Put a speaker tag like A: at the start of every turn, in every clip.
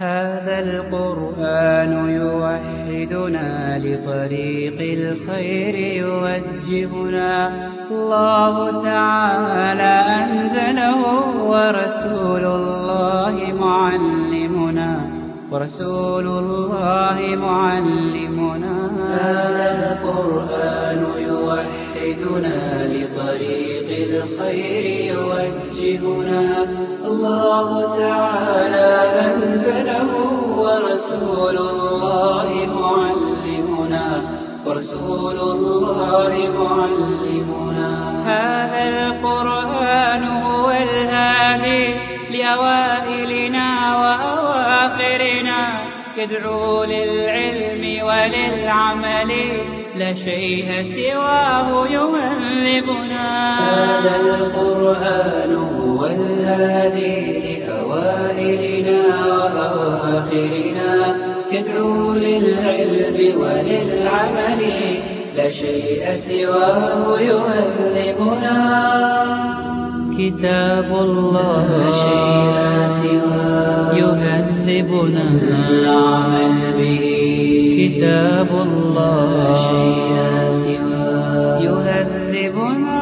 A: هذا القرآن يوحدنا لطريق الخير يوجهنا الله تعالى أنزله ورسول الله معلمنا ورسول الله معلمنا هذا القرآن يوحدنا لطريق الخير يوجهنا الله تعالى أنزله ورسول الله معلمنا ورسول الله معلمنا هذا القرآن هو الهادي لأوائلنا وأواخرنا يدعو للعلم وللعمل لا شيء سواه يهذبنا هذا القرآن هو الهادي لأوائلنا وأواخرنا يدعو للعلم وللعمل لا شيء سواه يهذبنا كتاب الله لا شيء سواه يهذبنا العمل به كتاب الله لا شيء سواه يهذبنا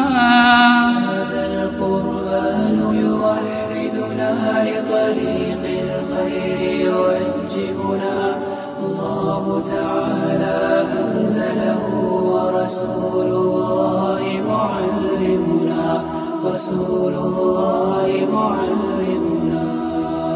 A: هذا القرآن يوحدنا لطريق الخير يوجهنا الله تعالى أنزله ورسول الله معلمنا رسول الله معلمنا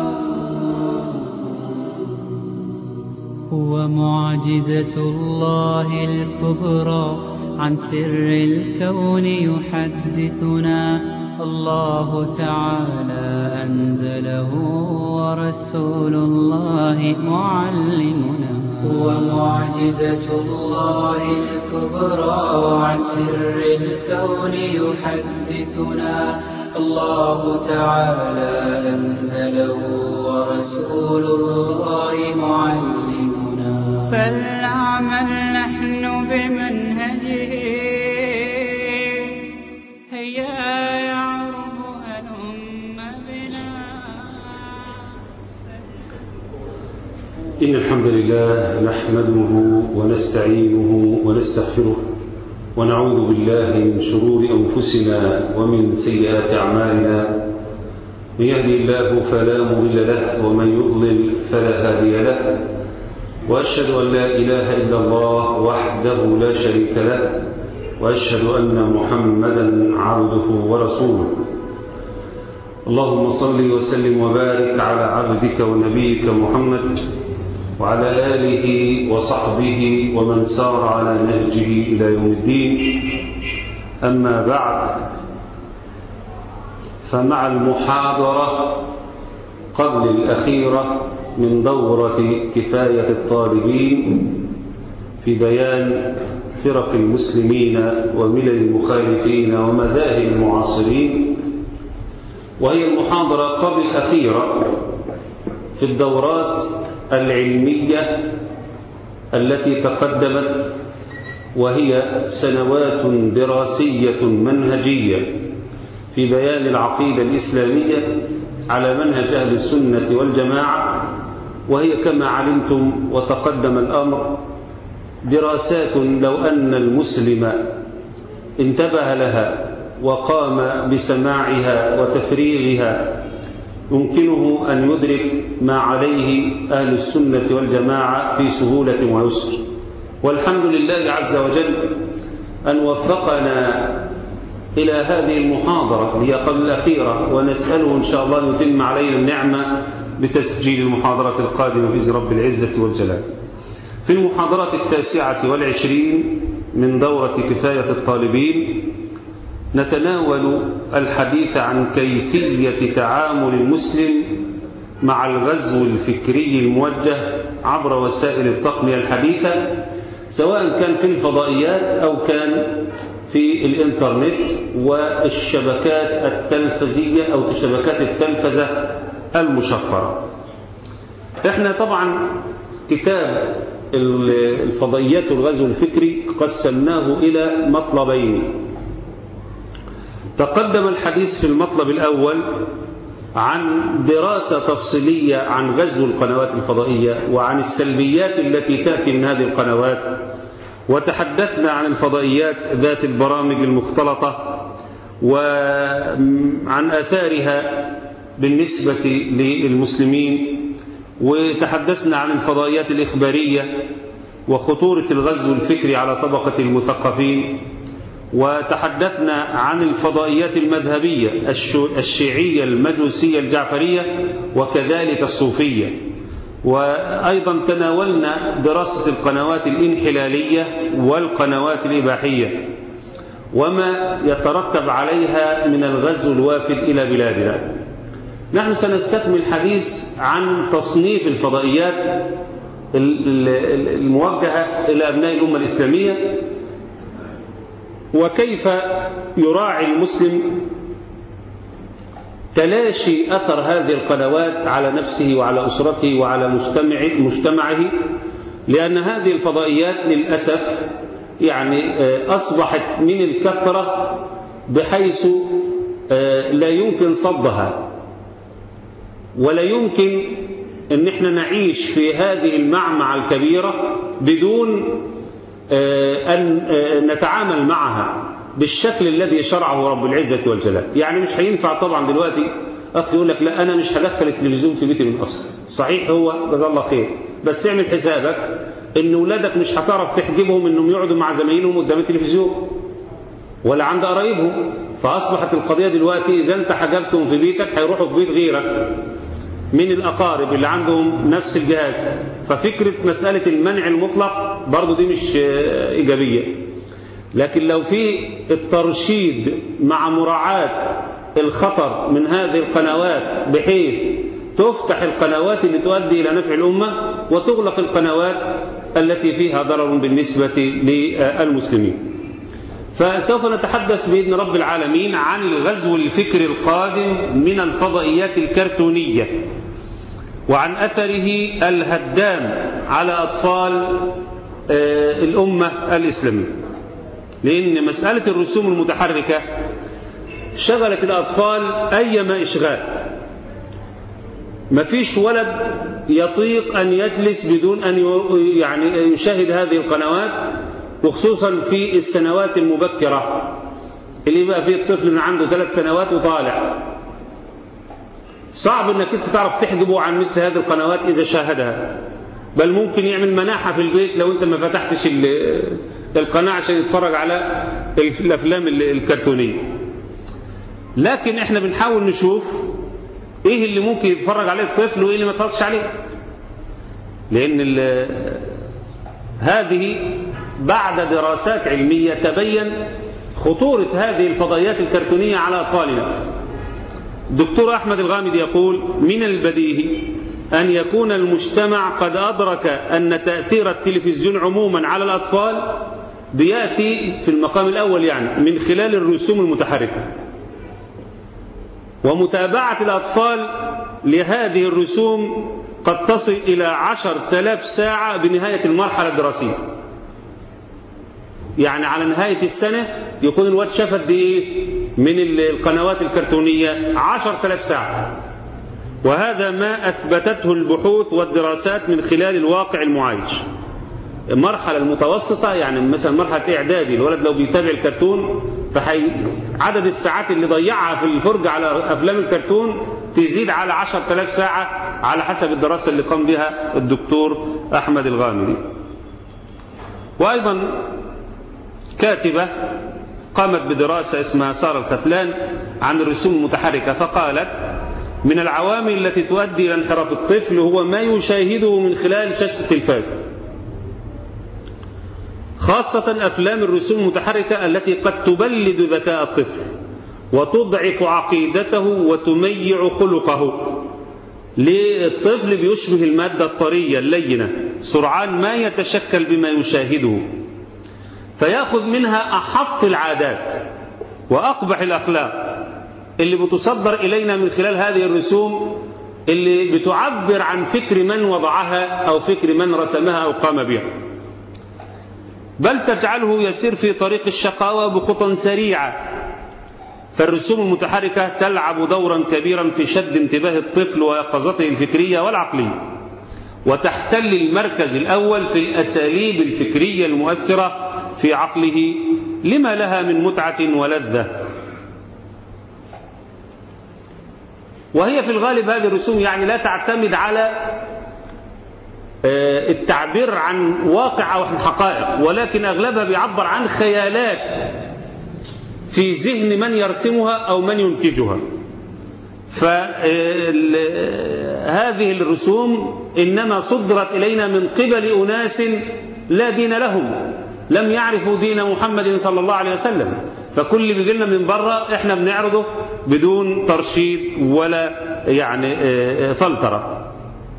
A: هو معجزة الله الكبرى عن سر الكون يحدثنا الله تعالى أنزله ورسول الله معلمنا هو معجزة الله الكبرى عن سر الكون يحدثنا الله تعالى أنزله ورسول الله معلمنا فلنعمل نحن بمنهجه هيا يعرب هلم بنا
B: إن الحمد لله نحمده ونستعينه ونستغفره ونعوذ بالله من شرور أنفسنا ومن سيئات أعمالنا من يهدي الله فلا مضل له ومن يضلل فلا هادي له وأشهد أن لا إله إلا الله وحده لا شريك له وأشهد أن محمدا عبده ورسوله اللهم صل وسلم وبارك على عبدك ونبيك محمد وعلى آله وصحبه ومن سار على نهجه إلى يوم الدين أما بعد فمع المحاضرة قبل الأخيرة من دورة كفاية الطالبين في بيان فرق المسلمين وملل المخالفين ومذاهب المعاصرين وهي المحاضرة قبل الأخيرة في الدورات العلمية التي تقدمت وهي سنوات دراسية منهجية في بيان العقيدة الإسلامية على منهج أهل السنة والجماعة وهي كما علمتم وتقدم الأمر دراسات لو أن المسلم انتبه لها وقام بسماعها وتفريغها يمكنه أن يدرك ما عليه أهل السنة والجماعة في سهولة ويسر والحمد لله عز وجل أن وفقنا إلى هذه المحاضرة هي قبل الأخيرة ونسأله إن شاء الله أن يتم علينا النعمة بتسجيل المحاضرة القادمة بإذن رب العزة والجلال في المحاضرة التاسعة والعشرين من دورة كفاية الطالبين نتناول الحديث عن كيفية تعامل المسلم مع الغزو الفكري الموجه عبر وسائل التقنية الحديثة سواء كان في الفضائيات أو كان في الإنترنت والشبكات التلفزية أو شبكات التلفزة المشفرة احنا طبعا كتاب الفضائيات والغزو الفكري قسمناه إلى مطلبين تقدم الحديث في المطلب الأول عن دراسة تفصيلية عن غزو القنوات الفضائية وعن السلبيات التي تأتي من هذه القنوات وتحدثنا عن الفضائيات ذات البرامج المختلطة وعن آثارها بالنسبة للمسلمين وتحدثنا عن الفضائيات الإخبارية وخطورة الغزو الفكري على طبقة المثقفين وتحدثنا عن الفضائيات المذهبية الشيعية المجوسية الجعفرية وكذلك الصوفية وأيضا تناولنا دراسة القنوات الانحلالية والقنوات الإباحية وما يترتب عليها من الغزو الوافد إلى بلادنا نحن سنستكمل الحديث عن تصنيف الفضائيات الموجهة إلى أبناء الأمة الإسلامية وكيف يراعي المسلم تلاشي أثر هذه القنوات على نفسه وعلى أسرته وعلى مجتمع مجتمعه لأن هذه الفضائيات للأسف يعني أصبحت من الكثرة بحيث لا يمكن صدها ولا يمكن ان احنا نعيش في هذه المعمعة الكبيرة بدون أن نتعامل معها بالشكل الذي شرعه رب العزة والجلال يعني مش هينفع طبعا دلوقتي أخ يقول لك لا أنا مش هدخل التلفزيون في بيتي من أصل صحيح هو جزاه الله خير بس اعمل حسابك ان ولادك مش هتعرف تحجبهم انهم يقعدوا مع زمايلهم قدام التلفزيون ولا عند قرايبهم فأصبحت القضية دلوقتي إذا أنت حجبتهم في بيتك هيروحوا في بيت غيرك من الأقارب اللي عندهم نفس الجهاز ففكرة مسألة المنع المطلق برضو دي مش إيجابية لكن لو في الترشيد مع مراعاة الخطر من هذه القنوات بحيث تفتح القنوات اللي تؤدي إلى نفع الأمة وتغلق القنوات التي فيها ضرر بالنسبة للمسلمين فسوف نتحدث بإذن رب العالمين عن الغزو الفكري القادم من الفضائيات الكرتونية وعن أثره الهدام على أطفال الأمة الإسلامية لأن مسألة الرسوم المتحركة شغلت الأطفال أيما إشغال ما فيش ولد يطيق أن يجلس بدون أن يعني يشاهد هذه القنوات وخصوصا في السنوات المبكرة اللي بقى فيه الطفل من عنده ثلاث سنوات وطالع صعب انك انت تعرف تحجبه عن مثل هذه القنوات اذا شاهدها بل ممكن يعمل مناحة في البيت لو انت ما فتحتش القناة عشان يتفرج على الافلام الكرتونية لكن احنا بنحاول نشوف ايه اللي ممكن يتفرج عليه الطفل وايه اللي ما يتفرجش عليه لان هذه بعد دراسات علمية تبين خطورة هذه الفضائيات الكرتونية على أطفالنا الدكتور أحمد الغامدي يقول من البديهي أن يكون المجتمع قد أدرك أن تأثير التلفزيون عموما على الأطفال بيأتي في المقام الأول يعني من خلال الرسوم المتحركة ومتابعة الأطفال لهذه الرسوم قد تصل إلى عشر تلاف ساعة بنهاية المرحلة الدراسية يعني على نهاية السنة يكون الواد شافت دي من القنوات الكرتونية عشر تلاف ساعة وهذا ما أثبتته البحوث والدراسات من خلال الواقع المعايش المرحلة المتوسطة يعني مثلا مرحلة إعدادي الولد لو بيتابع الكرتون فحي عدد الساعات اللي ضيعها في الفرجة على أفلام الكرتون تزيد على عشر تلاف ساعة على حسب الدراسة اللي قام بها الدكتور أحمد الغامدي وأيضا كاتبة قامت بدراسة اسمها سارة الختلان عن الرسوم المتحركة فقالت من العوامل التي تؤدي إلى انحراف الطفل هو ما يشاهده من خلال شاشة التلفاز خاصة أفلام الرسوم المتحركة التي قد تبلد ذكاء الطفل وتضعف عقيدته وتميع خلقه للطفل بيشبه المادة الطرية اللينة سرعان ما يتشكل بما يشاهده فيأخذ منها أحط العادات وأقبح الأخلاق اللي بتصدر إلينا من خلال هذه الرسوم اللي بتعبر عن فكر من وضعها أو فكر من رسمها أو قام بها بل تجعله يسير في طريق الشقاوة بخطى سريعة فالرسوم المتحركة تلعب دورا كبيرا في شد انتباه الطفل ويقظته الفكرية والعقلية وتحتل المركز الأول في الأساليب الفكرية المؤثرة في عقله لما لها من متعة ولذة وهي في الغالب هذه الرسوم يعني لا تعتمد على التعبير عن واقع أو عن حقائق ولكن أغلبها بيعبر عن خيالات في ذهن من يرسمها أو من ينتجها فهذه الرسوم إنما صدرت إلينا من قبل أناس لا دين لهم لم يعرفوا دين محمد صلى الله عليه وسلم فكل اللي بيجي لنا من بره احنا بنعرضه بدون ترشيد ولا يعني فلتره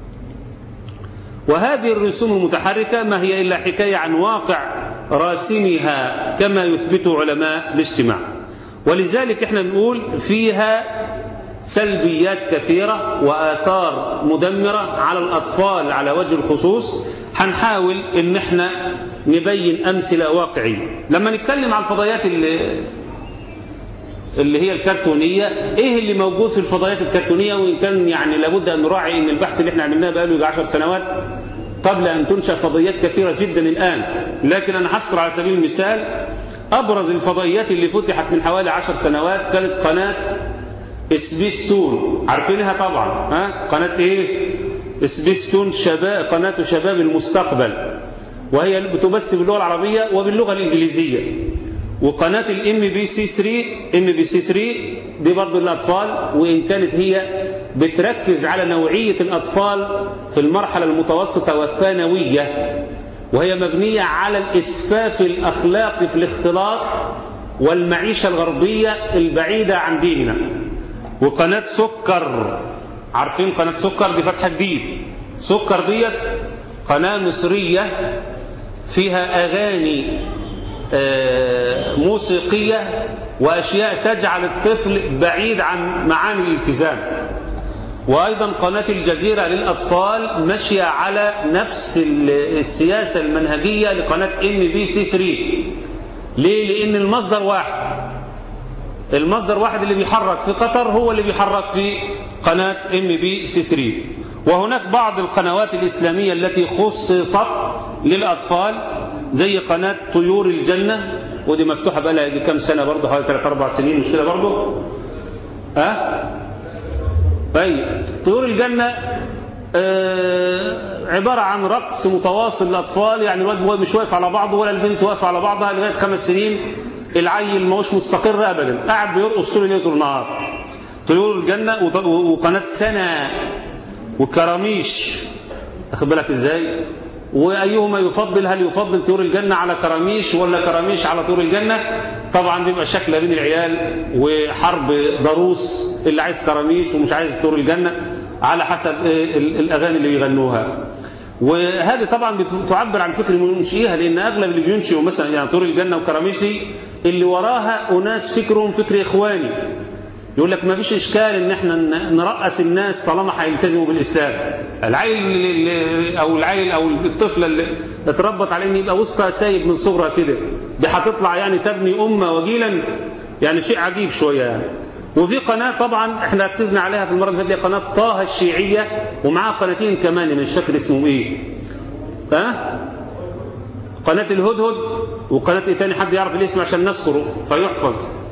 B: وهذه الرسوم المتحركة ما هي إلا حكاية عن واقع راسمها كما يثبته علماء الاجتماع ولذلك احنا نقول فيها سلبيات كثيرة وآثار مدمرة على الأطفال على وجه الخصوص هنحاول ان احنا نبين أمثلة واقعية لما نتكلم عن الفضائيات اللي اللي هي الكرتونية ايه اللي موجود في الفضائيات الكرتونية وان كان يعني لابد ان نراعي ان البحث اللي احنا عملناه بقاله 10 سنوات قبل ان تنشأ فضائيات كثيرة جدا الان لكن انا هذكر على سبيل المثال ابرز الفضائيات اللي فتحت من حوالي 10 سنوات كانت قناة سبيستون عارفينها طبعا ها قناة ايه سبيستون شباب قناة شباب المستقبل وهي بتبث باللغة العربية وباللغة الإنجليزية وقناة الام بي سي 3 ام بي سي 3 دي برضه للأطفال وإن كانت هي بتركز على نوعية الأطفال في المرحلة المتوسطة والثانوية وهي مبنية على الإسفاف الأخلاقي في الاختلاط والمعيشة الغربية البعيدة عن ديننا وقناة سكر عارفين قناة سكر دي فتحة جديد سكر ديت قناة مصرية فيها أغاني موسيقية وأشياء تجعل الطفل بعيد عن معاني الالتزام وأيضا قناة الجزيرة للأطفال ماشية على نفس السياسة المنهجية لقناة ام بي سي 3 ليه؟ لأن المصدر واحد المصدر واحد اللي بيحرك في قطر هو اللي بيحرك في قناة ام بي سي 3 وهناك بعض القنوات الإسلامية التي خصصت للأطفال زي قناة طيور الجنة ودي مفتوحة بقى لها كام سنة برضه حوالي 3 4 سنين مش كده برضه ها طيب طيور الجنة آه عبارة عن رقص متواصل للأطفال يعني الواد مش واقف على بعضه ولا البنت واقفة على بعضها لغاية خمس سنين العيل ما هوش مستقر أبدا قاعد بيرقص طول الليل طول النهار طيور الجنة وقناة سنة وكراميش أخد بالك إزاي وأيهما يفضل هل يفضل طيور الجنة على كراميش ولا كراميش على طيور الجنة طبعا بيبقى شكل بين العيال وحرب ضروس اللي عايز كراميش ومش عايز طيور الجنة على حسب الأغاني اللي بيغنوها وهذه طبعا بتعبر عن فكر منشئها لأن أغلب اللي بينشئوا مثلا يعني طيور الجنة وكراميش دي اللي وراها أناس فكرهم فكر إخواني يقول لك ما فيش إشكال إن احنا نرأس الناس طالما هيلتزموا بالإسلام العيل أو العيل أو الطفلة اللي اتربط عليه إن يبقى وسطها سايب من صغرها كده دي هتطلع يعني تبني أمة وجيلا يعني شيء عجيب شوية يعني وفي قناة طبعا احنا ركزنا عليها في المرة اللي فاتت قناة طه الشيعية ومعاها قناتين كمان مش فاكر اسمهم ايه ها قناة الهدهد وقناة ايه تاني حد يعرف الاسم عشان نذكره فيحفظ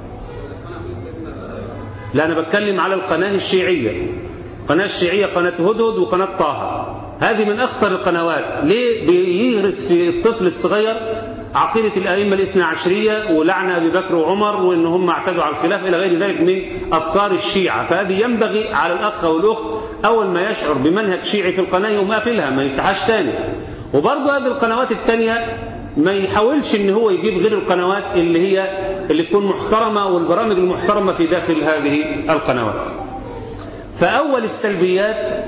B: لا أنا بتكلم على القناة الشيعية قناة الشيعية قناة هدهد وقناة طه هذه من أخطر القنوات ليه بيغرس في الطفل الصغير عقيدة الأئمة الاثنى عشرية ولعن أبي بكر وعمر وإن هم اعتدوا على الخلاف إلى غير ذلك من أفكار الشيعة فهذه ينبغي على الأخ والأخت أول ما يشعر بمنهج شيعي في القناة يقوم قافلها ما يفتحهاش تاني وبرضه هذه القنوات التانية ما يحاولش ان هو يجيب غير القنوات اللي هي اللي تكون محترمة والبرامج المحترمة في داخل هذه القنوات فأول السلبيات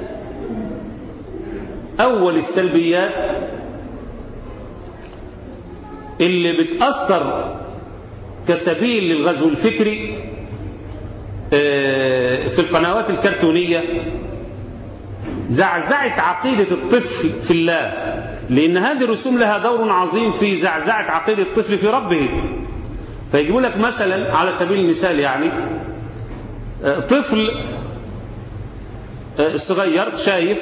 B: أول السلبيات اللي بتأثر كسبيل للغزو الفكري في القنوات الكرتونية زعزعة عقيدة الطفل في الله لأن هذه الرسوم لها دور عظيم في زعزعة عقيدة الطفل في ربه فيجيبوا لك مثلا على سبيل المثال يعني طفل صغير شايف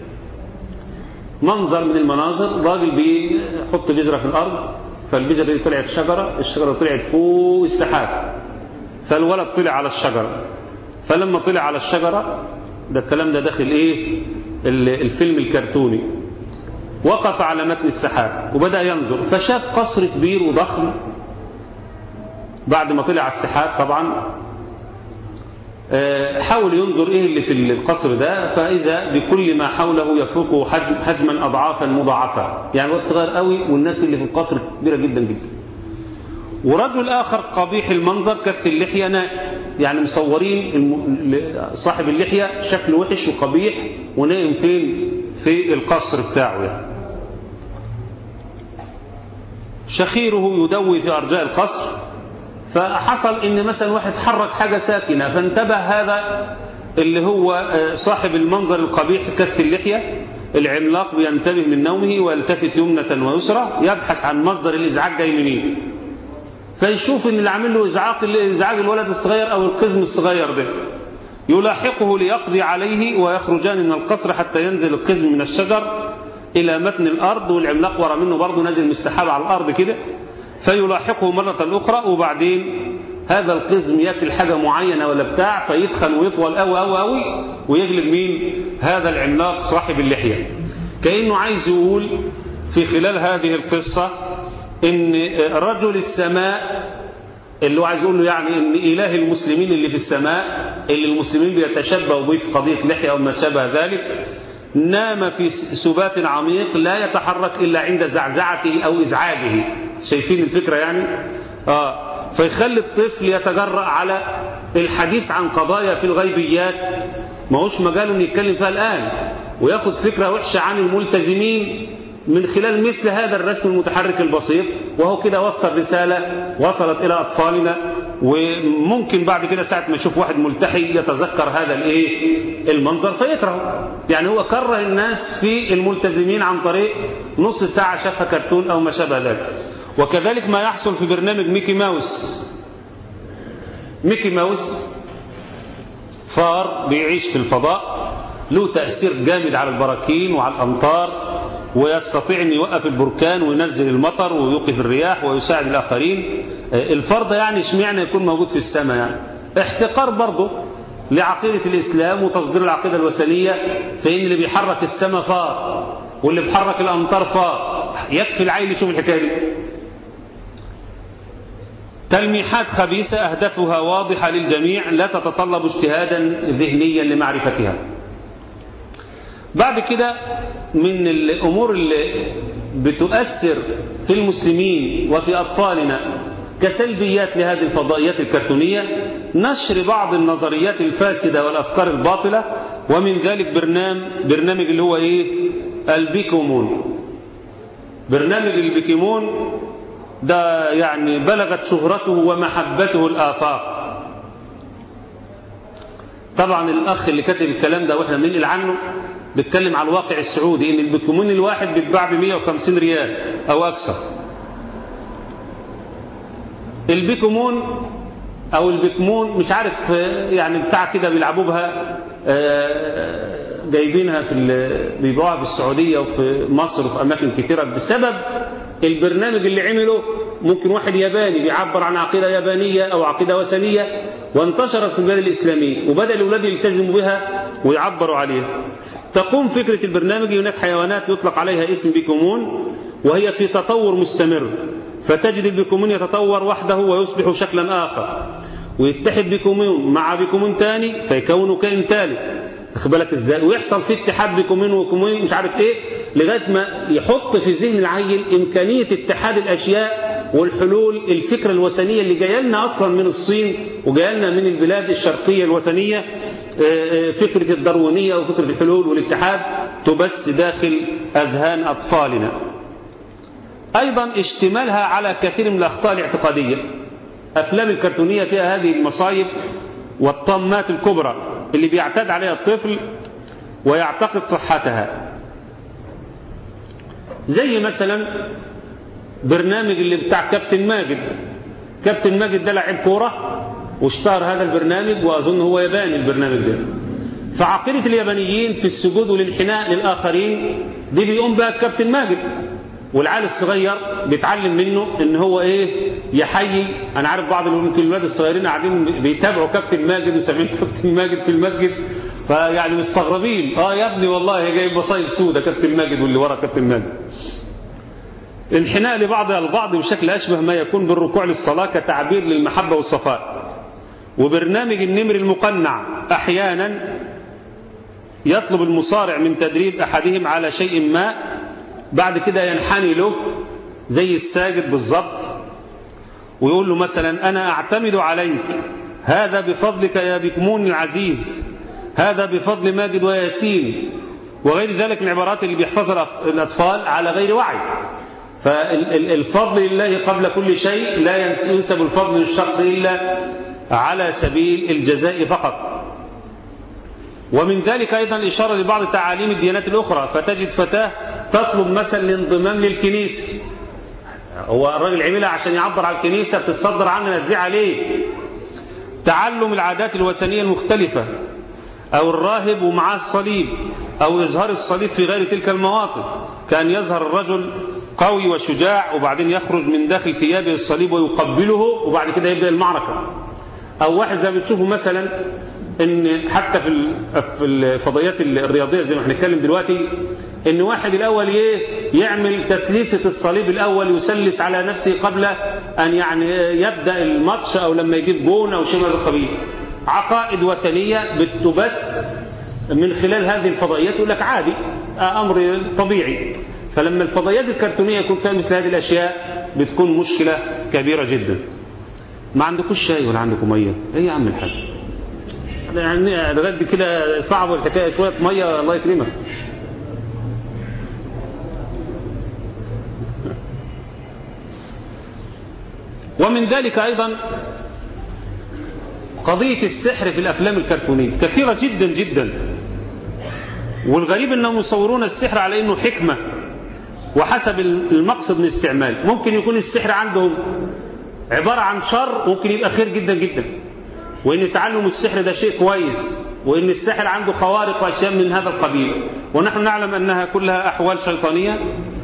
B: منظر من المناظر راجل بيحط بذرة في الأرض فالبذرة دي طلعت شجرة الشجرة طلعت فوق السحاب فالولد طلع على الشجرة فلما طلع على الشجرة ده الكلام ده داخل ايه الفيلم الكرتوني وقف على متن السحاب وبدأ ينظر فشاف قصر كبير وضخم بعد ما طلع على السحاب طبعا حاول ينظر ايه اللي في القصر ده فاذا بكل ما حوله يفوقه حجم حجما اضعافا مضاعفه يعني وقت صغير قوي والناس اللي في القصر كبيره جدا جدا ورجل اخر قبيح المنظر كف اللحيه نائم يعني مصورين صاحب اللحيه شكله وحش وقبيح ونائم فين في القصر بتاعه يعني شخيره يدوي في ارجاء القصر فحصل ان مثلا واحد حرك حاجة ساكنة فانتبه هذا اللي هو صاحب المنظر القبيح كف اللحية العملاق بينتبه من نومه ويلتفت يمنة ويسرى يبحث عن مصدر الإزعاج جاي منين فيشوف ان اللي عامل له إزعاج إزعاج الولد الصغير أو القزم الصغير ده يلاحقه ليقضي عليه ويخرجان من القصر حتى ينزل القزم من الشجر إلى متن الأرض والعملاق ورا منه برضه نازل من السحاب على الأرض كده فيلاحقه مرة أخرى وبعدين هذا القزم يأكل حاجة معينة ولا بتاع فيتخن ويطول أوي أوي أوي ويغلب مين هذا العملاق صاحب اللحية كأنه عايز يقول في خلال هذه القصة ان رجل السماء اللي هو عايز يقول له يعني ان اله المسلمين اللي في السماء اللي المسلمين بيتشبهوا به في قضيه لحيه او ما شابه ذلك نام في سبات عميق لا يتحرك الا عند زعزعته او ازعاجه شايفين الفكره يعني اه فيخلي الطفل يتجرأ على الحديث عن قضايا في الغيبيات ما هوش مجاله ان يتكلم فيها الان وياخد فكره وحشه عن الملتزمين من خلال مثل هذا الرسم المتحرك البسيط وهو كده وصل رسالة وصلت إلى أطفالنا وممكن بعد كده ساعة ما يشوف واحد ملتحي يتذكر هذا الايه المنظر فيكره يعني هو كره الناس في الملتزمين عن طريق نص ساعة شافها كرتون أو ما شابه ذلك وكذلك ما يحصل في برنامج ميكي ماوس ميكي ماوس فار بيعيش في الفضاء له تأثير جامد على البراكين وعلى الأمطار ويستطيع أن يوقف البركان وينزل المطر ويوقف الرياح ويساعد الآخرين الفرد يعني اشمعنى يكون موجود في السماء يعني احتقار برضه لعقيدة الإسلام وتصدير العقيدة الوثنية فإن اللي بيحرك السماء فار واللي بيحرك الأمطار فار يكفي العين يشوف الحكاية دي تلميحات خبيثة أهدافها واضحة للجميع لا تتطلب اجتهادا ذهنيا لمعرفتها بعد كده من الأمور اللي بتؤثر في المسلمين وفي أطفالنا كسلبيات لهذه الفضائيات الكرتونية نشر بعض النظريات الفاسدة والأفكار الباطلة ومن ذلك برنامج, برنامج اللي هو إيه البيكومون برنامج البيكيمون ده يعني بلغت شهرته ومحبته الآفاق طبعا الأخ اللي كتب الكلام ده وإحنا بننقل عنه بيتكلم على الواقع السعودي ان البيكمون الواحد بيتباع ب 150 ريال او اكثر البيكمون او البيكمون مش عارف يعني بتاع كده بيلعبوا بها جايبينها في بيبيعوها في السعوديه وفي مصر وفي اماكن كثيره بسبب البرنامج اللي عمله ممكن واحد ياباني بيعبر عن عقيده يابانيه او عقيده وثنيه وانتشرت في البلاد الاسلاميه وبدا الاولاد يلتزموا بها ويعبروا عليها تقوم فكرة البرنامج هناك حيوانات يطلق عليها اسم بيكومون وهي في تطور مستمر فتجد البيكومون يتطور وحده ويصبح شكلا آخر ويتحد بيكومون مع بيكومون تاني فيكونوا كائن ثالث واخد بالك ازاي ويحصل في اتحاد بيكومين وكومين مش عارف ايه لغايه ما يحط في ذهن العيل امكانيه اتحاد الاشياء والحلول الفكره الوثنيه اللي جايه لنا اصلا من الصين وجايه لنا من البلاد الشرقيه الوثنيه فكره الداروينيه وفكره الحلول والاتحاد تبث داخل اذهان اطفالنا. ايضا اشتمالها على كثير من الاخطاء الاعتقاديه. افلام الكرتونيه فيها هذه المصايب والطامات الكبرى اللي بيعتاد عليها الطفل ويعتقد صحتها زي مثلا برنامج اللي بتاع كابتن ماجد كابتن ماجد ده لعيب كورة واشتهر هذا البرنامج وأظن هو ياباني البرنامج ده فعقيدة اليابانيين في السجود والانحناء للآخرين دي بيقوم بها الكابتن ماجد والعيال الصغير بيتعلم منه ان هو ايه يحيي انا عارف بعض ممكن الولاد الصغيرين قاعدين بيتابعوا كابتن ماجد وسامعين كابتن ماجد في المسجد فيعني مستغربين اه يا ابني والله جايب بصايل سودة كابتن ماجد واللي ورا كابتن ماجد انحناء لبعضها البعض بشكل اشبه ما يكون بالركوع للصلاه كتعبير للمحبه والصفاء وبرنامج النمر المقنع احيانا يطلب المصارع من تدريب احدهم على شيء ما بعد كده ينحني له زي الساجد بالظبط ويقول له مثلا أنا أعتمد عليك هذا بفضلك يا بكمون العزيز هذا بفضل ماجد وياسين وغير ذلك العبارات اللي بيحفظها الأطفال على غير وعي فالفضل لله قبل كل شيء لا ينسب الفضل للشخص إلا على سبيل الجزاء فقط ومن ذلك أيضا الإشارة لبعض تعاليم الديانات الأخرى فتجد فتاة تطلب مثلا الانضمام للكنيسة هو الراجل عملها عشان يعبر على الكنيسة بتتصدر عنها تذيع عليه تعلم العادات الوثنية المختلفة أو الراهب ومعاه الصليب أو إظهار الصليب في غير تلك المواطن كان يظهر الرجل قوي وشجاع وبعدين يخرج من داخل ثيابه الصليب ويقبله وبعد كده يبدأ المعركة أو واحد زي ما بتشوفه مثلا ان حتى في في الفضائيات الرياضيه زي ما احنا بنتكلم دلوقتي ان واحد الاول ايه يعمل تسليسه الصليب الاول يسلس على نفسه قبل ان يعني يبدا الماتش او لما يجيب جون او شيء من القبيل عقائد وثنيه بتبث من خلال هذه الفضائيات يقول لك عادي امر طبيعي فلما الفضائيات الكرتونيه يكون فيها مثل هذه الاشياء بتكون مشكله كبيره جدا ما عندكوش شاي ولا عندكم ميه ايه يا عم الحاج يعني لغايه كده صعب الحكايه شويه ميه الله يكرمك ومن ذلك ايضا قضيه السحر في الافلام الكرتونيه كثيره جدا جدا والغريب انهم يصورون السحر على انه حكمه وحسب المقصد من الاستعمال ممكن يكون السحر عندهم عباره عن شر ممكن يبقى خير جدا جدا وإن تعلم السحر ده شيء كويس وإن السحر عنده خوارق وأشياء من هذا القبيل ونحن نعلم أنها كلها أحوال شيطانية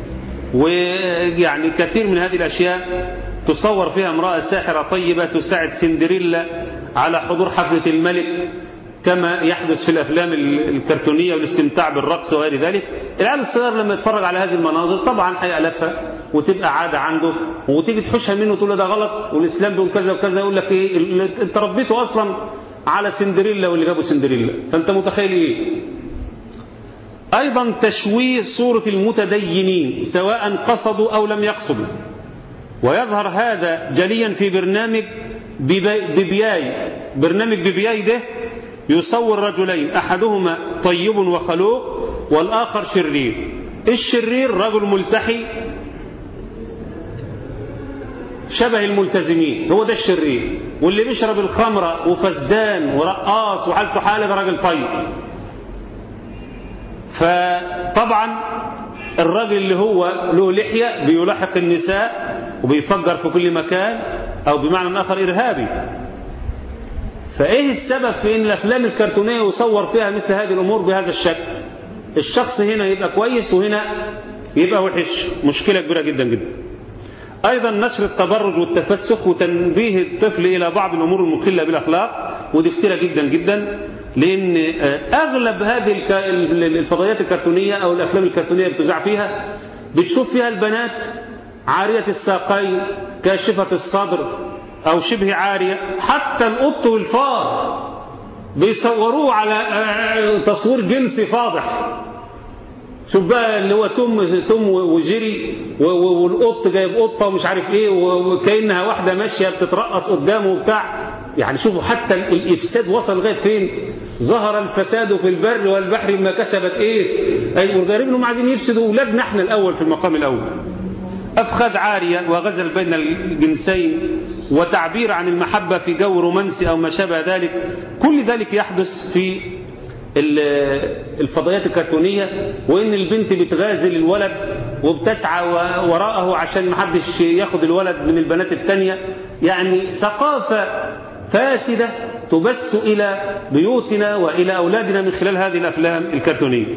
B: ويعني كثير من هذه الأشياء تصور فيها امرأة ساحرة طيبة تساعد سندريلا على حضور حفلة الملك كما يحدث في الأفلام الكرتونية والاستمتاع بالرقص وغير ذلك العيال الصغير لما يتفرج على هذه المناظر طبعا هيألفها وتبقى عادة عنده وتيجي تحوشها منه تقول له ده غلط والإسلام بيقول كذا وكذا يقول لك إيه أنت ربيته أصلا على سندريلا واللي جابوا سندريلا فأنت متخيل إيه أيضا تشويه صورة المتدينين سواء قصدوا أو لم يقصدوا ويظهر هذا جليا في برنامج ببياي برنامج ببياي ده يصور رجلين أحدهما طيب وخلوق والآخر شرير الشرير رجل ملتحي شبه الملتزمين هو ده الشرير واللي بيشرب الخمرة وفزدان ورقاص وحالته حالة ده راجل طيب فطبعا الراجل اللي هو له لحية بيلاحق النساء وبيفجر في كل مكان أو بمعنى آخر إرهابي فإيه السبب في أن الأفلام الكرتونية يصور فيها مثل هذه الأمور بهذا الشكل الشخص هنا يبقى كويس وهنا يبقى وحش مشكلة كبيرة جدا جدا أيضا نشر التبرج والتفسخ وتنبيه الطفل إلى بعض الأمور المخلة بالأخلاق ودي كتيرة جدا جدا لأن أغلب هذه الفضائيات الكرتونية أو الأفلام الكرتونية بتذاع فيها بتشوف فيها البنات عارية الساقين كاشفة الصدر أو شبه عارية حتى القط والفار بيصوروه على تصوير جنسي فاضح شوف بقى اللي هو تم تم وجري والقط جايب قطه ومش عارف ايه وكانها واحده ماشيه بتترقص قدامه وبتاع يعني شوفوا حتى الافساد وصل لغايه فين ظهر الفساد في البر والبحر بما كسبت ايه اي والغريب انهم عايزين يفسدوا اولادنا احنا الاول في المقام الاول افخاذ عاريه وغزل بين الجنسين وتعبير عن المحبه في جو رومانسي او ما شابه ذلك كل ذلك يحدث في الفضائيات الكرتونية وإن البنت بتغازل الولد وبتسعى وراءه عشان محدش ياخد الولد من البنات التانية يعني ثقافة فاسدة تبث إلى بيوتنا وإلى أولادنا من خلال هذه الأفلام الكرتونية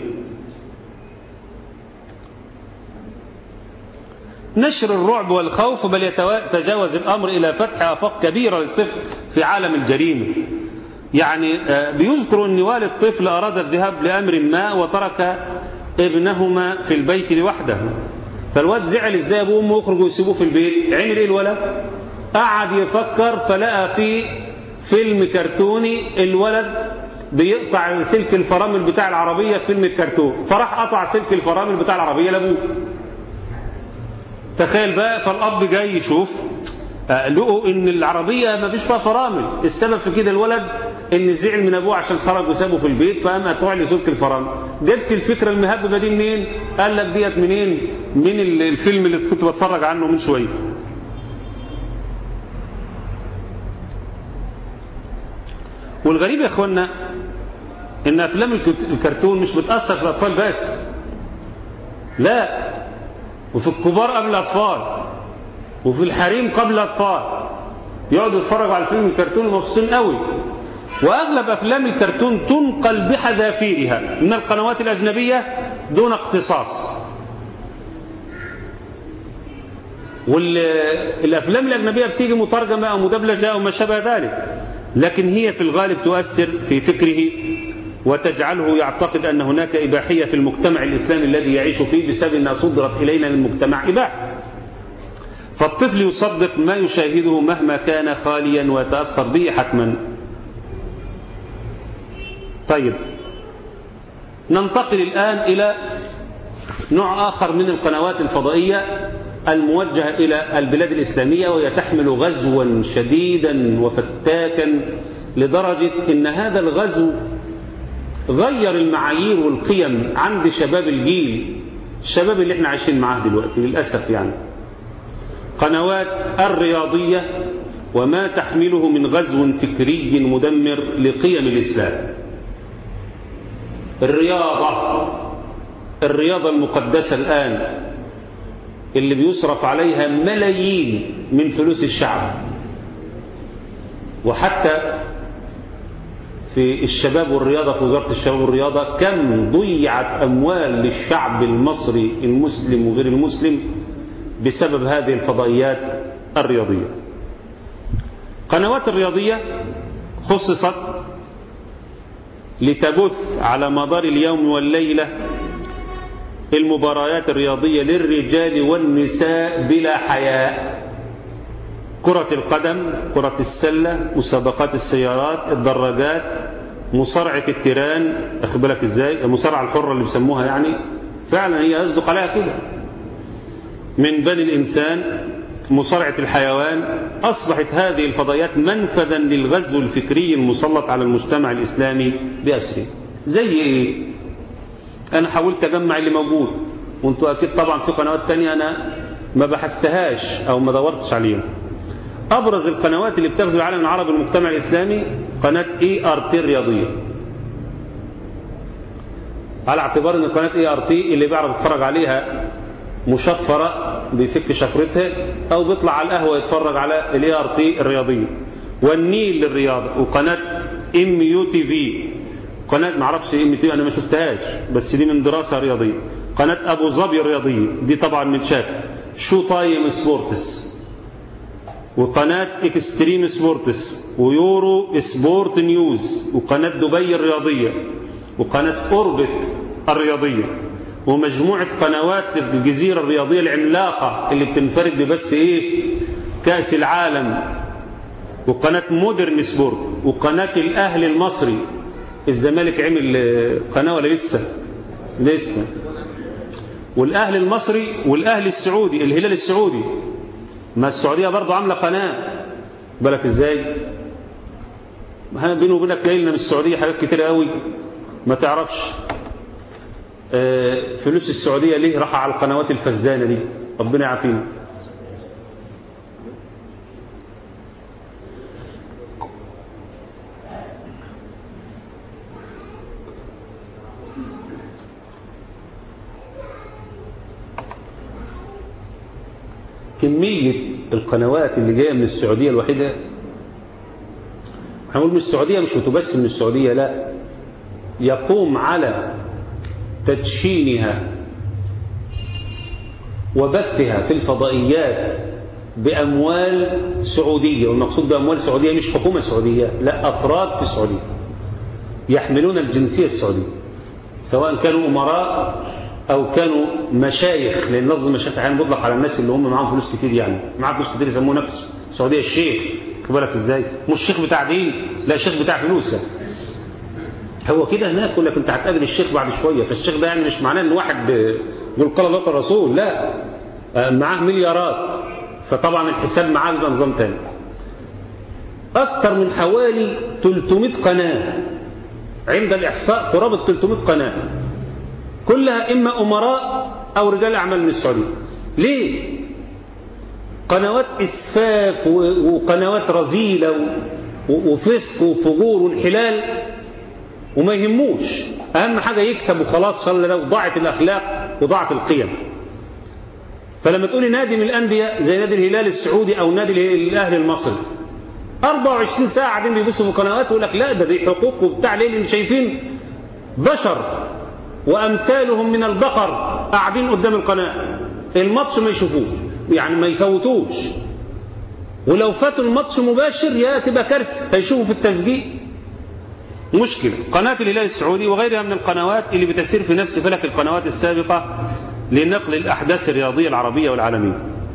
B: نشر الرعب والخوف بل يتجاوز الأمر إلى فتح آفاق كبيرة للطفل في عالم الجريمة يعني بيذكر أن والد طفل أراد الذهاب لأمر ما وترك ابنهما في البيت لوحده فالواد زعل ازاي ابوه وامه يخرجوا يسيبوه في البيت عمل ايه الولد قعد يفكر فلقى في فيلم كرتوني الولد بيقطع سلك الفرامل بتاع العربية في فيلم الكرتون فراح قطع سلك الفرامل بتاع العربية لابوه تخيل بقى فالاب جاي يشوف لقوا ان العربية ما فيش فيها فرامل السبب في كده الولد ان زعل من ابوه عشان خرج وسابه في البيت فقام قطع لي سلك الفرامل جبت الفكرة المهببة دي منين قال لك ديت منين من الفيلم اللي كنت بتفرج عنه من شوية والغريب يا اخوانا ان افلام الكرتون مش بتأثر في الاطفال بس لا وفي الكبار قبل الاطفال وفي الحريم قبل الاطفال يقعدوا يتفرجوا على الفيلم الكرتون مبسوطين قوي واغلب افلام الكرتون تنقل بحذافيرها من القنوات الاجنبيه دون اقتصاص والافلام الاجنبيه بتيجي مترجمه او مدبلجه او ما شابه ذلك لكن هي في الغالب تؤثر في فكره وتجعله يعتقد أن هناك إباحية في المجتمع الإسلامي الذي يعيش فيه بسبب أنها صدرت إلينا من مجتمع إباحي فالطفل يصدق ما يشاهده مهما كان خاليا ويتأثر به حتما طيب ننتقل الآن إلى نوع آخر من القنوات الفضائية الموجهة إلى البلاد الإسلامية وهي تحمل غزوا شديدا وفتاكا لدرجة أن هذا الغزو غير المعايير والقيم عند شباب الجيل الشباب اللي احنا عايشين معاه دلوقتي للأسف يعني قنوات الرياضية وما تحمله من غزو فكري مدمر لقيم الإسلام الرياضة الرياضة المقدسة الآن اللي بيصرف عليها ملايين من فلوس الشعب وحتى في الشباب والرياضة في وزارة الشباب والرياضة كم ضيعت أموال للشعب المصري المسلم وغير المسلم بسبب هذه الفضائيات الرياضية قنوات الرياضية خصصت لتبث على مدار اليوم والليلة المباريات الرياضية للرجال والنساء بلا حياء كرة القدم كرة السلة مسابقات السيارات الدراجات مصارعة التيران أخد بالك ازاي المصارعة الحرة اللي بيسموها يعني فعلا هي أصدق عليها كده من بني الإنسان مصارعة الحيوان أصبحت هذه الفضائيات منفذا للغزو الفكري المسلط على المجتمع الإسلامي بأسره زي إيه أنا حاولت أجمع اللي موجود وانتوا أكيد طبعا في قنوات تانية أنا ما بحثتهاش أو ما دورتش عليها أبرز القنوات اللي بتغزو العالم العربي والمجتمع الإسلامي قناة اي ار تي الرياضية على اعتبار ان قناة اي ار تي اللي بيعرف يتفرج عليها مشفرة بيفك شفرتها او بيطلع على القهوة يتفرج على الاي ار تي الرياضية والنيل للرياضة وقناة ام يو تي في قناة معرفش ام تي انا ما شفتهاش بس دي من دراسة رياضية قناة ابو ظبي الرياضية دي طبعا متشاف شو تايم سبورتس وقناة اكستريم سبورتس ويورو سبورت نيوز وقناة دبي الرياضية وقناة اوربت الرياضية ومجموعة قنوات الجزيرة الرياضية العملاقة اللي بتنفرد ببث ايه كأس العالم وقناة مودرن سبورت وقناة الاهلي المصري الزمالك عمل قناة ولا لسه لسه والاهلي المصري والاهلي السعودي الهلال السعودي ما السعودية برضو عاملة قناة بالك ازاي بينه وبينك جايلنا من السعودية حاجات كتير قوي ما تعرفش اه فلوس السعودية ليه راح على القنوات الفزدانة دي ربنا يعافينا كمية القنوات اللي جاية من السعودية الوحيدة هنقول من السعودية مش بس من السعودية لا يقوم على تدشينها وبثها في الفضائيات بأموال سعودية والمقصود بأموال سعودية مش حكومة سعودية لا أفراد في السعودية يحملون الجنسية السعودية سواء كانوا أمراء أو كانوا مشايخ لأن لفظ المشايخ أحيانا بيطلق على الناس اللي هم معاهم فلوس كتير يعني معاهم فلوس كتير يسموه نفس السعودية الشيخ بالك ازاي مش الشيخ بتاع دين لا الشيخ بتاع فلوس هو كده هناك يقول لك انت هتقابل الشيخ بعد شويه فالشيخ ده يعني مش معناه ان واحد يقول قال الله الرسول لا معاه مليارات فطبعا الحساب معاه بيبقى نظام تاني اكثر من حوالي 300 قناه عند الاحصاء قرابه 300 قناه كلها اما امراء او رجال اعمال من السعوديه ليه قنوات اسفاف وقنوات رذيله وفسق وفجور وانحلال وما يهموش اهم حاجه يكسب وخلاص خلى لو ضاعت الاخلاق وضاعت القيم فلما تقولي نادي من الانديه زي نادي الهلال السعودي او نادي الاهلي المصري 24 ساعه قاعدين بيبصوا في قنوات ويقول لك لا ده دي حقوق وبتاع ليه اللي شايفين بشر وامثالهم من البقر قاعدين قدام القناه الماتش ما يشوفوه يعني ما يفوتوش ولو فاتوا الماتش مباشر يا تبقى كارثه هيشوفوا في التسجيل مشكلة قناة الهلال السعودي وغيرها من القنوات اللي بتسير في نفس فلك القنوات السابقة لنقل الأحداث الرياضية العربية والعالمية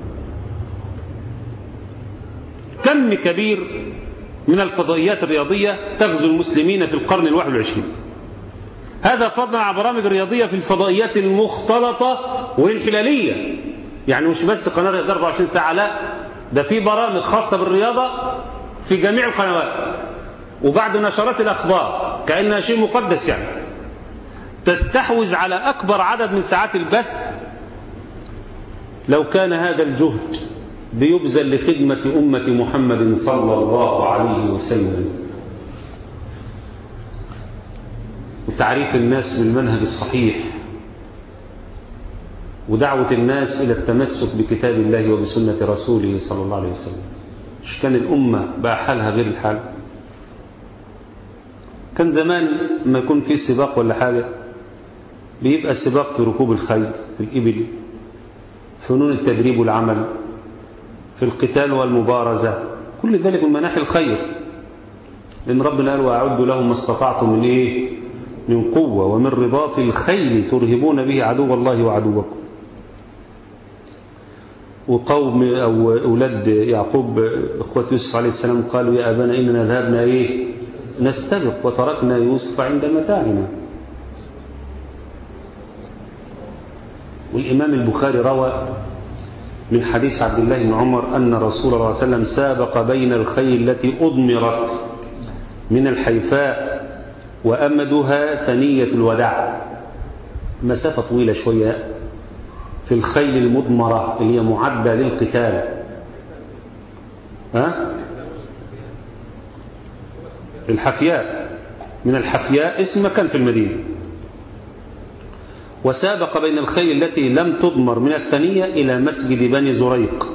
B: كم كبير من الفضائيات الرياضية تغزو المسلمين في القرن الواحد والعشرين هذا فضلا عن برامج الرياضية في الفضائيات المختلطة والانحلالية يعني مش بس قناة 24 ساعة لا ده في برامج خاصة بالرياضة في جميع القنوات وبعد نشرات الأخبار كأنها شيء مقدس يعني تستحوذ على أكبر عدد من ساعات البث لو كان هذا الجهد بيبذل لخدمة أمة محمد صلى الله عليه وسلم وتعريف الناس بالمنهج الصحيح ودعوة الناس إلى التمسك بكتاب الله وبسنة رسوله صلى الله عليه وسلم مش كان الأمة بقى حالها غير الحال كان زمان ما يكون في سباق ولا حاجة بيبقى السباق في ركوب الخيل في الإبل فنون التدريب والعمل في القتال والمبارزة كل ذلك من مناحي الخير لأن ربنا قال وأعدوا لهم ما استطعتم من إيه من قوة ومن رباط الخيل ترهبون به عدو الله وعدوكم وقوم أو أولاد يعقوب إخوة يوسف عليه السلام قالوا يا أبانا إننا ذهبنا إيه نستبق وتركنا يوسف عند متاعنا والإمام البخاري روى من حديث عبد الله بن عمر أن رسول الله صلى الله عليه وسلم سابق بين الخيل التي أضمرت من الحيفاء وأمدها ثنية الوداع مسافة طويلة شوية في الخيل المضمرة اللي هي معدة للقتال ها؟ الحفياء من الحفياء اسم مكان في المدينة وسابق بين الخيل التي لم تضمر من الثنية إلى مسجد بني زريق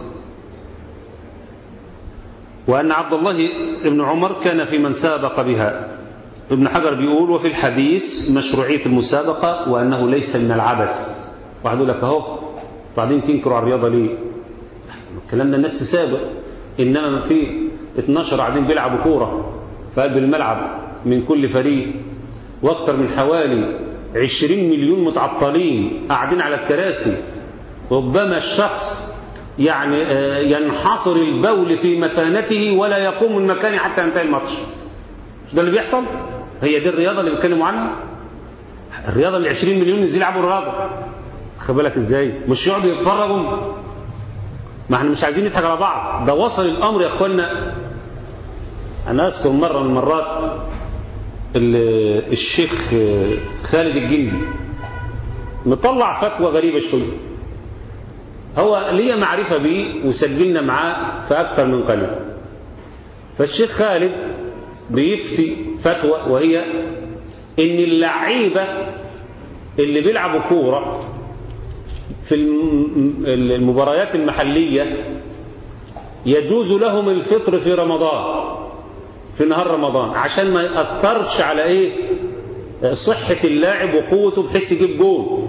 B: وأن عبد الله بن عمر كان في من سابق بها ابن حجر بيقول وفي الحديث مشروعية المسابقة وأنه ليس من العبث واحد يقول لك أهو بعدين تنكروا على الرياضة ليه الكلام ده الناس تسابق إنما ما في 12 قاعدين بيلعبوا كورة في قلب الملعب من كل فريق واكثر من حوالي 20 مليون متعطلين قاعدين على الكراسي ربما الشخص يعني ينحصر البول في مكانته ولا يقوم من مكانه حتى ينتهي الماتش مش ده اللي بيحصل هي دي الرياضة اللي بيتكلموا عنها الرياضة اللي 20 مليون ينزل يلعبوا الرياضة خد بالك ازاي مش يقعدوا يتفرجوا ما احنا مش عايزين نضحك على بعض ده وصل الامر يا اخوانا انا اذكر مرة من المرات الشيخ خالد الجندي مطلع فتوى غريبة شوية هو ليا معرفة بيه وسجلنا معاه في أكثر من قناة فالشيخ خالد بيفتي فتوى وهي إن اللعيبة اللي بيلعبوا كورة في المباريات المحلية يجوز لهم الفطر في رمضان في نهار رمضان عشان ما يأثرش على ايه صحة اللاعب وقوته بحيث يجيب جول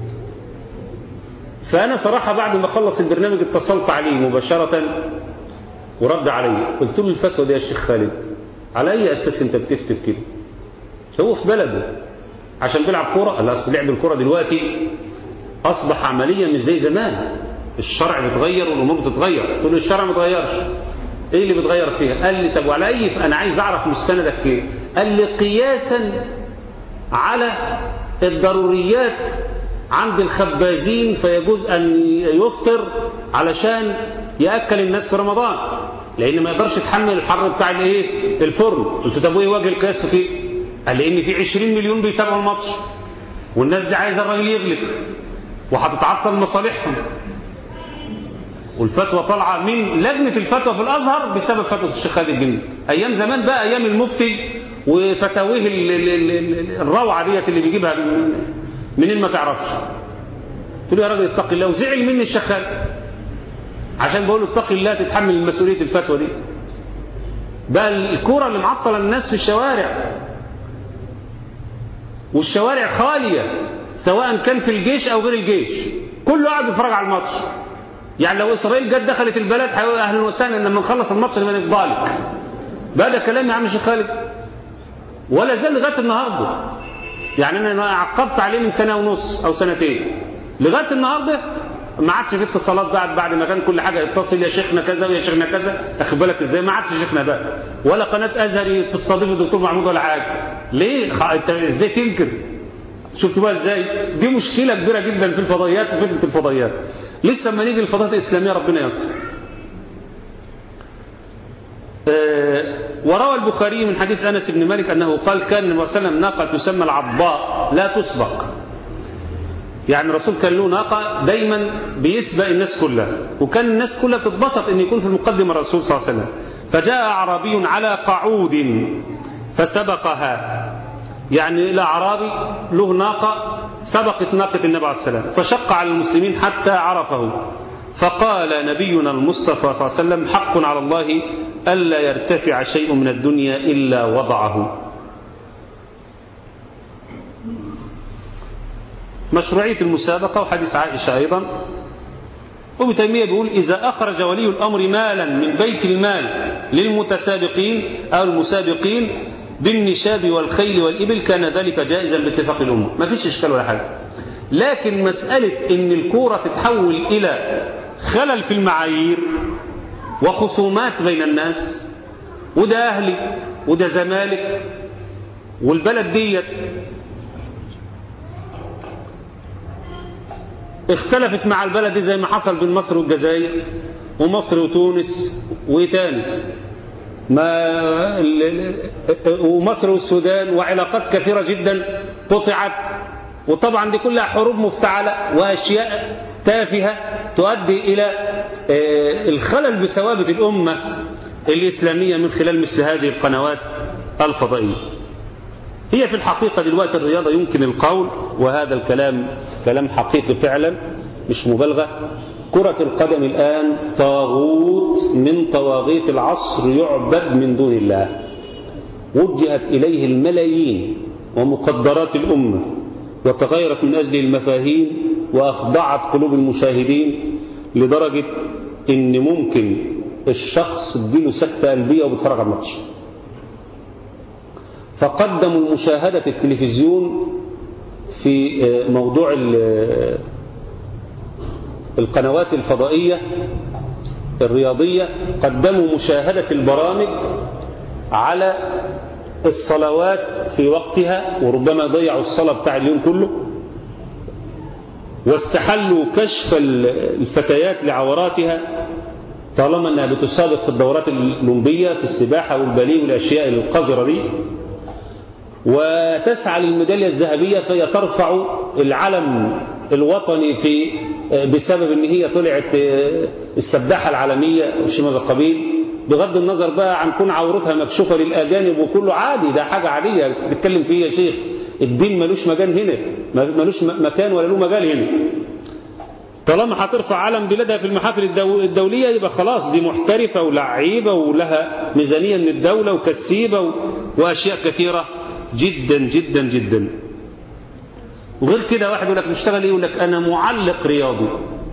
B: فأنا صراحة بعد ما خلص البرنامج اتصلت عليه مباشرة ورد علي قلت له الفتوى دي يا شيخ خالد على أي أساس أنت بتفتي كده هو في بلده عشان بيلعب كورة لا أصل لعب الكورة دلوقتي أصبح عملية مش زي زمان الشرع بيتغير والأمور بتتغير قلت له الشرع ما اتغيرش ايه اللي بيتغير فيها قال لي طب وعلى اي انا عايز اعرف مستندك ايه قال لي قياسا على الضروريات عند الخبازين فيجوز ان يفطر علشان ياكل الناس في رمضان لان ما يقدرش يتحمل الحر بتاع الايه الفرن قلت طب وايه وجه القياس في قال لي ان في 20 مليون بيتابعوا الماتش والناس دي عايزه الراجل يغلب وهتتعطل مصالحهم والفتوى طالعه من لجنه الفتوى في الازهر بسبب فتوى الشيخ خالد الجندي ايام زمان بقى ايام المفتي وفتاويه الروعه ديت اللي بيجيبها منين ما تعرفش قلت له يا راجل اتق الله وزعل مني الشيخ خالد عشان بقول له اتق الله تتحمل مسؤوليه الفتوى دي بقى الكوره اللي معطله الناس في الشوارع والشوارع خاليه سواء كان في الجيش او غير الجيش كله قاعد يتفرج على الماتش يعني لو اسرائيل جت دخلت البلد هيقول اهلا وسهلا لما نخلص الماتش لما نفضلك بقى ده كلام يا عم الشيخ خالد ولا زال لغايه النهارده يعني انا عقبت عليه من سنه ونص او سنتين لغايه النهارده ما عادش في اتصالات بعد بعد ما كان كل حاجه اتصل يا شيخنا كذا ويا شيخنا كذا تاخد بالك ازاي ما عادش شيخنا بقى ولا قناه ازهري تستضيف الدكتور محمود ولا حاجه ليه انت ازاي تنكر شفت بقى ازاي دي مشكله كبيره جدا في الفضائيات وفتنه الفضائيات لسه لما نيجي الفضاءات الإسلامية ربنا يصر أه وروى البخاري من حديث أنس بن مالك أنه قال كان النبي صلى الله عليه وسلم ناقة تسمى العضاء لا تسبق يعني الرسول كان له ناقة دايما بيسبق الناس كلها وكان الناس كلها بتتبسط ان يكون في المقدمة الرسول صلى الله عليه وسلم فجاء أعرابي على قعود فسبقها يعني الأعرابي له ناقة سبقت ناقة النبي عليه السلام فشق على المسلمين حتى عرفه فقال نبينا المصطفى صلى الله عليه وسلم حق على الله ألا يرتفع شيء من الدنيا إلا وضعه مشروعية المسابقة وحديث عائشة أيضا ابن تيمية بيقول إذا أخرج ولي الأمر مالا من بيت المال للمتسابقين أو المسابقين بالنشاب والخيل والإبل كان ذلك جائزا باتفاق الأمة ما فيش إشكال ولا حاجة لكن مسألة إن الكورة تتحول إلى خلل في المعايير وخصومات بين الناس وده أهلي وده زمالك والبلد ديت اختلفت مع البلد دي زي ما حصل بين مصر والجزائر ومصر وتونس وايه تاني ما ومصر والسودان وعلاقات كثيرة جدا قطعت وطبعا دي كلها حروب مفتعلة وأشياء تافهة تؤدي إلى الخلل بثوابت الأمة الإسلامية من خلال مثل هذه القنوات الفضائية هي في الحقيقة دلوقتي الرياضة يمكن القول وهذا الكلام كلام حقيقي فعلا مش مبالغة كرة القدم الآن طاغوت من طواغيت العصر يعبد من دون الله وجهت إليه الملايين ومقدرات الأمة وتغيرت من أجل المفاهيم وأخضعت قلوب المشاهدين لدرجة إن ممكن الشخص تجيله سكتة قلبية وبيتفرج على الماتش فقدموا المشاهدة التلفزيون في موضوع القنوات الفضائية الرياضية قدموا مشاهدة البرامج على الصلوات في وقتها وربما ضيعوا الصلاة بتاع اليوم كله واستحلوا كشف الفتيات لعوراتها طالما انها بتسابق في الدورات الاولمبيه في السباحه والباليه والاشياء القذره دي وتسعى للميداليه الذهبيه فهي ترفع العلم الوطني في بسبب ان هي طلعت السباحه العالميه وشي هذا القبيل بغض النظر بقى عن كون عورتها مكشوفه للاجانب وكله عادي ده حاجه عاديه تتكلم فيه يا شيخ الدين ملوش مكان هنا ملوش مكان ولا له مجال هنا طالما هترفع علم بلادها في المحافل الدو- الدولية يبقى خلاص دي محترفة ولعيبة ولها ميزانية من الدولة وكسيبة و- وأشياء كثيرة جدا جدا جدا وغير كده واحد يقول لك بتشتغل ايه يقول لك انا معلق رياضي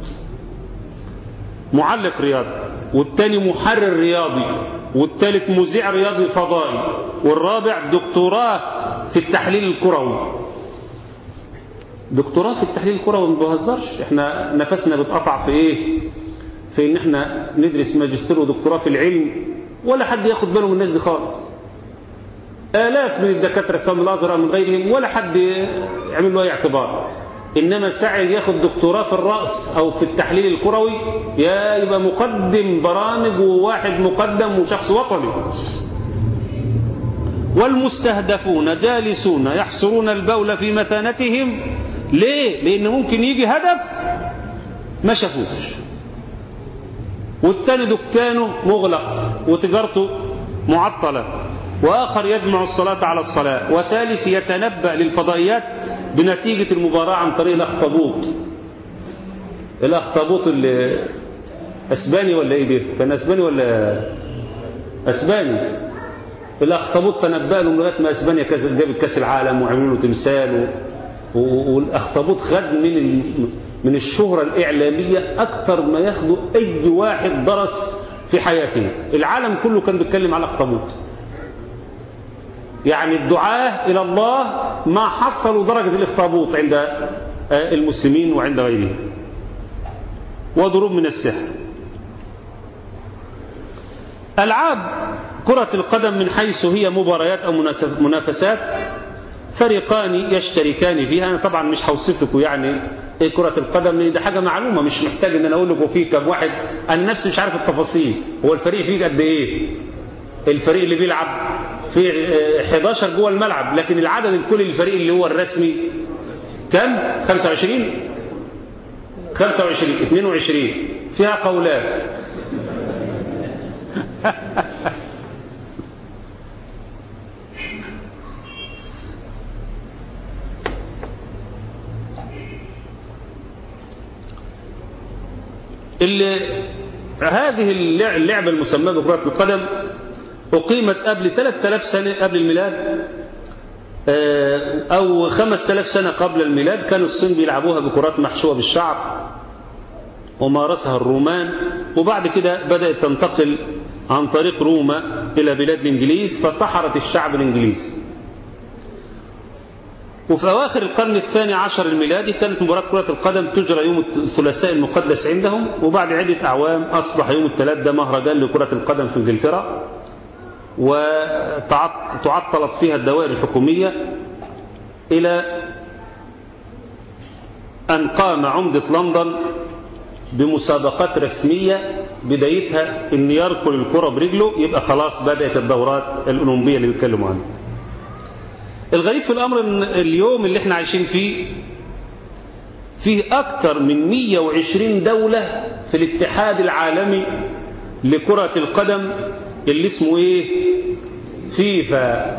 B: معلق رياضي والتاني محرر رياضي والتالت مذيع رياضي فضائي والرابع دكتوراه في التحليل الكروي دكتوراه في التحليل الكروي ما بهزرش احنا نفسنا بيتقطع في ايه في ان احنا ندرس ماجستير ودكتوراه في العلم ولا حد ياخد باله من الناس دي خالص آلاف من الدكاترة سواء من الأزهر أو من غيرهم ولا حد يعمل له أي اعتبار إنما سعي ياخد دكتوراه في الرأس أو في التحليل الكروي يا يبقى مقدم برامج وواحد مقدم وشخص وطني والمستهدفون جالسون يحصرون البول في مثانتهم ليه؟ لأن ممكن يجي هدف ما شافوش والتاني دكانه مغلق وتجارته معطلة وآخر يجمع الصلاة على الصلاة وثالث يتنبأ للفضائيات بنتيجة المباراة عن طريق الأخطبوط الأخطبوط اللي أسباني ولا إيه ده؟ كان أسباني ولا أسباني الأخطبوط تنبأ لهم لغاية ما أسبانيا كاس- جابت كأس العالم وعملوا له تمثال و... و... والأخطبوط خد من ال... من الشهرة الإعلامية أكثر ما ياخده أي واحد درس في حياته العالم كله كان بيتكلم على الأخطبوط يعني الدعاة إلى الله ما حصلوا درجة الإخطبوط عند آه، المسلمين وعند غيرهم وضروب من السحر ألعاب كرة القدم من حيث هي مباريات أو مناسف- منافسات فريقان يشتركان فيها أنا طبعا مش هوصف لكم يعني إيه كرة القدم لأن ده حاجة معلومة مش محتاج إن أنا أقول لكم فيه كم واحد أنا نفسي مش عارف التفاصيل هو الفريق فيه قد إيه الفريق اللي بيلعب في آه، 11 جوه الملعب لكن العدد الكلي للفريق اللي هو الرسمي كم 25 25 22 فيها قولان اللي هذه اللع- اللعبة المسماة بكرة القدم أقيمت قبل 3000 سنة قبل الميلاد آه، أو 5000 سنة قبل الميلاد كان الصين بيلعبوها بكرات محشوة بالشعر ومارسها الرومان وبعد كده بدأت تنتقل عن طريق روما إلى بلاد الإنجليز فسحرت الشعب الإنجليزي وفي أواخر القرن الثاني عشر الميلادي كانت مباراة كرة القدم تجرى يوم الثلاثاء المقدس عندهم وبعد عدة أعوام أصبح يوم الثلاث ده مهرجان لكرة القدم في إنجلترا وتعطلت فيها الدوائر الحكومية إلى أن قام عمدة لندن بمسابقات رسمية بدايتها ان يركل الكرة برجله يبقى خلاص بدأت الدورات الأولمبية اللي بيتكلموا عنها الغريب في الأمر ان اليوم اللي احنا عايشين فيه فيه أكثر من 120 دولة في الاتحاد العالمي لكرة القدم اللي اسمه ايه فيفا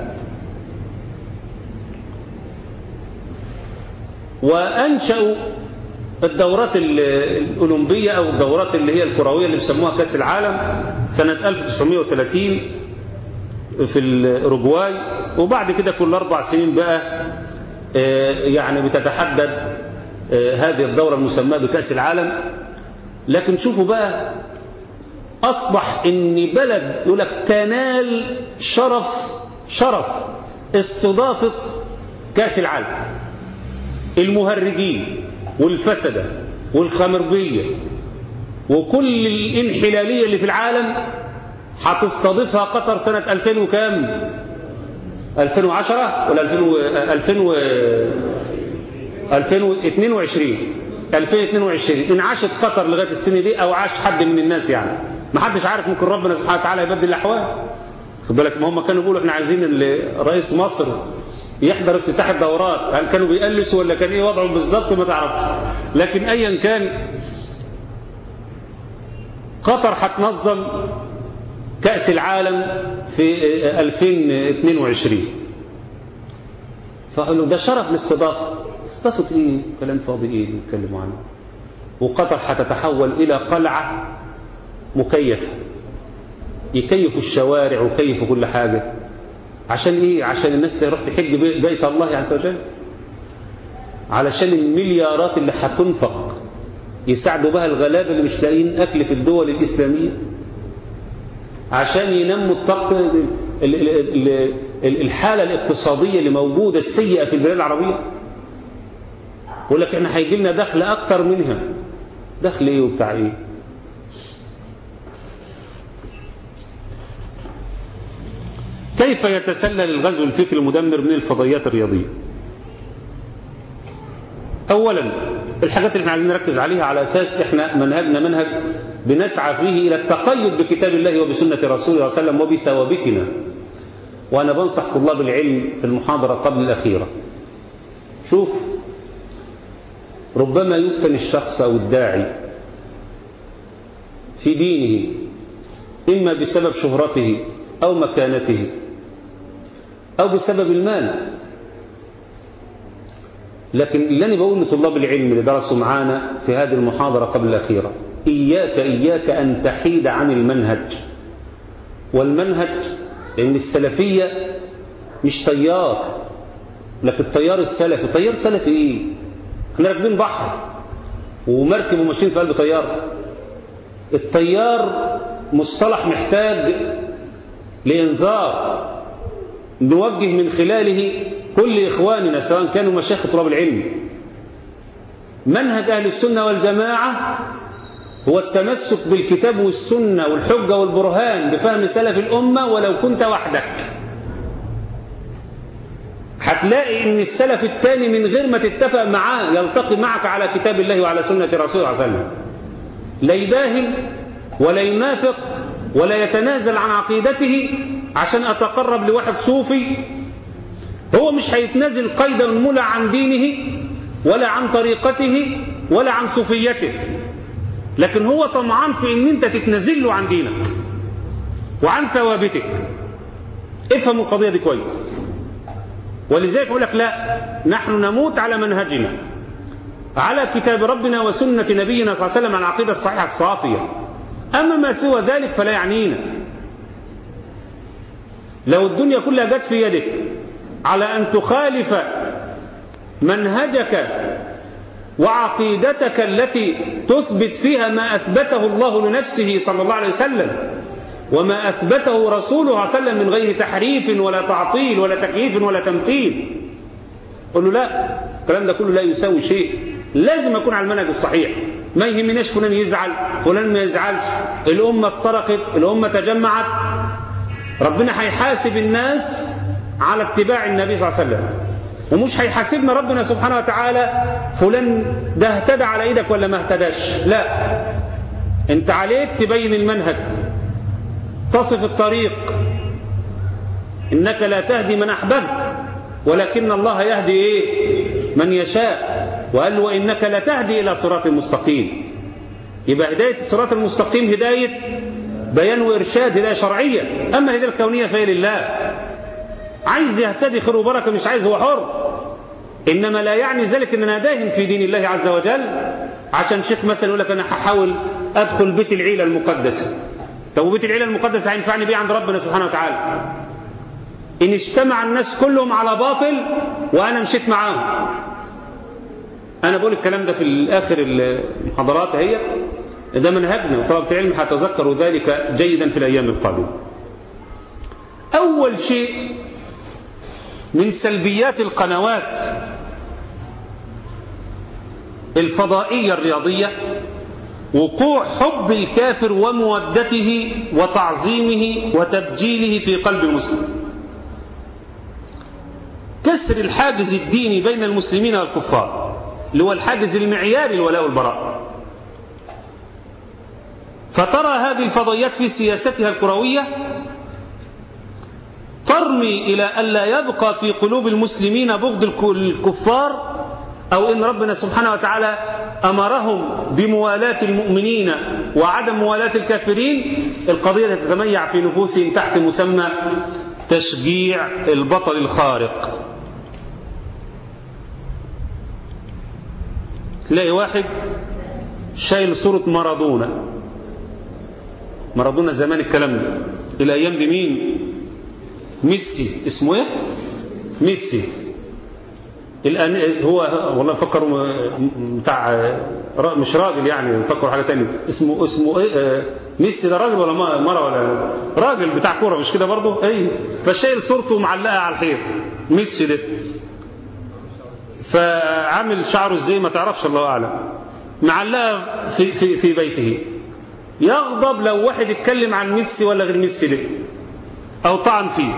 B: وأنشأوا الدورات ال- الأولمبية أو الدورات اللي هي الكروية اللي بيسموها كأس العالم سنة 1930 في الأوروجواي وبعد كده كل أربع سنين بقى آه، يعني بتتحدد آه، هذه الدورة المسماة بكأس العالم لكن شوفوا بقى أصبح إن بلد يقول لك تنال شرف شرف استضافة كأس العالم المهرجين والفسدة والخمرجية وكل الانحلالية اللي في العالم هتستضيفها قطر سنة 2000 وكام 2010 ولا 2000 و 2000 و 2022 2022 إن عاشت قطر لغاية السنة دي أو عاش حد من الناس يعني ما حدش عارف ممكن ربنا سبحانه وتعالى يبدل الأحوال خد بالك ما هم كانوا بيقولوا احنا عايزين ال- رئيس مصر يحضر افتتاح الدورات هل كانوا بيقلسوا ولا كان ايه وضعهم بالظبط ما تعرفش لكن ايا كان قطر هتنظم كأس العالم في 2022 فقالوا ده شرف للاستضافة استضافة ايه كلام فاضي ايه اللي بيتكلموا عنه وقطر هتتحول إلى قلعة مكيفة يكيفوا الشوارع ويكيفوا كل حاجة عشان إيه؟ عشان الناس تروح تحج بيت الله عز وجل علشان المليارات اللي هتنفق يساعدوا بها الغلابة اللي مش لاقيين أكل في الدول الإسلامية عشان ينموا الطقس الحالة الاقتصادية اللي موجودة السيئة في البلاد العربية يقول لك احنا هيجي لنا دخل أكتر منها دخل ايه وبتاع ايه كيف يتسلل الغزو الفكري المدمر من الفضائيات الرياضية أولا الحاجات اللي احنا عايزين نركز عليها على أساس احنا منهجنا منهج بنسعى فيه إلى التقيد بكتاب الله وبسنة رسوله صلى الله عليه وسلم وبثوابتنا وأنا بنصح طلاب العلم في المحاضرة قبل الأخيرة شوف ربما يفتن الشخص أو الداعي في دينه إما بسبب شهرته أو مكانته أو بسبب المال لكن اللي أنا بقول لطلاب العلم اللي درسوا معانا في هذه المحاضرة قبل الأخيرة إياك إياك أن تحيد عن المنهج والمنهج لأن السلفية مش طيار لكن الطيار السلفي طيار سلفي إيه احنا راكبين بحر ومركب وماشيين في قلب طيار الطيار مصطلح محتاج لإنذار نوجه من خلاله كل إخواننا سواء كانوا مشايخ طلاب العلم منهج أهل السنة والجماعة هو التمسك بالكتاب والسنة والحجة والبرهان بفهم سلف الأمة ولو كنت وحدك هتلاقي ان السلف الثاني من غير ما تتفق معاه يلتقي معك على كتاب الله وعلى سنة رسوله صلى الله عليه وسلم لا يباهل ولا ينافق ولا يتنازل عن عقيدته عشان أتقرب لواحد صوفي هو مش هيتنازل قيدا مولى عن دينه ولا عن طريقته ولا عن صوفيته لكن هو طمعان في ان انت تتنازل له عن دينك وعن ثوابتك افهموا القضية دي كويس ولذلك يقول لك لا نحن نموت على منهجنا على كتاب ربنا وسنة نبينا صلى الله عليه وسلم على العقيدة الصحيحة الصافية أما ما سوى ذلك فلا يعنينا لو الدنيا كلها جت في يدك على أن تخالف منهجك وعقيدتك التي تثبت فيها ما أثبته الله لنفسه صلى الله عليه وسلم وما أثبته رسوله صلى الله عليه وسلم من غير تحريف ولا تعطيل ولا تكييف ولا تمثيل قل له لا الكلام ده كله لا يساوي شيء لازم أكون على المنهج الصحيح ما يهمناش فلان يزعل فلان ما يزعلش الأمة افترقت الأمة تجمعت ربنا هيحاسب الناس على اتباع النبي صلى الله عليه وسلم ومش هيحاسبنا ربنا سبحانه وتعالى فلان ده اهتدى على ايدك ولا ما اهتداش لا انت عليك تبين المنهج تصف الطريق انك لا تهدي من احببت ولكن الله يهدي ايه من يشاء وقال وانك لا تهدي الى صراط مستقيم يبقى هدايه الصراط المستقيم هدايه بيان وارشاد هدايه شرعيه اما الهدايه الكونيه فهي لله عايز يهتدي خير وبركه مش عايز هو حر انما لا يعني ذلك ان انا داهن في دين الله عز وجل عشان شيخ مثلا يقول لك انا هحاول ادخل بيت العيله المقدسه طب وبيت العيله المقدسه هينفعني بيه عند ربنا سبحانه وتعالى ان اجتمع الناس كلهم على باطل وانا مشيت معاهم انا بقول الكلام ده في اخر المحاضرات هي ده منهجنا وطلبة العلم هتذكروا ذلك جيدا في الايام القادمه اول شيء من سلبيات القنوات الفضائية الرياضية وقوع حب الكافر ومودته وتعظيمه وتبجيله في قلب المسلم كسر الحاجز الديني بين المسلمين والكفار اللي هو الحاجز المعياري الولاء والبراء فترى هذه الفضائيات في سياستها الكروية ترمي إلى ألا يبقى في قلوب المسلمين بغض الكفار أو إن ربنا سبحانه وتعالى أمرهم بموالاة المؤمنين وعدم موالاة الكافرين القضية تتميع في نفوسهم تحت مسمى تشجيع البطل الخارق تلاقي واحد شايل صورة مارادونا مارادونا زمان الكلام ده الأيام دي مين ميسي اسمه ايه ميسي الآن هو والله فكروا بتاع مش راجل يعني فكروا حاجة تانية اسمه اسمه ايه ميسي ده راجل ولا مرة ولا راجل بتاع كورة مش كده برضه اي فشايل صورته معلقة على الحيط ميسي ده فعامل شعره ازاي ما تعرفش الله اعلم معلقة في, في, في بيته يغضب لو واحد يتكلم عن ميسي ولا غير ميسي ده او طعن فيه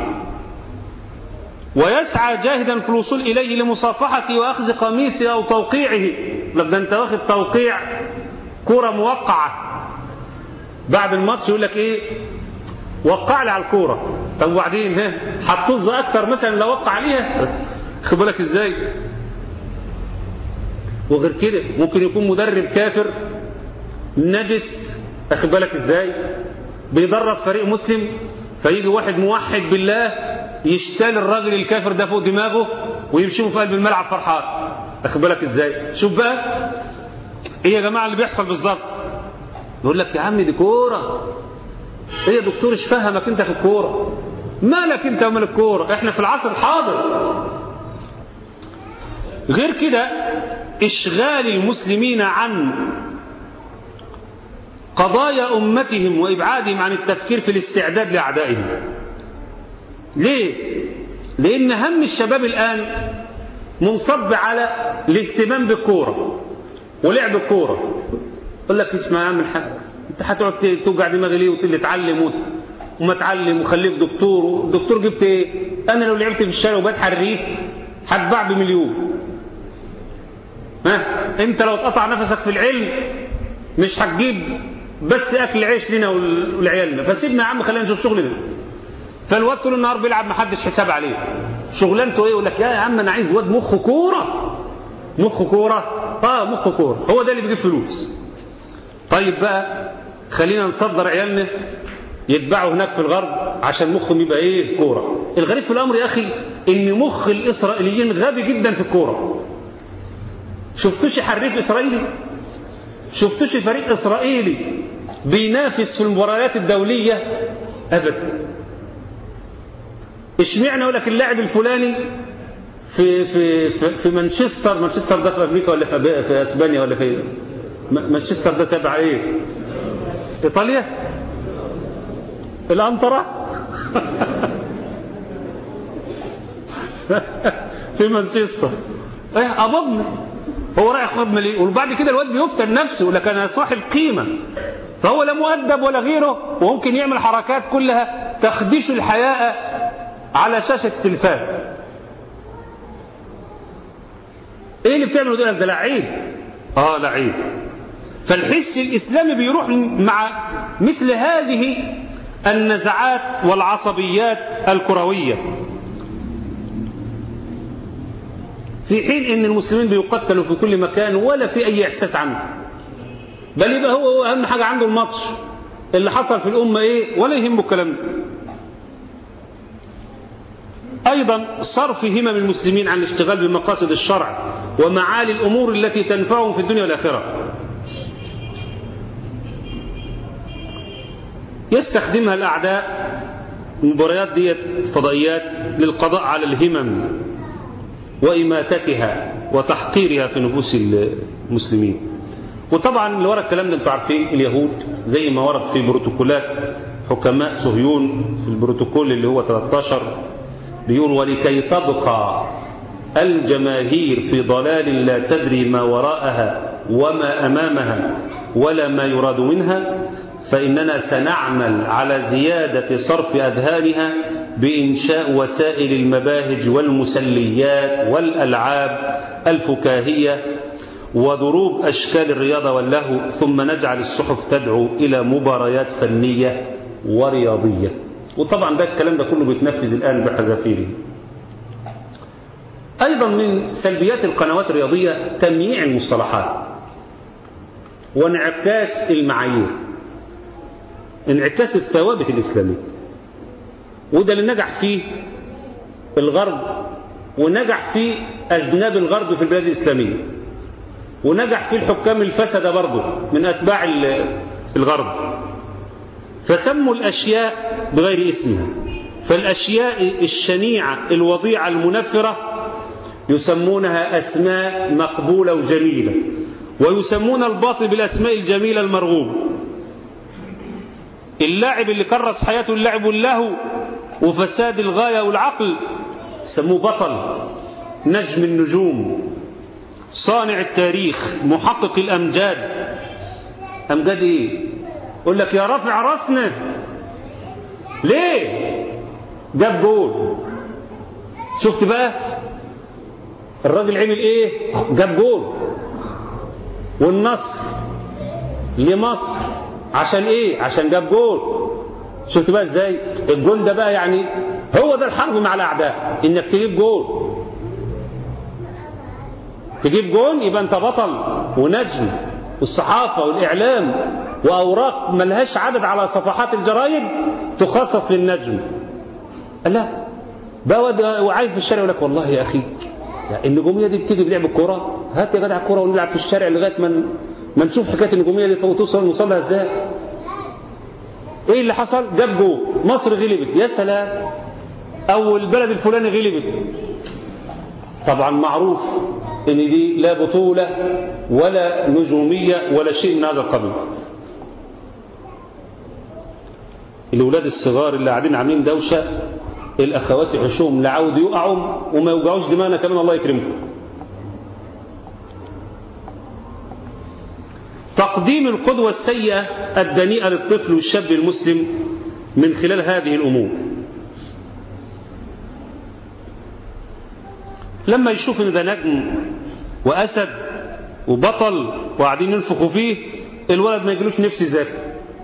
B: ويسعى جاهدا في الوصول إليه لمصافحته وأخذ قميصه أو توقيعه لك ده أنت واخد توقيع كرة موقعة بعد الماتش يقول لك إيه وقع لي على الكورة طب وبعدين ها هتطز أكتر مثلا لو وقع عليها خد بالك إزاي وغير كده ممكن يكون مدرب كافر نجس أخد بالك إزاي بيدرب فريق مسلم فيجي واحد موحد بالله يشتال الراجل الكافر ده فوق دماغه ويمشيه في قلب الملعب فرحان اخد بالك ازاي شوف بقى ايه يا جماعه اللي بيحصل بالظبط يقول لك يا عم دي كوره ايه يا دكتور ايش فهمك انت في الكوره مالك انت ومال الكوره احنا في العصر الحاضر غير كده اشغال المسلمين عن قضايا امتهم وابعادهم عن التفكير في الاستعداد لاعدائهم ليه لان هم الشباب الان منصب على الاهتمام بالكوره ولعب الكوره يقول لك اسمع يا عم الحاج انت هتقعد توجع دماغي ليه وتقول لي اتعلم وما اتعلم وخليك دكتور الدكتور جبت ايه انا لو لعبت في الشارع وبات حريف هتباع بمليون ها انت لو اتقطع نفسك في العلم مش هتجيب بس اكل عيش لنا ولعيالنا فسيبنا يا عم خلينا نشوف شغلنا فالواد طول النهار بيلعب محدش حساب عليه شغلانته ايه يقول لك يا عم انا عايز واد مخه كوره مخه كوره اه مخه كوره هو ده اللي بيجيب فلوس طيب بقى خلينا نصدر عيالنا يتباعوا هناك في الغرب عشان مخهم يبقى ايه كوره الغريب في الامر يا اخي ان مخ الاسرائيليين غبي جدا في الكوره شفتوش حريف اسرائيلي شفتوش فريق اسرائيلي بينافس في المباريات الدوليه ابدا اشمعنى يقول لك اللاعب الفلاني في في في, في مانشستر مانشستر ده في امريكا ولا في, في اسبانيا ولا في مانشستر ده تبع ايه ايطاليا الانطره في مانشستر ايه قبضني هو رايح قبضنا ليه وبعد كده الواد بيفتن نفسه يقول لك انا صاحب قيمه فهو لا مؤدب ولا غيره وممكن يعمل حركات كلها تخدش الحياء على شاشة التلفاز ايه اللي بتعمله ده ده لعيب اه لعيب فالحس الاسلامي بيروح مع مثل هذه النزعات والعصبيات الكروية في حين ان المسلمين بيقتلوا في كل مكان ولا في اي احساس عنه بل يبقى هو اهم حاجة عنده الماتش اللي حصل في الامة ايه ولا يهمه الكلام ده أيضا صرف همم المسلمين عن الاشتغال بمقاصد الشرع ومعالي الأمور التي تنفعهم في الدنيا والآخرة يستخدمها الأعداء المباريات ديت فضائيات للقضاء على الهمم وإماتتها وتحقيرها في نفوس المسلمين وطبعا اللي ورا الكلام ده انتوا عارفين اليهود زي ما ورد في بروتوكولات حكماء صهيون في البروتوكول اللي هو 13 بيقول ولكي تبقى الجماهير في ضلال لا تدري ما وراءها وما أمامها ولا ما يراد منها فإننا سنعمل على زيادة صرف أذهانها بإنشاء وسائل المباهج والمسليات والألعاب الفكاهية وضروب أشكال الرياضة واللهو ثم نجعل الصحف تدعو إلى مباريات فنية ورياضية وطبعا ده الكلام ده كله بيتنفذ الآن بحذافيره أيضا من سلبيات القنوات الرياضية تمييع المصطلحات وانعكاس المعايير انعكاس الثوابت الإسلامية وده اللي نجح فيه الغرب ونجح فيه أذناب الغرب في البلاد الإسلامية ونجح في الحكام الفسد برضه من أتباع الغرب فسموا الأشياء بغير اسمها فالأشياء الشنيعة الوضيعة المنفرة يسمونها أسماء مقبولة وجميلة ويسمون الباطل بالأسماء الجميلة المرغوبة اللاعب اللي كرس حياته اللعب واللهو وفساد الغاية والعقل سموه بطل نجم النجوم صانع التاريخ محقق الأمجاد أمجاد إيه يقول لك يا رافع راسنا ليه جاب جول شفت بقى الراجل عمل ايه جاب جول والنصر لمصر عشان ايه عشان جاب جول شفت بقى ازاي الجول ده بقى يعني هو ده الحرب مع الاعداء انك تجيب جول تجيب جول يبقى انت بطل ونجم والصحافه والاعلام واوراق ملهاش عدد على صفحات الجرايد تخصص للنجم لا بقى وعايز في الشارع يقول لك والله يا اخي النجوميه دي بتيجي بلعب الكوره هات يا جدع الكوره ونلعب في الشارع لغايه ما ما نشوف حكايه النجوميه دي توصل نوصل لها ازاي ايه اللي حصل جاب جول مصر غلبت يا سلام او البلد الفلاني غلبت طبعا معروف ان دي لا بطوله ولا نجوميه ولا شيء من هذا القبيل الاولاد الصغار اللي قاعدين عاملين دوشه الاخوات يحشوهم لعود يقعوا وما يوجعوش دماغنا كمان الله يكرمكم تقديم القدوة السيئة الدنيئة للطفل والشاب المسلم من خلال هذه الأمور لما يشوف ان ده نجم وأسد وبطل وقاعدين ينفخوا فيه الولد ما يجيلوش نفس يذاكر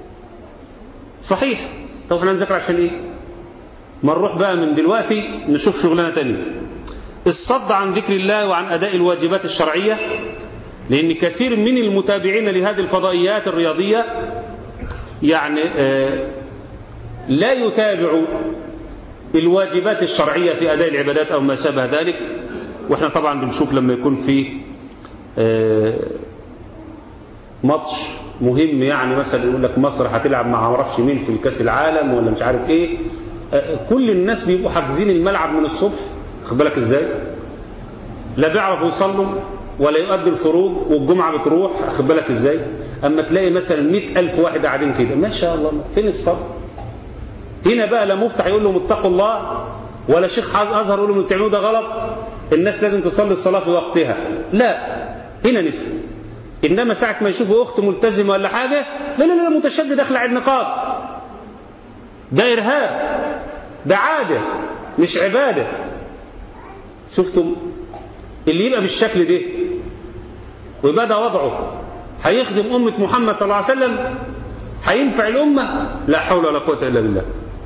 B: صحيح طب احنا نذاكر عشان ايه ما نروح بقى من دلوقتي نشوف شغلانه تانية الصد عن ذكر الله وعن أداء الواجبات الشرعية لأن كثير من المتابعين لهذه الفضائيات الرياضية يعني آه لا يتابع الواجبات الشرعية في أداء العبادات أو ما شابه ذلك وإحنا طبعا بنشوف لما يكون في آه ماتش مهم يعني مثلا يقول لك مصر هتلعب مع معرفش مين في كاس العالم ولا مش عارف ايه آه كل الناس بيبقوا حاجزين الملعب من الصبح خد بالك ازاي لا بيعرفوا يصلوا ولا يؤدوا الفروض والجمعة بتروح خد بالك ازاي اما تلاقي مثلا مئة ألف واحد قاعدين كده ما شاء الله فين الصبر هنا بقى لا مفتح يقول لهم اتقوا الله ولا شيخ أزهر يقول لهم بتعملوا ده غلط الناس لازم تصلي الصلاة في وقتها لا هنا نسكت إنما ساعة ما يشوفوا أخت ملتزمة ولا حاجة لا لا لا متشدد أخلع النقاب ده إرهاب ده عادة مش عبادة شفتم اللي يبقى بالشكل ده ويبقى ده وضعه هيخدم أمة محمد صلى الله عليه وسلم هينفع الأمة لا حول ولا قوة إلا بالله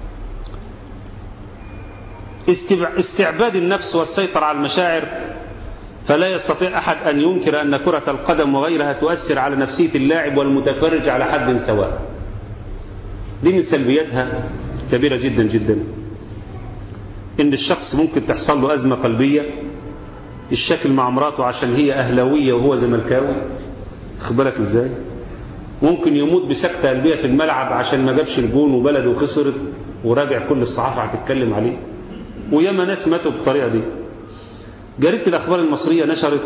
B: استعباد النفس والسيطرة على المشاعر فلا يستطيع أحد أن ينكر أن كرة القدم وغيرها تؤثر على نفسية اللاعب والمتفرج على حد سواء دي من سلبياتها كبيرة جدا جدا إن الشخص ممكن تحصل له أزمة قلبية الشكل مع مراته عشان هي أهلاوية وهو زملكاوي خبرك إزاي ممكن يموت بسكتة قلبية في الملعب عشان ما جابش الجون وبلده خسرت وراجع كل الصحافة هتتكلم عليه وياما ناس ماتوا بالطريقة دي جريدة الأخبار المصرية نشرت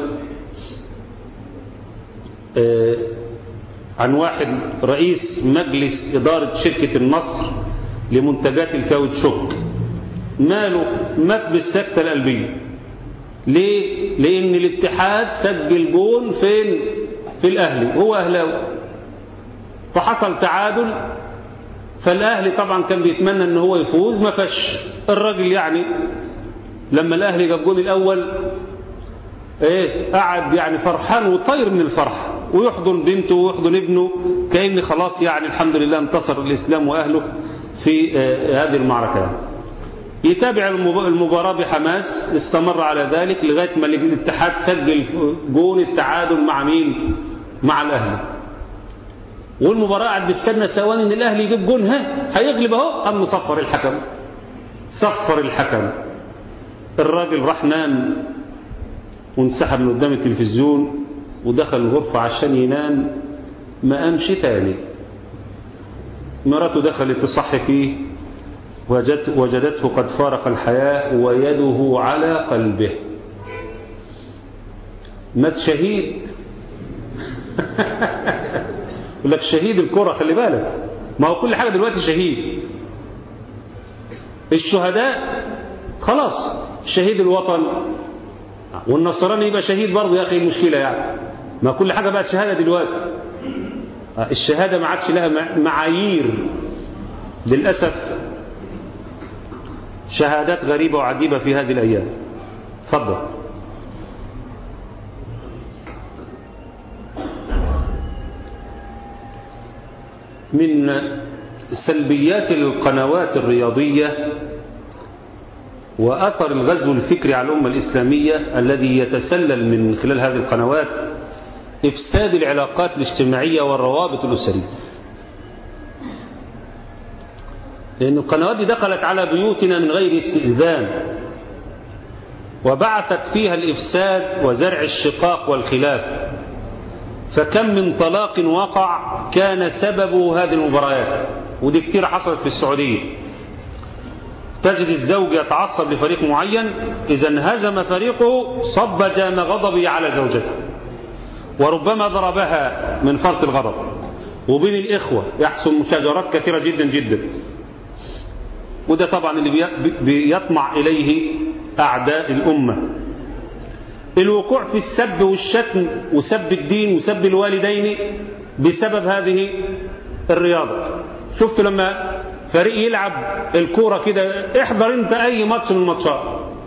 B: آه عن واحد رئيس مجلس إدارة شركة النصر لمنتجات الكاوتشوك ماله مات بالسكتة القلبية ليه؟ لأن الاتحاد سجل جون فين؟ في الأهلي هو أهلاوي فحصل تعادل فالأهلي طبعا كان بيتمنى ان هو يفوز ما فش الراجل يعني لما الأهلي جاب جون الأول ايه قعد يعني فرحان وطير من الفرح ويحضن بنته ويحضن ابنه كأن خلاص يعني الحمد لله انتصر الإسلام وأهله في آه هذه المعركة يتابع المباراة بحماس استمر على ذلك لغاية ما الاتحاد سجل جون التعادل مع مين مع الأهلي والمباراة قاعد بيستنى ثواني ان الاهلي يجيب جون ها هيغلب اهو قام صفر الحكم صفر الحكم الراجل راح نام وانسحب من قدام التلفزيون ودخل الغرفة عشان ينام ما قامش تاني مراته دخلت تصحي فيه وجدت وجدته قد فارق الحياة ويده على قلبه مات شهيد يقول لك شهيد الكرة خلي بالك ما هو كل حاجة دلوقتي شهيد الشهداء خلاص شهيد الوطن والنصراني يبقى شهيد برضه يا أخي المشكلة يعني ما كل حاجة بقت شهادة دلوقتي الشهادة ما عادش لها معايير للأسف شهادات غريبة وعجيبة في هذه الأيام تفضل من سلبيات القنوات الرياضية وأثر الغزو الفكري على الأمة الإسلامية الذي يتسلل من خلال هذه القنوات إفساد العلاقات الاجتماعية والروابط الأسرية لأن القنوات دي دخلت على بيوتنا من غير استئذان وبعثت فيها الإفساد وزرع الشقاق والخلاف فكم من طلاق وقع كان سببه هذه المباريات ودي كتير حصلت في السعودية تجد الزوج يتعصب لفريق معين إذا انهزم فريقه صب جام غضبه على زوجته وربما ضربها من فرط الغضب وبين الإخوة يحصل مشاجرات كثيرة جدا جدا وده طبعا اللي بيطمع إليه أعداء الأمة الوقوع في السب والشتم وسب الدين وسب الوالدين بسبب هذه الرياضة شفت لما فريق يلعب الكورة كده احضر انت اي ماتش من الماتشات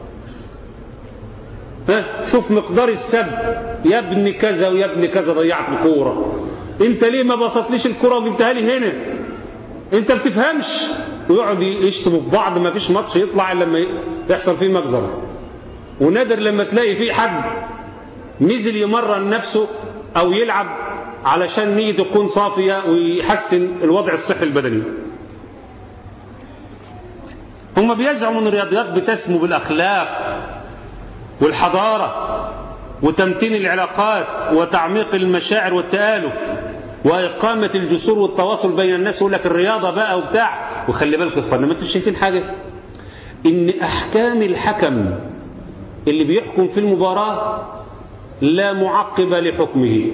B: ها شوف مقدار السب يا ابن كذا ويا ابن كذا ضيعت الكورة انت ليه ما بسطليش الكورة وجبتها لي هنا انت بتفهمش ويقعد يشتموا في بعض ما فيش ماتش يطلع الا لما يحصل فيه مجزرة ونادر لما تلاقي فيه حد نزل يمرن نفسه او يلعب علشان نيته تكون صافية ويحسن الوضع الصحي البدني هم بيزعموا ان الرياضيات بتسمو بالاخلاق والحضارة وتمتين العلاقات وتعميق المشاعر والتآلف وإقامة الجسور والتواصل بين الناس يقول لك الرياضة بقى وبتاع وخلي بالك يا اخوانا ما انتوا شايفين حاجة إن أحكام الحكم اللي بيحكم في المباراة لا معقب لحكمه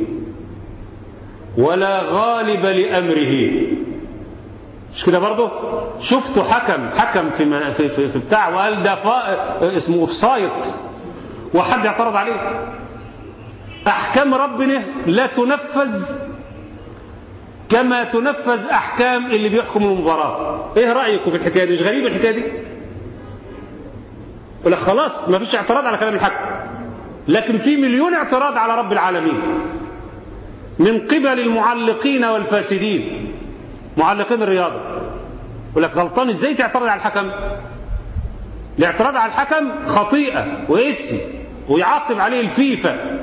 B: ولا غالب لأمره مش كده برضه شفتوا حكم حكم في في في, في بتاع وقال ده اسمه اوفسايد وحد اعترض عليه احكام ربنا لا تنفذ كما تنفذ احكام اللي بيحكم المباراه ايه رايكم في الحكايه دي مش غريبه الحكايه دي ولا خلاص ما فيش اعتراض على كلام الحكم لكن في مليون اعتراض على رب العالمين من قبل المعلقين والفاسدين معلقين الرياضة يقول لك غلطان ازاي تعترض على الحكم الاعتراض على الحكم خطيئة واسم ويعاقب عليه الفيفا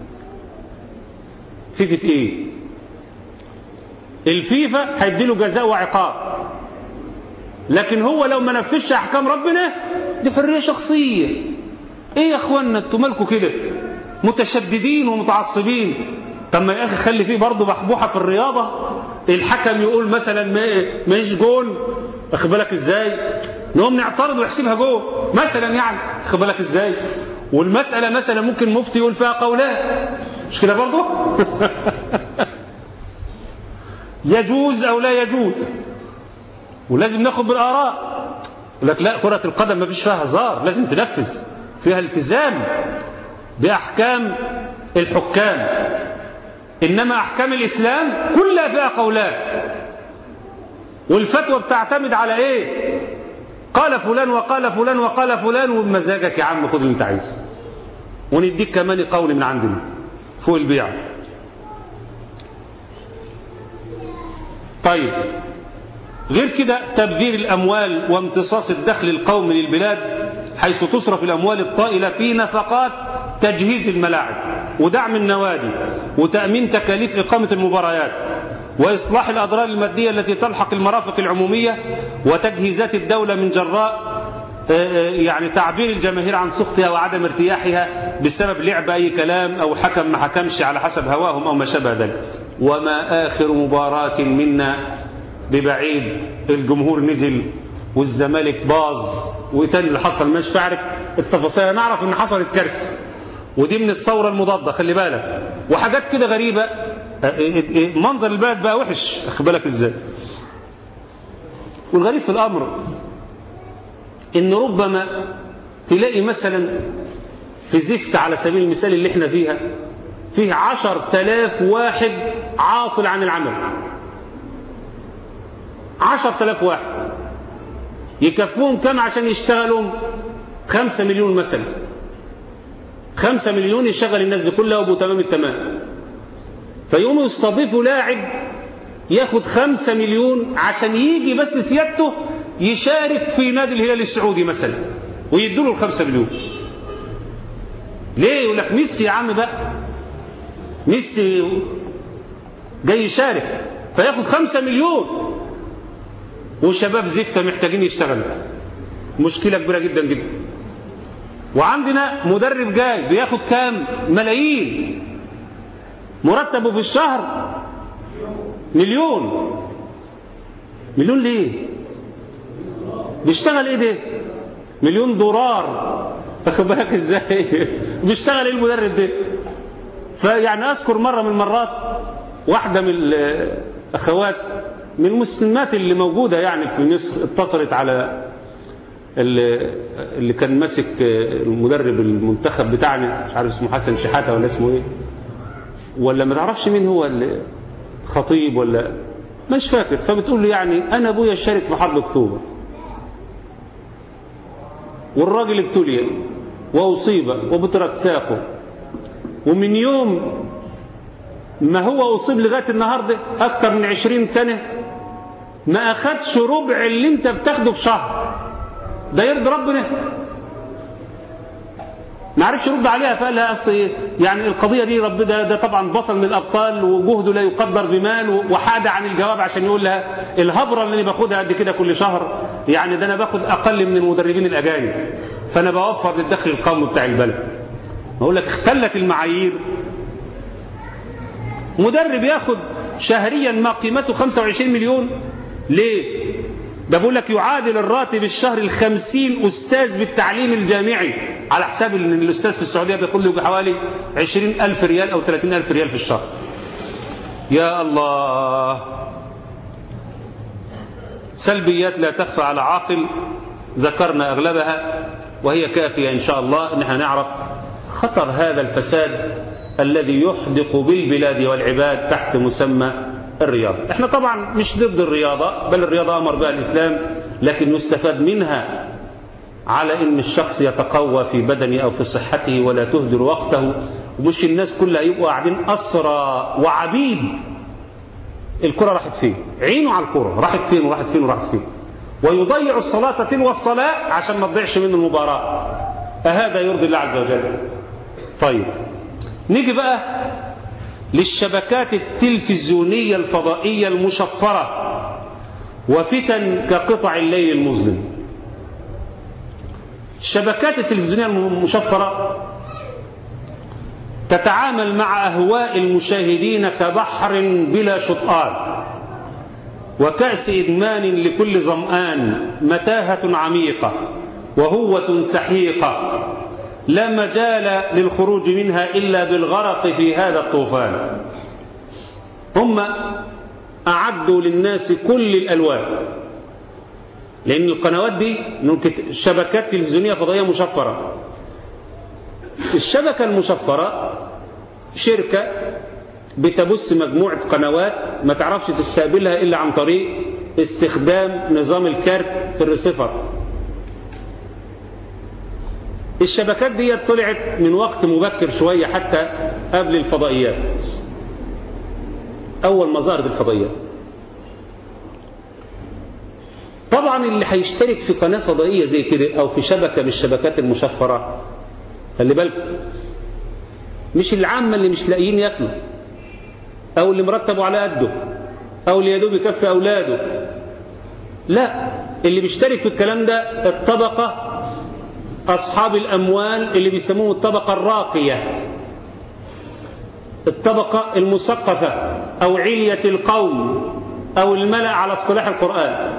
B: فيفا ايه الفيفا هيديله جزاء وعقاب لكن هو لو ما نفذش احكام ربنا دي حريه شخصيه ايه يا اخوانا انتوا مالكوا كده متشددين ومتعصبين طب ما يا اخي خلي فيه برضه بحبوحه في الرياضه الحكم يقول مثلا ما يجي جون واخد بالك ازاي نقوم نعترض ويحسبها جون مثلا يعني واخد بالك ازاي والمساله مثلا ممكن مفتي يقول فيها قولان مش كده برضه يجوز او لا يجوز ولازم ناخد بالاراء يقول لك لا كره القدم ما فيش فيها هزار لازم تنفذ فيها التزام باحكام الحكام إنما أحكام الإسلام كلها فيها قولان والفتوى بتعتمد على إيه قال فلان وقال فلان وقال فلان وبمزاجك يا عم خد اللي انت عايزه ونديك كمان قول من عندنا فوق البيع طيب غير كده تبذير الأموال وامتصاص الدخل القومي للبلاد حيث تصرف الأموال الطائلة في نفقات تجهيز الملاعب ودعم النوادي وتأمين تكاليف إقامة المباريات وإصلاح الأضرار المادية التي تلحق المرافق العمومية وتجهيزات الدولة من جراء يعني تعبير الجماهير عن سخطها وعدم ارتياحها بسبب لعب أي كلام أو حكم ما حكمش على حسب هواهم أو ما شابه ذلك وما آخر مباراة منا ببعيد الجمهور نزل والزمالك باظ وتاني اللي حصل مش بعرف التفاصيل نعرف ان حصلت كارثه ودي من الثوره المضاده خلي بالك وحاجات كده غريبه منظر البلد بقى وحش اخد بالك ازاي والغريب في الامر ان ربما تلاقي مثلا في زفت على سبيل المثال اللي احنا فيها فيه عشر تلاف واحد عاطل عن العمل عشر تلاف واحد يكفوهم كم عشان يشتغلوا خمسة مليون مثلا خمسة مليون يشغل الناس دي كلها وابو تمام التمام فيقوموا يستضيفوا لاعب ياخد خمسة مليون عشان يجي بس سيادته يشارك في نادي الهلال السعودي مثلا ويدوا له الخمسة مليون ليه يقول لك ميسي يا عم بقى ميسي جاي يشارك فياخد خمسة مليون وشباب زفة محتاجين يشتغلوا مشكلة كبيرة جدا جدا وعندنا مدرب جاي بياخد كام ملايين مرتبه في الشهر مليون مليون ليه بيشتغل ايه ده مليون دولار واخد بالك ازاي بيشتغل ايه المدرب ده فيعني اذكر مره من المرات واحده من الاخوات من المسلمات اللي موجوده يعني في مصر اتصلت على اللي, اللي كان ماسك المدرب المنتخب بتاعنا مش عارف اسمه حسن شحاته ولا اسمه ايه ولا ما تعرفش مين هو الخطيب ولا مش فاكر فبتقول له يعني انا ابويا شارك في حرب اكتوبر والراجل ابتلي واصيب وبترك ساقه ومن يوم ما هو اصيب لغايه النهارده اكثر من عشرين سنه ما اخدش ربع اللي انت بتاخده في شهر ده يرضي ربنا ما عرفش يرد عليها فقال لها اصل يعني القضيه دي رب ده, ده طبعا بطل من الابطال وجهده لا يقدر بمال وحاد عن الجواب عشان يقول لها الهبره اللي انا باخدها قد كده كل شهر يعني ده انا باخد اقل من المدربين الاجانب فانا بوفر للدخل القومي بتاع البلد بقول لك اختلت المعايير مدرب ياخد شهريا ما قيمته 25 مليون ليه ده بقول لك يعادل الراتب الشهري الخمسين أستاذ بالتعليم الجامعي على حساب ان الأستاذ في السعودية بياخد له حوالي عشرين ألف ريال أو ثلاثين ألف ريال في الشهر يا الله سلبيات لا تخفى على عاقل ذكرنا أغلبها وهي كافية إن شاء الله إن احنا نعرف خطر هذا الفساد الذي يحدق بالبلاد والعباد تحت مسمى الرياضة احنا طبعا مش ضد الرياضة بل الرياضة أمر بها الإسلام لكن يستفاد منها على ان الشخص يتقوى في بدنه أو في صحته ولا تهدر وقته ومش الناس كلها يبقوا قاعدين أسرى وعبيد الكرة راحت فين عينه على الكرة راحت فين وراحت فين وراحت فين ويضيع الصلاة تلو الصلاة عشان ما تضيعش منه المباراة أهذا يرضي الله عز وجل طيب نيجي بقى للشبكات التلفزيونية الفضائية المشفرة وفتن كقطع الليل المظلم الشبكات التلفزيونية المشفرة تتعامل مع أهواء المشاهدين كبحر بلا شطآن وكأس إدمان لكل ظمآن متاهة عميقة وهوة سحيقة لا مجال للخروج منها إلا بالغرق في هذا الطوفان هم أعدوا للناس كل الألوان لأن القنوات دي شبكات تلفزيونية فضائية مشفرة الشبكة المشفرة شركة بتبث مجموعة قنوات ما تعرفش تستقبلها إلا عن طريق استخدام نظام الكارت في الريسيفر الشبكات دي طلعت من وقت مبكر شوية حتى قبل الفضائيات أول ما ظهرت الفضائيات طبعا اللي هيشترك في قناة فضائية زي كده أو في شبكة من الشبكات المشفرة خلي بالكم مش العامة اللي مش لاقيين ياكلوا أو اللي مرتبوا على قده أو اللي يدوب يكفي أولاده لا اللي بيشترك في الكلام ده الطبقة أصحاب الأموال اللي بيسموهم الطبقة الراقية الطبقة المثقفة أو علية القوم أو الملأ على اصطلاح القرآن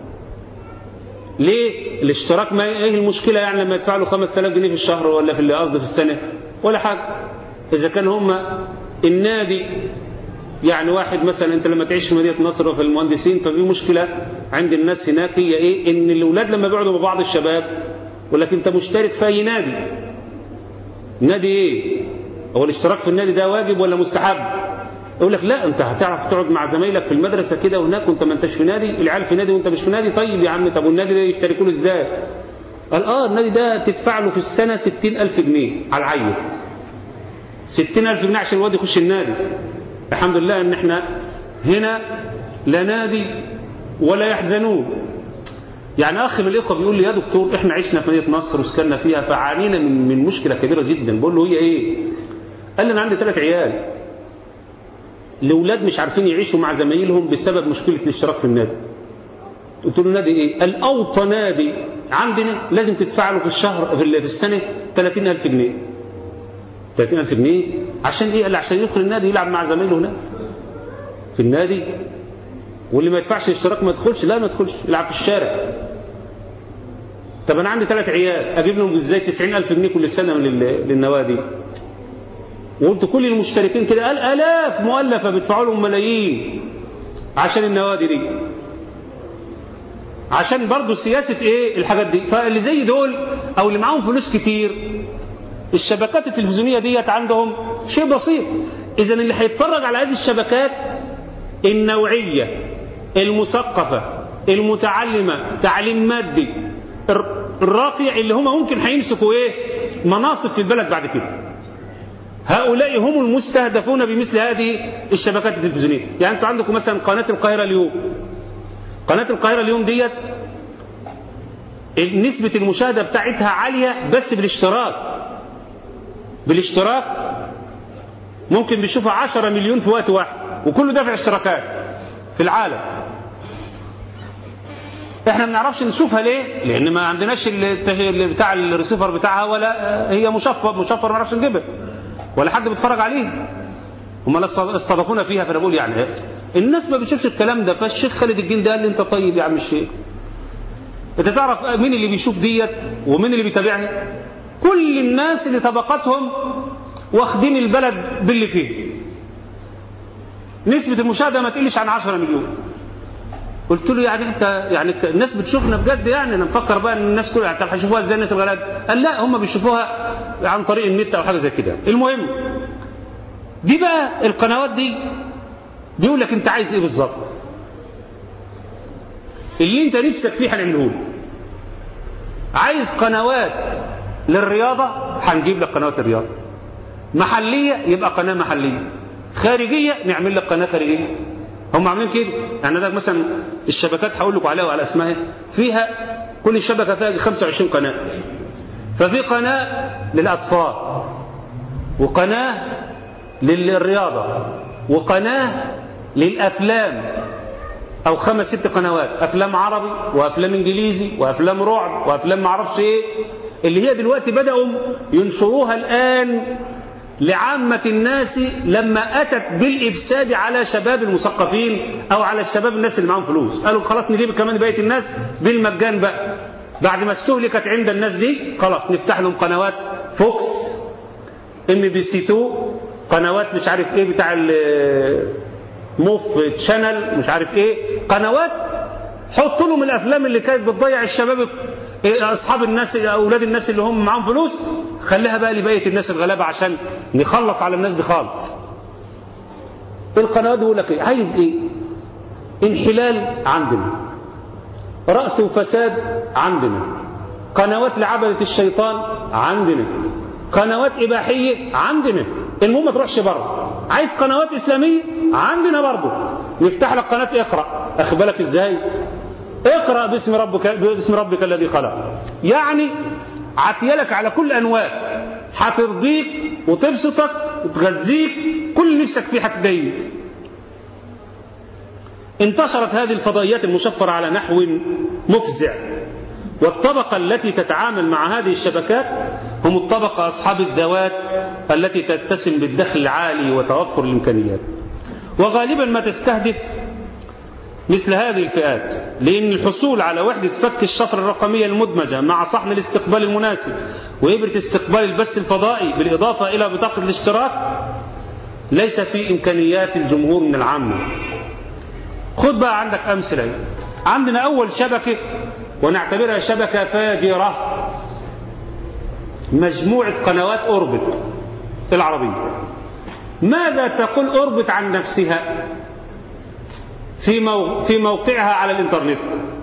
B: ليه الاشتراك ما ايه المشكلة يعني لما يدفع له 5000 جنيه في الشهر ولا في اللي قصده في السنة ولا حاجة إذا كان هم النادي يعني واحد مثلا انت لما تعيش في مدينة نصر وفي المهندسين ففي مشكلة عند الناس هناك هي ايه ان الاولاد لما بيقعدوا مع بعض الشباب يقول لك انت مشترك في اي نادي نادي ايه هو الاشتراك في النادي ده واجب ولا مستحب يقول لك لا انت هتعرف تقعد مع زمايلك في المدرسة كده وهناك وانت ما انتش في نادي العيال في نادي وانت مش في نادي طيب يا عم طب والنادي ده يشتركوا له ازاي قال اه النادي ده تدفع له في السنة 60000 جنيه على العيل 60000 جنيه عشان الواد يخش النادي الحمد لله ان احنا هنا لا نادي ولا يحزنون يعني اخ من الاخوه بيقول لي يا دكتور احنا عشنا في مدينه نصر وسكننا فيها فعانينا من من مشكله كبيره جدا بقول له هي ايه قال لي انا عندي ثلاث عيال الاولاد مش عارفين يعيشوا مع زمايلهم بسبب مشكله الاشتراك في النادي قلت له نادي ايه قال اوطى نادي عندنا لازم تدفع له في الشهر في السنه 30000 جنيه 30000 جنيه عشان ايه قال عشان يدخل النادي يلعب مع زمايله هناك في النادي واللي ما يدفعش اشتراك ما يدخلش لا ما يدخلش يلعب في الشارع طب انا عندي ثلاث عيال اجيب لهم ازاي 90000 جنيه كل سنه من للنوادي وقلت كل المشتركين كده قال الاف مؤلفه بيدفعوا لهم ملايين عشان النوادي دي عشان برضه سياسه ايه الحاجات دي فاللي زي دول او اللي معاهم فلوس كتير الشبكات التلفزيونيه ديت عندهم شيء بسيط اذا اللي هيتفرج على هذه الشبكات النوعيه المثقفه المتعلمه تعليم مادي الراقي اللي هم ممكن هيمسكوا ايه مناصب في البلد بعد كده هؤلاء هم المستهدفون بمثل هذه الشبكات التلفزيونيه يعني انتوا عندكم مثلا قناه القاهره اليوم قناه القاهره اليوم ديت نسبه المشاهده بتاعتها عاليه بس بالاشتراك بالاشتراك ممكن بيشوفها 10 مليون في وقت واحد وكله دافع اشتراكات في العالم احنا ما بنعرفش نشوفها ليه لان ما عندناش اللي بتاع الريسيفر بتاعها ولا هي مشفر مشفر ما نعرفش نجيبها ولا حد بيتفرج عليه هم استضافونا فيها فانا بقول يعني الناس ما بتشوفش الكلام ده فالشيخ خالد الجن ده قال لي انت طيب يا عم الشيخ انت تعرف مين اللي بيشوف ديت ومين اللي بيتابعها كل الناس اللي طبقاتهم واخدين البلد باللي فيه نسبة المشاهدة ما تقلش عن 10 مليون قلت له يعني انت يعني الناس بتشوفنا بجد يعني انا مفكر بقى ان الناس كلها طب هيشوفوها ازاي الناس الغلابه قال لا هم بيشوفوها عن طريق النت او حاجه زي كده المهم دي بقى القنوات دي بيقول لك انت عايز ايه بالظبط اللي انت نفسك فيه هنعمله لك عايز قنوات للرياضه هنجيب لك قنوات الرياضه محليه يبقى قناه محليه خارجيه نعمل لك قناه خارجيه هم عاملين كده يعني ده مثلا الشبكات هقول لكم عليها وعلى اسمها فيها كل شبكه فيها 25 قناه ففي قناه للاطفال وقناه للرياضه وقناه للافلام او خمس ست قنوات افلام عربي وافلام انجليزي وافلام رعب وافلام معرفش ايه اللي هي دلوقتي بداوا ينشروها الان لعامة الناس لما أتت بالإفساد على شباب المثقفين أو على الشباب الناس اللي معاهم فلوس قالوا خلاص نجيب كمان بقية الناس بالمجان بقى بعد ما استهلكت عند الناس دي خلاص نفتح لهم قنوات فوكس ام بي سي 2 قنوات مش عارف ايه بتاع موف تشانل مش عارف ايه قنوات حطوا لهم الافلام اللي كانت بتضيع الشباب اصحاب الناس اولاد الناس اللي هم معاهم فلوس خليها بقى لبقيه الناس الغلابه عشان نخلص على الناس دي خالص القنوات بيقول لك ايه عايز ايه انحلال عندنا رأس وفساد عندنا قنوات لعبدة الشيطان عندنا قنوات إباحية عندنا المهم ما تروحش بره عايز قنوات إسلامية عندنا برضه نفتح لك قناة اقرأ أخد بالك إزاي اقرأ باسم ربك باسم ربك الذي خلق يعني عتيلك على كل أنواع هترضيك وتبسطك وتغذيك كل نفسك فيه هتدين انتشرت هذه الفضائيات المشفرة على نحو مفزع والطبقة التي تتعامل مع هذه الشبكات هم الطبقة أصحاب الذوات التي تتسم بالدخل العالي وتوفر الإمكانيات وغالبا ما تستهدف مثل هذه الفئات لأن الحصول على وحدة فك الشفرة الرقمية المدمجة مع صحن الاستقبال المناسب وإبرة استقبال البث الفضائي بالإضافة إلى بطاقة الاشتراك ليس في إمكانيات الجمهور من العامة خد بقى عندك أمثلة عندنا أول شبكة ونعتبرها شبكة فاجرة مجموعة قنوات أوربت العربية ماذا تقول أوربت عن نفسها في في موقعها على الإنترنت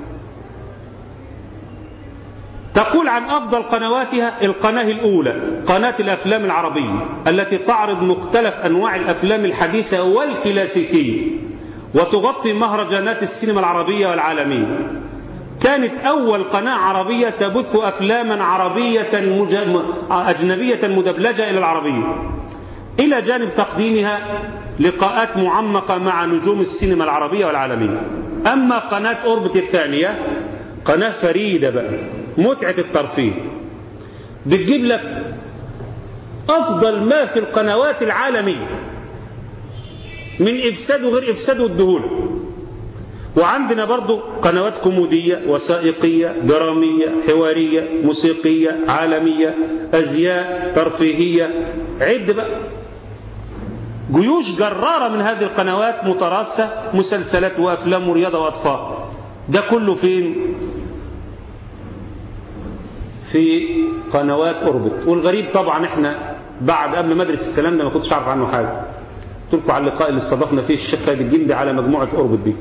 B: تقول عن أفضل قنواتها القناة الأولى قناة الأفلام العربية التي تعرض مختلف أنواع الأفلام الحديثة والكلاسيكية وتغطي مهرجانات السينما العربية والعالمية كانت أول قناة عربية تبث أفلاما عربية أجنبية مدبلجة إلى العربية إلى جانب تقديمها لقاءات معمقة مع نجوم السينما العربية والعالمية أما قناة أوربت الثانية قناة فريدة بقى متعة الترفيه بتجيب لك أفضل ما في القنوات العالمية من إفساد وغير إفساد والدهولة وعندنا برضو قنوات كوميدية وثائقية درامية حوارية موسيقية عالمية أزياء ترفيهية عد بقى جيوش جرارة من هذه القنوات متراصة مسلسلات وأفلام ورياضة وأطفال ده كله فين في قنوات أوربت والغريب طبعا احنا بعد قبل ما ادرس الكلام ده ما كنتش اعرف عنه حاجة قلت لكم على اللقاء اللي استضفنا فيه الشيخ خالد الجندي على مجموعة أوربت دي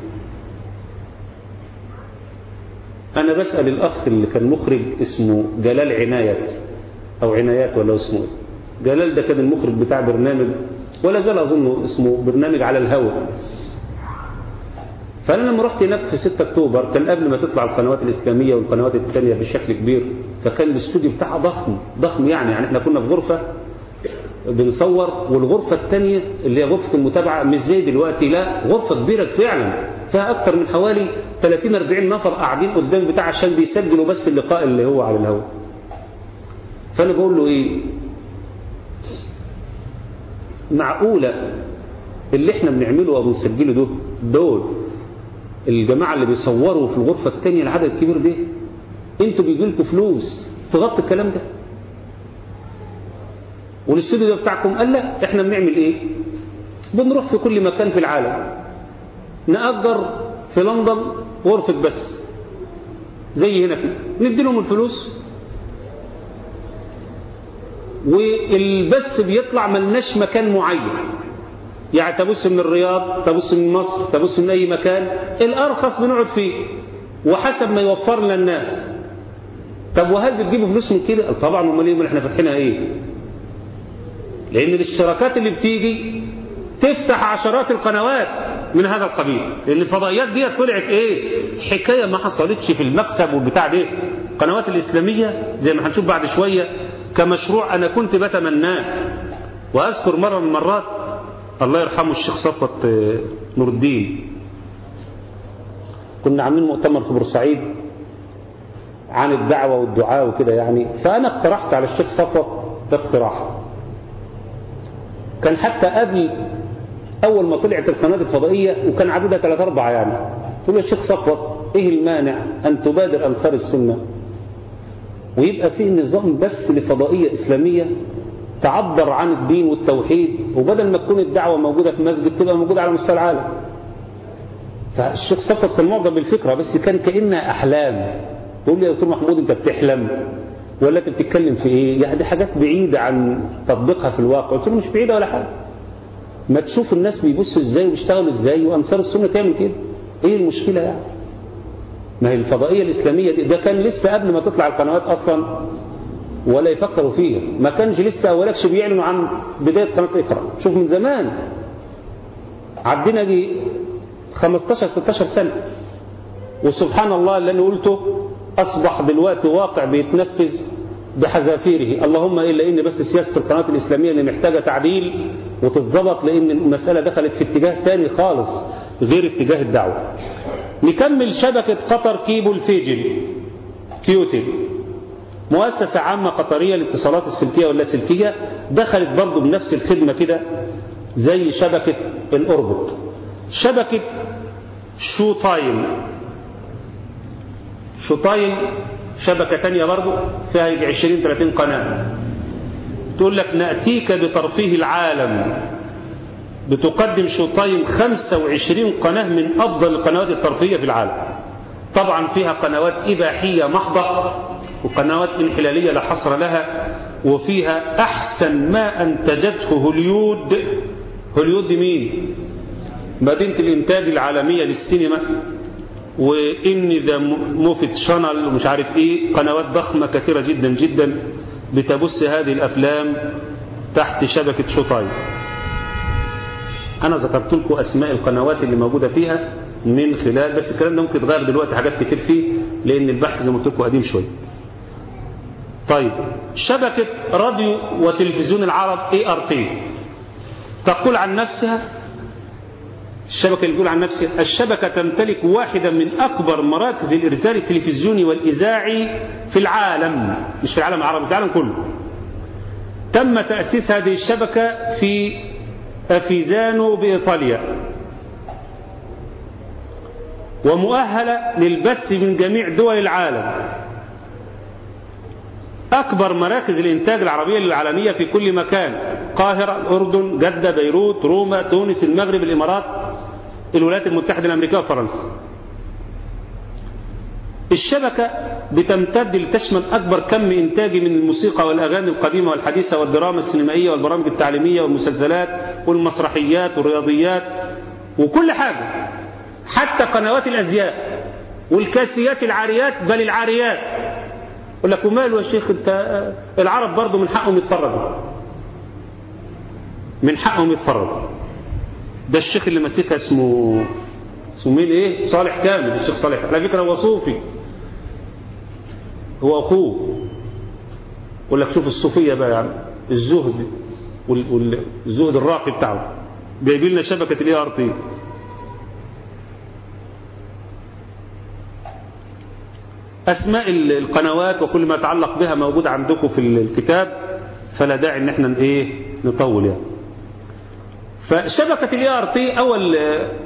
B: أنا بسأل الأخ اللي كان مخرج اسمه جلال عناية أو عنايات ولا اسمه إيه جلال ده كان المخرج بتاع برنامج ولا زال أظن اسمه برنامج على الهوى فأنا لما رحت هناك في 6 أكتوبر كان قبل ما تطلع القنوات الإسلامية والقنوات الثانية بشكل كبير فكان الاستوديو بتاعها ضخم ضخم يعني يعني احنا كنا في غرفة بنصور والغرفة الثانية اللي هي غرفة المتابعة مش زي دلوقتي لا غرفة كبيرة فعلا فيها أكثر من حوالي 30 40 نفر قاعدين قدام بتاع عشان بيسجلوا بس اللقاء اللي هو على الهواء فأنا بقول له إيه معقولة اللي احنا بنعمله وبنسجله ده دول الجماعة اللي بيصوروا في الغرفة الثانية العدد الكبير ده انتوا بيجي لكم فلوس تغطي الكلام ده والاستوديو ده بتاعكم قال لا احنا بنعمل ايه بنروح في كل مكان في العالم نأجر في لندن غرفة بس زي هنا كده ندي لهم الفلوس والبث بيطلع ملناش مكان معين يعني تبص من الرياض تبص من مصر تبص من أي مكان الأرخص بنقعد فيه وحسب ما يوفر لنا الناس طب وهل بتجيبوا فلوس من كده؟ طبعا امال ايه احنا فاتحينها ايه؟ لأن الاشتراكات اللي بتيجي تفتح عشرات القنوات من هذا القبيل لأن الفضائيات دي طلعت ايه؟ حكاية ما حصلتش في المكسب والبتاع ده القنوات الإسلامية زي ما هنشوف بعد شوية كمشروع أنا كنت بتمناه وأذكر مرة من المرات الله يرحمه الشيخ صفوت نور الدين كنا عاملين مؤتمر في بورسعيد عن الدعوة والدعاء وكده يعني فأنا اقترحت على الشيخ صفوت اقتراح كان حتى قبل أول ما طلعت القناة الفضائية وكان عددها ثلاثة أربعة يعني قلت له يا شيخ صفوت إيه المانع أن تبادر أنصار السنة ويبقى فيه نظام بس لفضائية إسلامية تعبر عن الدين والتوحيد وبدل ما تكون الدعوة موجودة في مسجد تبقى موجودة على مستوى العالم فالشيخ صفت كان معجب بالفكرة بس كان كأنها أحلام يقول لي يا دكتور محمود أنت بتحلم ولا أنت بتتكلم في إيه؟ يعني دي حاجات بعيدة عن تطبيقها في الواقع قلت له مش بعيدة ولا حاجة ما تشوف الناس بيبصوا إزاي وبيشتغلوا إزاي وأنصار السنة تعمل كده إيه المشكلة يعني؟ ما هي الفضائية الإسلامية دي ده كان لسه قبل ما تطلع القنوات أصلا ولا يفكروا فيها ما كانش لسه ولكش بيعلنوا عن بداية قناة اقرأ شوف من زمان عدينا دي 15 16 سنة وسبحان الله اللي أنا قلته أصبح دلوقتي واقع بيتنفذ بحذافيره اللهم إلا إن بس سياسة القناة الإسلامية اللي محتاجة تعديل وتتظبط لأن المسألة دخلت في اتجاه تاني خالص غير اتجاه الدعوة نكمل شبكة قطر كيبو الفيجل كيوتل مؤسسة عامة قطرية للاتصالات السلكية واللاسلكية دخلت برضه بنفس الخدمة كده زي شبكة الأوربت شبكة شو تايم شو تايم شبكة تانية برضه فيها يجي 20 30 قناة تقول لك نأتيك بترفيه العالم بتقدم شو تايم 25 قناة من أفضل القنوات الترفيهية في العالم طبعا فيها قنوات إباحية محضة وقنوات انحلالية لا حصر لها وفيها أحسن ما أنتجته هوليود هوليود مين مدينة الإنتاج العالمية للسينما وإن ذا موفيت شانل ومش عارف إيه قنوات ضخمة كثيرة جدا جدا بتبث هذه الأفلام تحت شبكة شوتايم أنا ذكرت لكم أسماء القنوات اللي موجودة فيها من خلال بس الكلام ده ممكن يتغير دلوقتي حاجات كتير فيه لأن البحث زي ما قلت لكم قديم شوية طيب شبكة راديو وتلفزيون العرب اي ار تي تقول عن نفسها الشبكة اللي تقول عن نفسها الشبكة تمتلك واحدة من أكبر مراكز الإرسال التلفزيوني والإذاعي في العالم مش في العالم العربي في العالم كله تم تأسيس هذه الشبكة في أفيزانو بإيطاليا ومؤهلة للبث من جميع دول العالم أكبر مراكز الإنتاج العربية العالمية في كل مكان القاهرة الأردن جدة بيروت روما تونس المغرب الإمارات الولايات المتحدة الأمريكية وفرنسا الشبكة بتمتد لتشمل أكبر كم إنتاجي من الموسيقى والأغاني القديمة والحديثة والدراما السينمائية والبرامج التعليمية والمسلسلات والمسرحيات والرياضيات وكل حاجة حتى قنوات الأزياء والكاسيات العاريات بل العاريات يقول لك وماله يا شيخ انت العرب برضه من حقهم يتفرجوا من حقهم يتفرجوا ده الشيخ اللي ماسكها اسمه اسمه مين ايه صالح كامل الشيخ صالح على فكره هو صوفي هو اخوه يقول لك شوف الصوفيه بقى يعني الزهد والزهد الراقي بتاعه جايبين لنا شبكه الاي ار تي أسماء القنوات وكل ما يتعلق بها موجود عندكم في الكتاب فلا داعي ان احنا ايه نطول يعني فشبكة الاي ار تي اول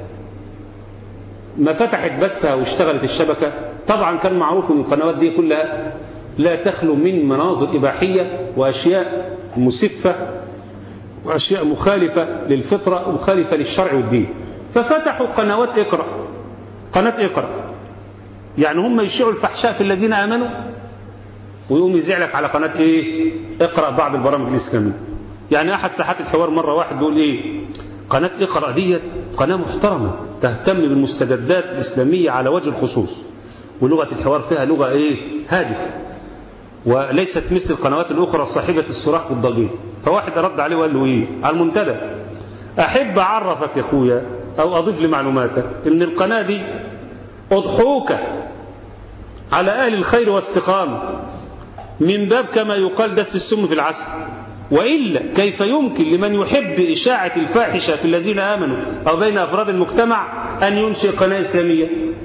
B: ما فتحت بثها واشتغلت الشبكة طبعا كان معروف ان القنوات دي كلها لا تخلو من مناظر إباحية وأشياء مسفة وأشياء مخالفة للفطرة ومخالفة للشرع والدين ففتحوا قنوات اقرأ قناة اقرأ يعني هم يشيعوا الفحشاء في الذين آمنوا ويقوم يذيع لك على قناة ايه اقرأ بعض البرامج الإسلامية يعني أحد ساحات الحوار مرة واحد بيقول ايه قناة اقرأ ديت قناة محترمة تهتم بالمستجدات الإسلامية على وجه الخصوص ولغة الحوار فيها لغة ايه هادفة وليست مثل القنوات الأخرى صاحبة الصراخ والضجيج فواحد رد عليه وقال له ايه على المنتدى أحب أعرفك يا أخويا أو أضيف لمعلوماتك إن القناة دي أضحوك على أهل الخير واستقامة من باب كما يقال دس السم في العسل وإلا كيف يمكن لمن يحب إشاعة الفاحشة في الذين آمنوا أو بين أفراد المجتمع أن ينشئ قناة إسلامية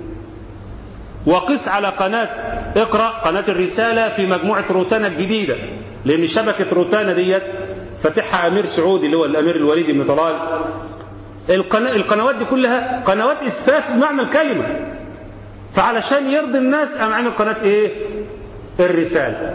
B: وقس على قناة اقرأ قناة الرسالة في مجموعة روتانا الجديدة لأن شبكة روتانا ديت فتحها أمير سعودي اللي هو الأمير الوليد بن طلال القنوات دي كلها قنوات إسفاف بمعنى الكلمة فعلشان يرضي الناس قام عامل قناة ايه الرسالة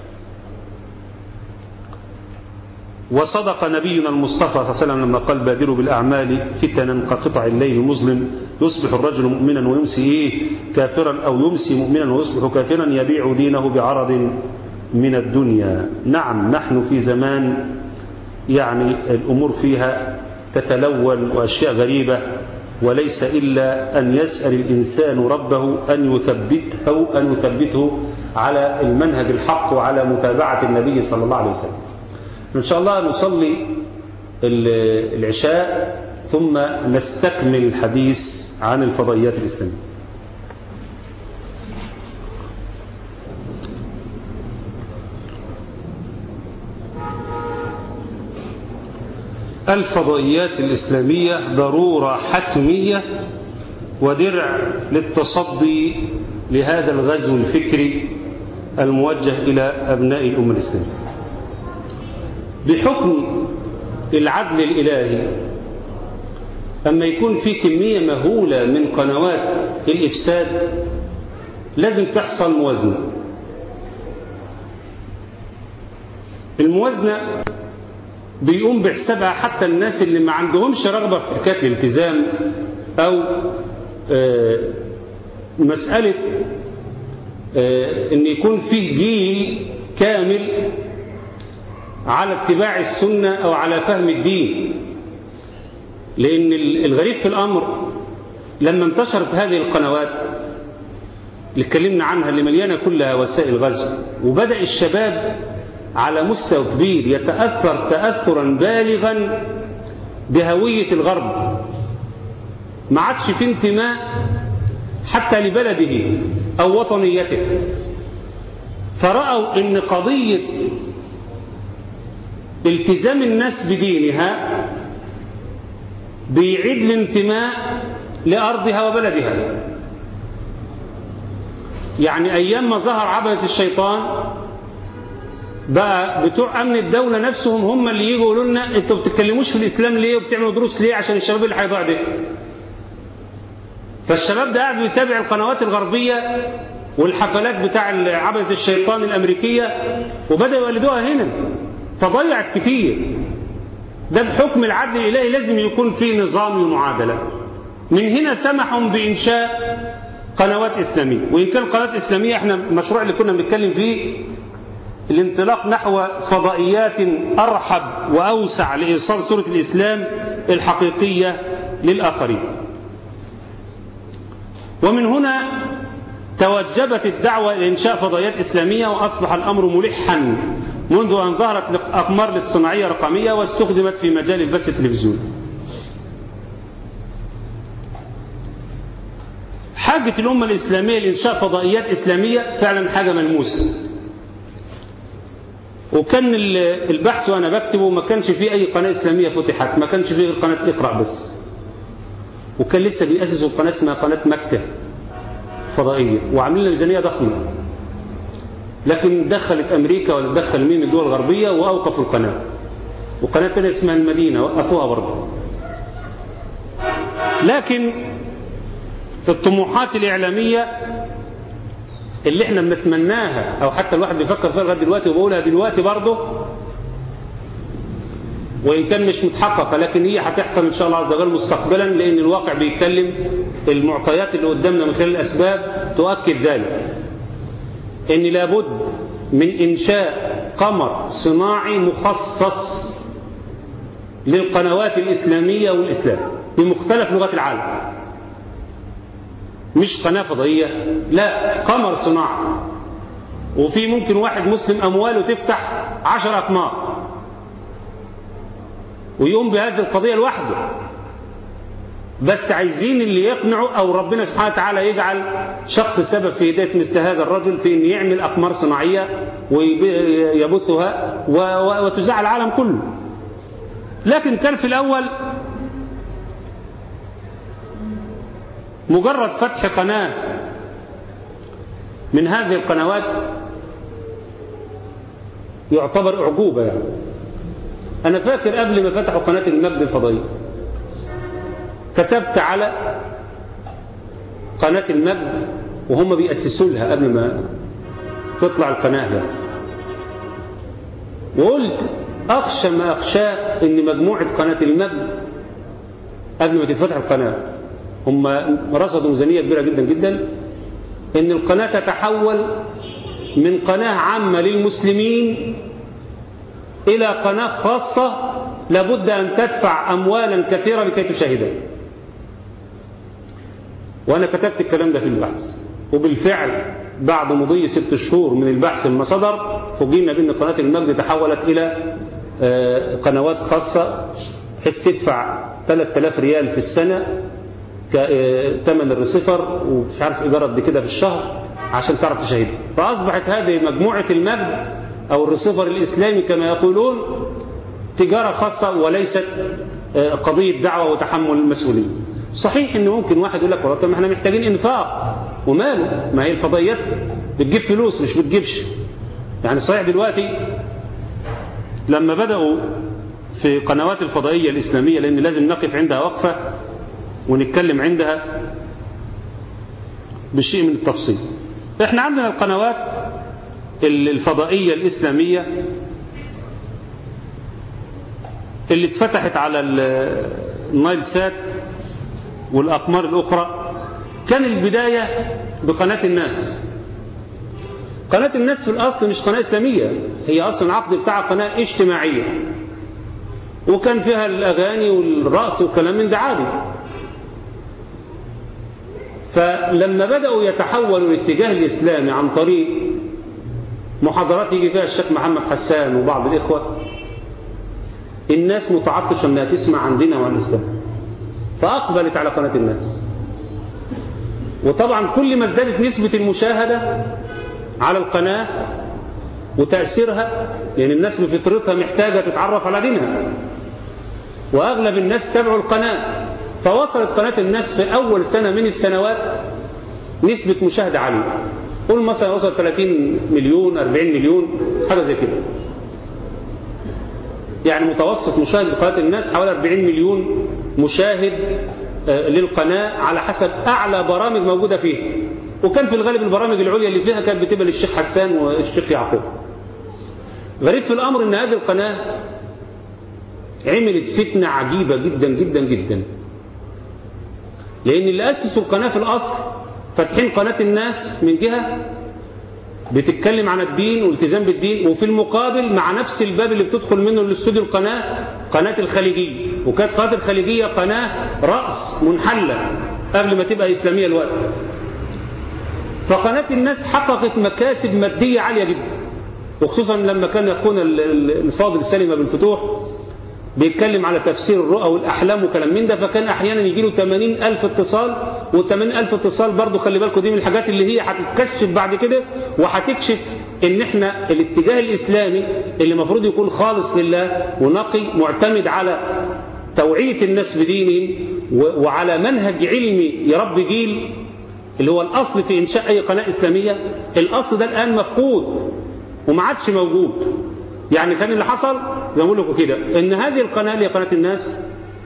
B: وصدق نبينا المصطفى صلى الله عليه وسلم لما قال بادروا بالأعمال فتنا كقطع الليل المظلم يصبح الرجل مؤمنا ويمسي إيه كافرا أو يمسي مؤمنا ويصبح كافرا يبيع دينه بعرض من الدنيا نعم نحن في زمان يعني الأمور فيها تتلون وأشياء غريبة وليس إلا أن يسأل الإنسان ربه أن يثبته أن يثبته على المنهج الحق وعلى متابعة النبي صلى الله عليه وسلم إن شاء الله نصلي العشاء ثم نستكمل الحديث عن الفضائيات الإسلامية الفضائيات الإسلامية ضرورة حتمية ودرع للتصدي لهذا الغزو الفكري الموجه إلى أبناء الأمة الإسلامية بحكم العدل الإلهي أما يكون في كمية مهولة من قنوات الإفساد لازم تحصل موازنة الموازنة بيقوم بحسابها حتى الناس اللي ما عندهمش رغبة في حكاية الالتزام أو آه مسألة آه أن يكون فيه جيل كامل على اتباع السنة أو على فهم الدين لأن الغريب في الأمر لما انتشرت هذه القنوات اللي اتكلمنا عنها اللي مليانة كلها وسائل غزو وبدأ الشباب على مستوى كبير يتأثر تأثرا بالغا بهوية الغرب ما عادش في انتماء حتى لبلده أو وطنيته فرأوا ان قضية التزام الناس بدينها بيعيد الانتماء لأرضها وبلدها يعني أيام ما ظهر عبدة الشيطان بقى بتوع أمن الدولة نفسهم هم اللي يجوا يقولوا لنا أنتوا بتتكلموش في الإسلام ليه وبتعملوا دروس ليه عشان الشباب اللي هيضيع ده فالشباب ده قاعد بيتابع القنوات الغربية والحفلات بتاع عبدة الشيطان الأمريكية وبدأوا يولدوها هنا فضيعت كتير ده بحكم العدل الإلهي لازم يكون في نظام المعادلة من هنا سمحوا بإنشاء قنوات إسلامية وإن كان قنوات إسلامية احنا المشروع اللي كنا بنتكلم فيه الانطلاق نحو فضائيات أرحب وأوسع لإيصال صورة الإسلام الحقيقية للآخرين ومن هنا توجبت الدعوة إلى إنشاء فضائيات إسلامية وأصبح الأمر ملحا منذ أن ظهرت الأقمار للصناعية الرقمية واستخدمت في مجال البث التلفزيوني حاجة الأمة الإسلامية لإنشاء فضائيات إسلامية فعلا حاجة ملموسة وكان البحث وأنا بكتبه ما كانش فيه أي قناة إسلامية فتحت ما كانش فيه قناة اقرأ بس وكان لسه بيأسسوا قناة اسمها قناة مكة فضائية وعاملين ميزانية ضخمة لكن دخلت أمريكا ولا دخل مين من الدول الغربية وأوقفوا القناة وقناة تانية اسمها المدينة وقفوها برضه لكن الطموحات الإعلامية اللي احنا بنتمناها أو حتى الواحد بيفكر فيها لغاية دلوقتي وبقولها دلوقتي برضه وإن كان مش متحققة لكن هي هتحصل إن شاء الله عز وجل مستقبلا لأن الواقع بيتكلم المعطيات اللي قدامنا من خلال الأسباب تؤكد ذلك ان لابد من انشاء قمر صناعي مخصص للقنوات الاسلاميه والاسلام بمختلف لغات العالم مش قناه فضائيه لا قمر صناعي وفي ممكن واحد مسلم امواله تفتح عشر اقمار ويقوم بهذه القضيه لوحده بس عايزين اللي يقنعوا او ربنا سبحانه وتعالى يجعل شخص سبب في هدايه مثل هذا الرجل في ان يعمل اقمار صناعيه ويبثها وتذاع العالم كله لكن كان في الاول مجرد فتح قناه من هذه القنوات يعتبر اعجوبه يعني انا فاكر قبل ما فتحوا قناه المجد الفضائيه كتبت على قناة المجد وهم بيأسسوا لها قبل ما تطلع القناة ده وقلت أخشى ما أخشاه إن مجموعة قناة المجد قبل ما تتفتح القناة هم رصدوا ميزانية كبيرة جدا جدا إن القناة تتحول من قناة عامة للمسلمين إلى قناة خاصة لابد أن تدفع أموالا كثيرة لكي تشاهدها وأنا كتبت الكلام ده في البحث وبالفعل بعد مضي ست شهور من البحث لما صدر فوجئنا بأن قناة المجد تحولت إلى قنوات خاصة بحيث تدفع 3000 ريال في السنة كثمن الريسيفر ومش عارف إيجار قد كده في الشهر عشان تعرف تشاهدها فأصبحت هذه مجموعة المجد أو الريسيفر الإسلامي كما يقولون تجارة خاصة وليست قضية دعوة وتحمل المسؤولية صحيح ان ممكن واحد يقول لك والله طب احنا محتاجين انفاق وماله ما هي الفضائيات بتجيب فلوس مش بتجيبش يعني صحيح دلوقتي لما بدأوا في قنوات الفضائية الإسلامية لأن لازم نقف عندها وقفة ونتكلم عندها بشيء من التفصيل احنا عندنا القنوات الفضائية الإسلامية اللي اتفتحت على النايل سات والأقمار الأخرى كان البداية بقناة الناس قناة الناس في الأصل مش قناة إسلامية هي أصلا العقد بتاعها قناة اجتماعية وكان فيها الأغاني والرقص والكلام من ده عادي فلما بدأوا يتحولوا الاتجاه الإسلامي عن طريق محاضرات يجي فيها الشيخ محمد حسان وبعض الإخوة الناس متعطشة أنها تسمع عن دينها وعن الإسلام فأقبلت على قناة الناس وطبعا كل ما ازدادت نسبة المشاهدة على القناة وتأثيرها لأن الناس بفطرتها محتاجة تتعرف على دينها وأغلب الناس تابعوا القناة فوصلت قناة الناس في أول سنة من السنوات نسبة مشاهدة عالية قول مثلا وصل 30 مليون 40 مليون حاجة زي كده يعني متوسط مشاهد قناة الناس حوالي 40 مليون مشاهد للقناة على حسب أعلى برامج موجودة فيها وكان في الغالب البرامج العليا اللي فيها كانت بتبقى للشيخ حسان والشيخ يعقوب غريب في الأمر أن هذه القناة عملت فتنة عجيبة جدا جدا جدا لأن اللي أسسوا القناة في الأصل فاتحين قناة الناس من جهة بتتكلم عن الدين والالتزام بالدين وفي المقابل مع نفس الباب اللي بتدخل منه الاستوديو القناة قناة الخليجية وكانت قناة الخليجية قناة رأس منحلة قبل ما تبقى إسلامية الوقت فقناة الناس حققت مكاسب مادية عالية جدا وخصوصا لما كان يكون الفاضل سلمة بالفتوح بيتكلم على تفسير الرؤى والأحلام وكلام من ده فكان أحيانا يجي له 80 ألف اتصال وال 80 ألف اتصال برضه خلي بالكم دي من الحاجات اللي هي هتتكشف بعد كده وهتكشف إن إحنا الاتجاه الإسلامي اللي المفروض يكون خالص لله ونقي معتمد على توعية الناس بدينهم وعلى منهج علمي يربي جيل اللي هو الأصل في إنشاء أي قناة إسلامية الأصل ده الآن مفقود وما عادش موجود يعني كان اللي حصل زي ما بقول لكم كده ان هذه القناه اللي هي قناه الناس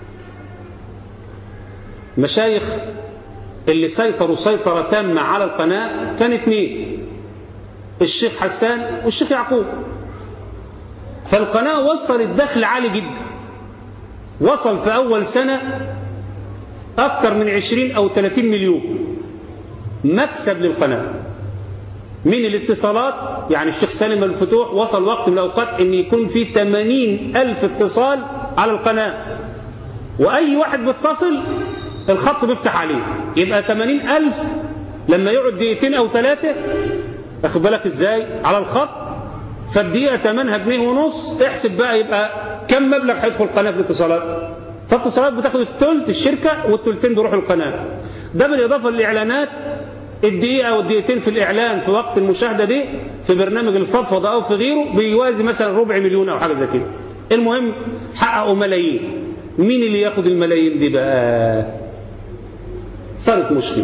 B: مشايخ اللي سيطروا سيطره تامه على القناه كان اثنين الشيخ حسان والشيخ يعقوب فالقناه وصلت دخل عالي جدا وصل في اول سنه اكثر من 20 او 30 مليون مكسب للقناه من الاتصالات يعني الشيخ سالم الفتوح وصل وقت من الأوقات أن يكون في 80 ألف اتصال على القناة وأي واحد بيتصل الخط بيفتح عليه يبقى 80 ألف لما يقعد دقيقتين أو ثلاثة أخد بالك إزاي على الخط فالدقيقة ثمنها جنيه ونص احسب بقى يبقى كم مبلغ هيدخل القناة في الاتصالات فالاتصالات بتاخد الثلث الشركة والثلثين بيروحوا القناة ده بالإضافة للإعلانات الدقيقة والدقيقتين في الإعلان في وقت المشاهدة دي في برنامج الفضفضة أو في غيره بيوازي مثلا ربع مليون أو حاجة زي كده المهم حققوا ملايين مين اللي ياخد الملايين دي بقى صارت مشكلة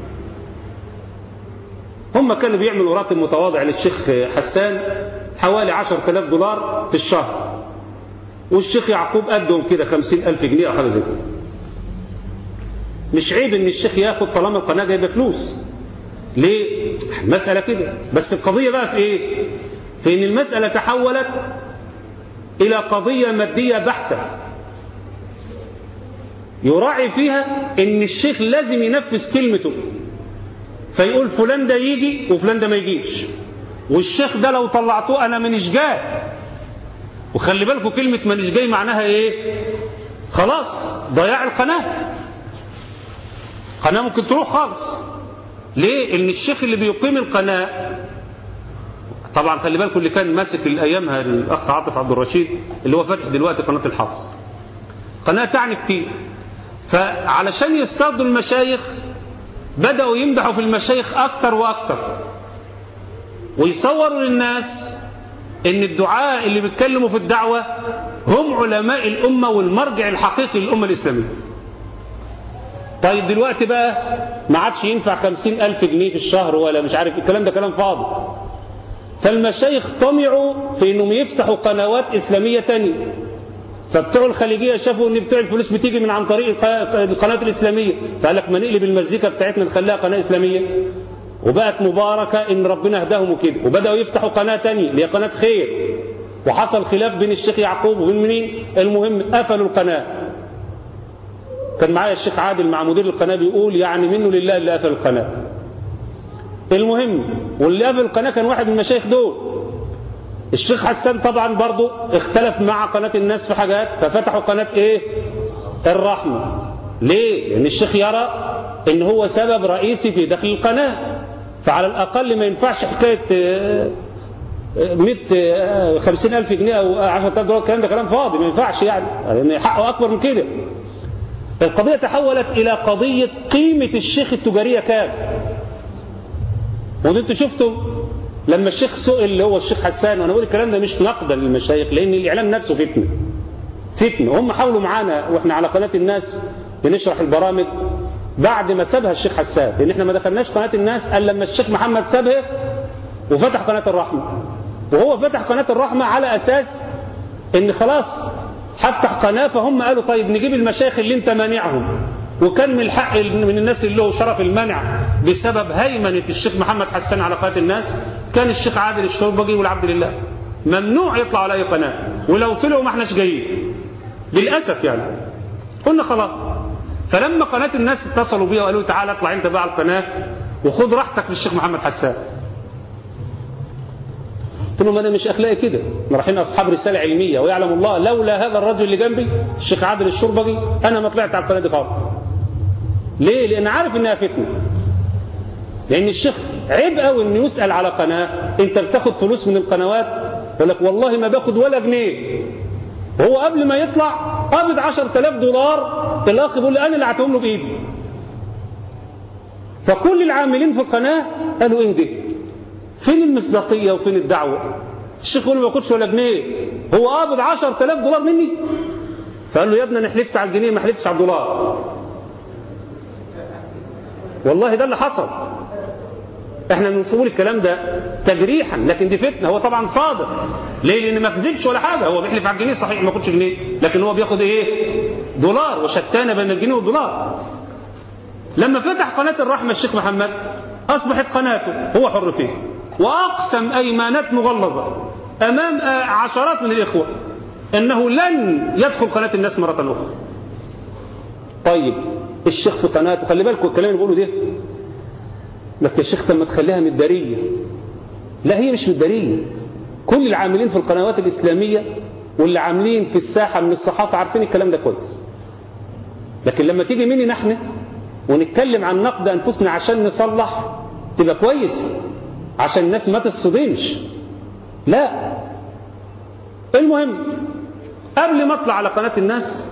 B: هم كانوا بيعملوا راتب متواضع للشيخ حسان حوالي 10000 دولار في الشهر والشيخ يعقوب قدهم كده 50000 جنيه أو حاجة زي كده مش عيب ان الشيخ ياخد طالما القناة جايبه فلوس ليه المسألة كده بس القضية بقى في ايه في ان المسألة تحولت الى قضية مادية بحتة يراعي فيها ان الشيخ لازم ينفذ كلمته فيقول فلان ده يجي وفلان ده ما يجيش والشيخ ده لو طلعتوه انا مانيش جاي وخلي بالكم كلمة مانيش جاي معناها ايه خلاص ضياع القناة قناة ممكن تروح خالص ليه ان الشيخ اللي بيقيم القناة طبعا خلي بالكم اللي كان ماسك الايامها الاخ عاطف عبد الرشيد اللي هو فاتح دلوقتي قناة الحافظ قناة تعني كتير فعلشان يصطادوا المشايخ بدأوا يمدحوا في المشايخ اكتر واكتر ويصوروا للناس ان الدعاء اللي بيتكلموا في الدعوة هم علماء الامة والمرجع الحقيقي للامة الاسلامية طيب دلوقتي بقى ما عادش ينفع خمسين ألف جنيه في الشهر ولا مش عارف الكلام ده كلام فاضي فالمشايخ طمعوا في انهم يفتحوا قنوات اسلاميه تانية فبتوع الخليجيه شافوا ان بتوع الفلوس بتيجي من عن طريق القناه الاسلاميه فقال لك ما نقلب المزيكا بتاعتنا نخليها قناه اسلاميه وبقت مباركه ان ربنا هداهم وكده وبداوا يفتحوا قناه تانية اللي هي قناه خير وحصل خلاف بين الشيخ يعقوب وبين مين المهم قفلوا القناه كان معايا الشيخ عادل مع مدير القناه بيقول يعني منه لله اللي قفل القناه المهم واللي قبل القناة كان واحد من المشايخ دول الشيخ حسان طبعا برضو اختلف مع قناة الناس في حاجات ففتحوا قناة ايه الرحمة ليه لان الشيخ يرى ان هو سبب رئيسي في دخل القناة فعلى الاقل ما ينفعش حكاية مئة خمسين ألف جنيه أو عشرة آلاف دولار الكلام ده كلام فاضي ما ينفعش يعني لأن حقه أكبر من كده القضية تحولت إلى قضية قيمة الشيخ التجارية كام وده انتوا شفتوا لما الشيخ سئل اللي هو الشيخ حسان وانا بقول الكلام ده مش نقدا للمشايخ لان الاعلام نفسه فتنه فتنه هم حاولوا معانا واحنا على قناه الناس بنشرح البرامج بعد ما سابها الشيخ حسان لان احنا ما دخلناش قناه الناس الا لما الشيخ محمد سابها وفتح قناه الرحمه وهو فتح قناه الرحمه على اساس ان خلاص هفتح قناه فهم قالوا طيب نجيب المشايخ اللي انت مانعهم وكان من الحق من الناس اللي له شرف المنع بسبب هيمنة الشيخ محمد حسان على قناة الناس كان الشيخ عادل الشربجي والعبد لله ممنوع يطلع على أي قناة ولو طلعوا ما احناش جايين للأسف يعني قلنا خلاص فلما قناة الناس اتصلوا بيها وقالوا تعالى اطلع انت بقى على القناة وخد راحتك للشيخ محمد حسان قلت لهم انا مش اخلاقي كده احنا رايحين اصحاب رساله علميه ويعلم الله لولا هذا الرجل اللي جنبي الشيخ عادل الشربجي انا ما طلعت على القناه دي خالص ليه؟ لأن عارف إنها فتنة. لأن الشيخ عيب قوي إنه يسأل على قناة أنت بتاخد فلوس من القنوات يقول لك والله ما باخد ولا جنيه. وهو قبل ما يطلع قابض 10000 دولار الأخ بيقول لي أنا اللي هعطيهم له بإيدي. فكل العاملين في القناة قالوا إيه ده؟ فين المصداقية وفين الدعوة؟ الشيخ يقول ما باخدش ولا جنيه. هو قابض 10000 دولار مني؟ فقال له يا ابني أنا حلفت على الجنيه ما حلفتش على الدولار. والله ده اللي حصل احنا بنقول الكلام ده تجريحا لكن دي فتنه هو طبعا صادق ليه لان ما كذبش ولا حاجه هو بيحلف على الجنيه صحيح ما ياخدش جنيه لكن هو بياخد ايه دولار وشتان بين الجنيه والدولار لما فتح قناه الرحمه الشيخ محمد اصبحت قناته هو حر فيها واقسم ايمانات مغلظه امام عشرات من الاخوه انه لن يدخل قناه الناس مره اخرى طيب الشيخ في قناته خلي بالكم الكلام اللي بقوله ده لك يا شيخ لما تخليها مدارية لا هي مش مدارية كل العاملين في القنوات الإسلامية واللي عاملين في الساحة من الصحافة عارفين الكلام ده كويس لكن لما تيجي مني نحن ونتكلم عن نقد أنفسنا عشان نصلح تبقى كويس عشان الناس ما تصدمش لا المهم قبل ما اطلع على قناة الناس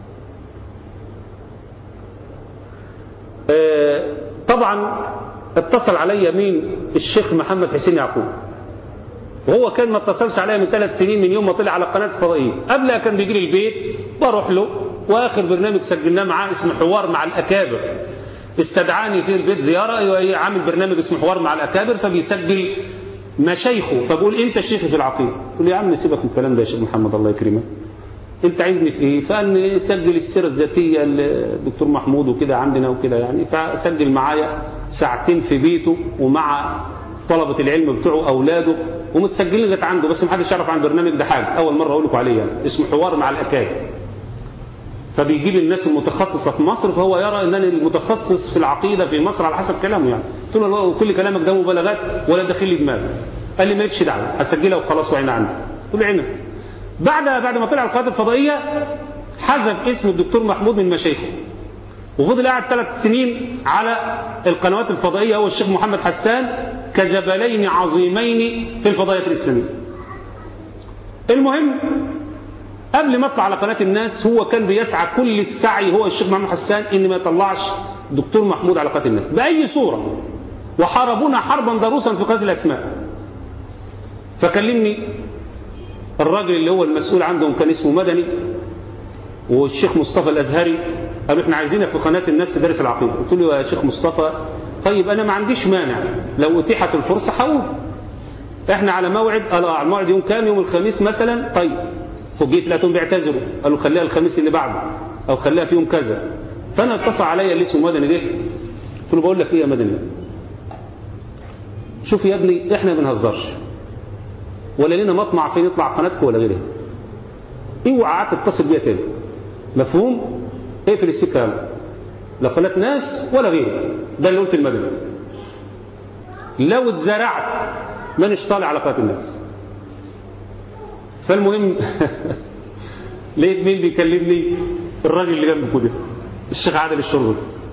B: طبعا اتصل علي مين الشيخ محمد حسين يعقوب وهو كان ما اتصلش عليا من ثلاث سنين من يوم ما طلع على القناة الفضائية قبلها كان بيجي لي البيت بروح له واخر برنامج سجلناه معاه اسمه حوار مع الاكابر استدعاني في البيت زيارة عامل برنامج اسمه حوار مع الاكابر فبيسجل مشايخه فبقول انت الشيخ في العقيدة قل يا عم سيبك من الكلام ده يا شيخ محمد الله يكرمك انت عايزني في ايه فقال سجل السيرة الذاتية للدكتور محمود وكده عندنا وكده يعني فسجل معايا ساعتين في بيته ومع طلبة العلم بتوعه أولاده ومتسجلين لغاية عنده بس محدش يعرف عن البرنامج ده حاجة أول مرة أقول لكم عليه يعني اسمه حوار مع الأكاد فبيجيب الناس المتخصصة في مصر فهو يرى أن أنا المتخصص في العقيدة في مصر على حسب كلامه يعني قلت له كل كلامك ده مبالغات ولا داخل لي دماغي قال لي مالكش دعوة هسجلها وخلاص وعينا عندي قلت له عينك بعد بعد ما طلع القناه الفضائيه حذف اسم الدكتور محمود من مشايخه وفضل قاعد ثلاث سنين على القنوات الفضائيه هو الشيخ محمد حسان كجبلين عظيمين في الفضائيه الاسلاميه. المهم قبل ما اطلع على قناه الناس هو كان بيسعى كل السعي هو الشيخ محمد حسان ان ما يطلعش دكتور محمود على قناه الناس باي صوره وحاربونا حربا ضروسا في قناه الاسماء. فكلمني الراجل اللي هو المسؤول عندهم كان اسمه مدني والشيخ مصطفى الأزهري قالوا احنا عايزينك في قناه الناس تدرس العقيده قلت له يا شيخ مصطفى طيب انا ما عنديش مانع لو اتيحت الفرصه هقول احنا على موعد قال اه على الموعد يوم كام يوم الخميس مثلا طيب فوجئت لقيتهم بيعتذروا قالوا خليها الخميس اللي بعده او خليها في يوم كذا فانا اتصل عليا اللي اسمه مدني ده قلت له بقول لك ايه يا مدني شوف يا ابني احنا ما بنهزرش ولا لنا مطمع في نطلع قناتكم ولا غيرها اوعى تتصل بيا تاني مفهوم اقفل السكه يلا لا قناه ناس ولا غيره ده اللي قلت المدني لو اتزرعت مانيش طالع على قناه الناس فالمهم لقيت مين بيكلمني الراجل اللي جنبكم ده الشيخ عادل الشربي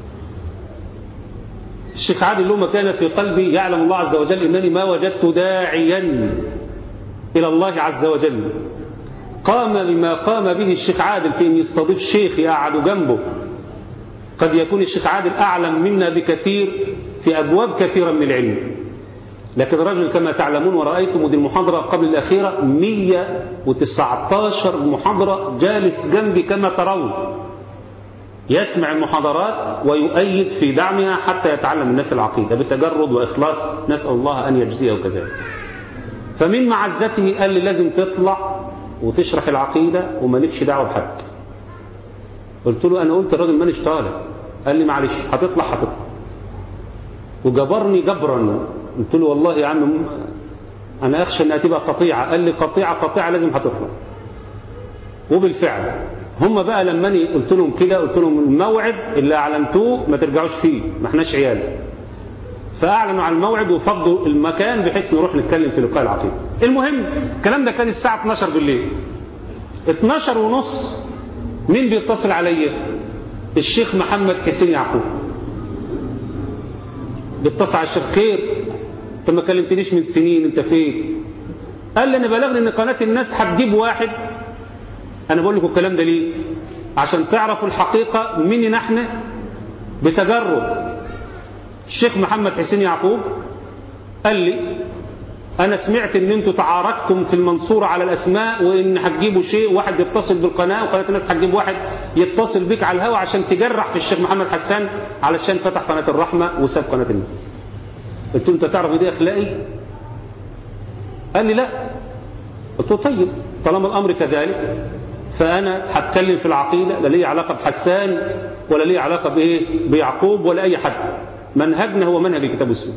B: الشيخ عادل له مكانه في قلبي يعلم الله عز وجل انني ما وجدت داعيا الى الله عز وجل قام بما قام به الشيخ عادل في ان يستضيف شيخ يقعد جنبه قد يكون الشيخ عادل اعلم منا بكثير في ابواب كثيره من العلم لكن الرجل كما تعلمون ورأيتم دي المحاضرة قبل الأخيرة 119 محاضرة جالس جنبي كما ترون يسمع المحاضرات ويؤيد في دعمها حتى يتعلم الناس العقيدة بتجرد وإخلاص نسأل الله أن يجزيه كذلك فمن معزته قال لي لازم تطلع وتشرح العقيدة ومالكش دعوة بحد قلت له أنا قلت الراجل مانيش طالع قال لي معلش هتطلع هتطلع وجبرني جبرا قلت له والله يا عم أنا أخشى أنها تبقى قطيعة قال لي قطيعة قطيعة لازم هتطلع وبالفعل هم بقى لما أنا قلت لهم كده قلت لهم الموعد اللي أعلنتوه ما ترجعوش فيه ما احناش عيال فأعلنوا عن الموعد وفضوا المكان بحيث نروح نتكلم في لقاء العقيدة المهم الكلام ده كان الساعة 12 بالليل 12 ونص مين بيتصل عليا الشيخ محمد حسين يعقوب بيتصل على الشيخ خير انت ما كلمتنيش من سنين انت فين قال لي انا بلغني ان قناه الناس هتجيب واحد انا بقول لكم الكلام ده ليه عشان تعرفوا الحقيقه مننا احنا بتجرب الشيخ محمد حسين يعقوب قال لي انا سمعت ان انتوا تعاركتم في المنصورة على الاسماء وان هتجيبوا شيء واحد يتصل بالقناة وقناة الناس هتجيب واحد يتصل بيك على الهواء عشان تجرح في الشيخ محمد حسان علشان فتح قناة الرحمة وساب قناة الناس قلت له انت تعرف دي اخلاقي قال لي لا قلت له طيب طالما الامر كذلك فانا هتكلم في العقيدة لا لي علاقة بحسان ولا لي علاقة بايه بيعقوب ولا اي حد منهجنا هو منهج الكتاب والسنه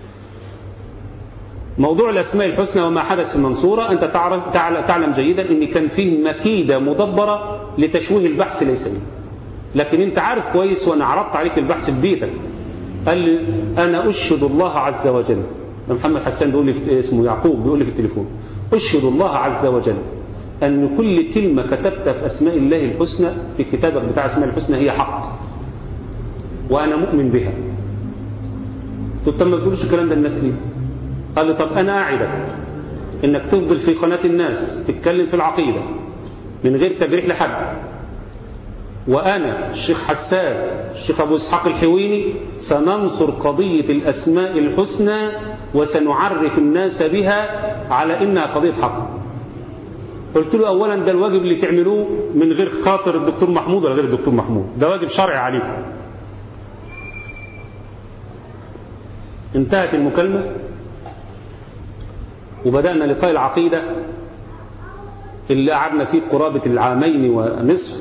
B: موضوع الأسماء الحسنى وما حدث في المنصورة أنت تعرف تعلم جيدا أن كان فيه مكيدة مدبرة لتشويه البحث ليس لي لكن أنت عارف كويس وأنا عرضت عليك البحث في بيتك قال لي أنا أشهد الله عز وجل محمد حسان بيقول لي في اسمه يعقوب بيقول لي في التليفون أشهد الله عز وجل أن كل كلمة كتبتها في أسماء الله الحسنى في كتابك بتاع أسماء الحسنى هي حق وأنا مؤمن بها قلت ما تقولش الكلام ده الناس ليه قال لي طب أنا أعدك إنك تفضل في قناة الناس تتكلم في العقيدة من غير تجريح لحد وأنا الشيخ حسان الشيخ أبو إسحاق الحويني سننصر قضية الأسماء الحسنى وسنعرف الناس بها على إنها قضية حق قلت له أولا ده الواجب اللي تعملوه من غير خاطر الدكتور محمود ولا غير الدكتور محمود ده واجب شرعي عليكم انتهت المكالمة وبدأنا لقاء العقيدة اللي قعدنا فيه قرابة العامين ونصف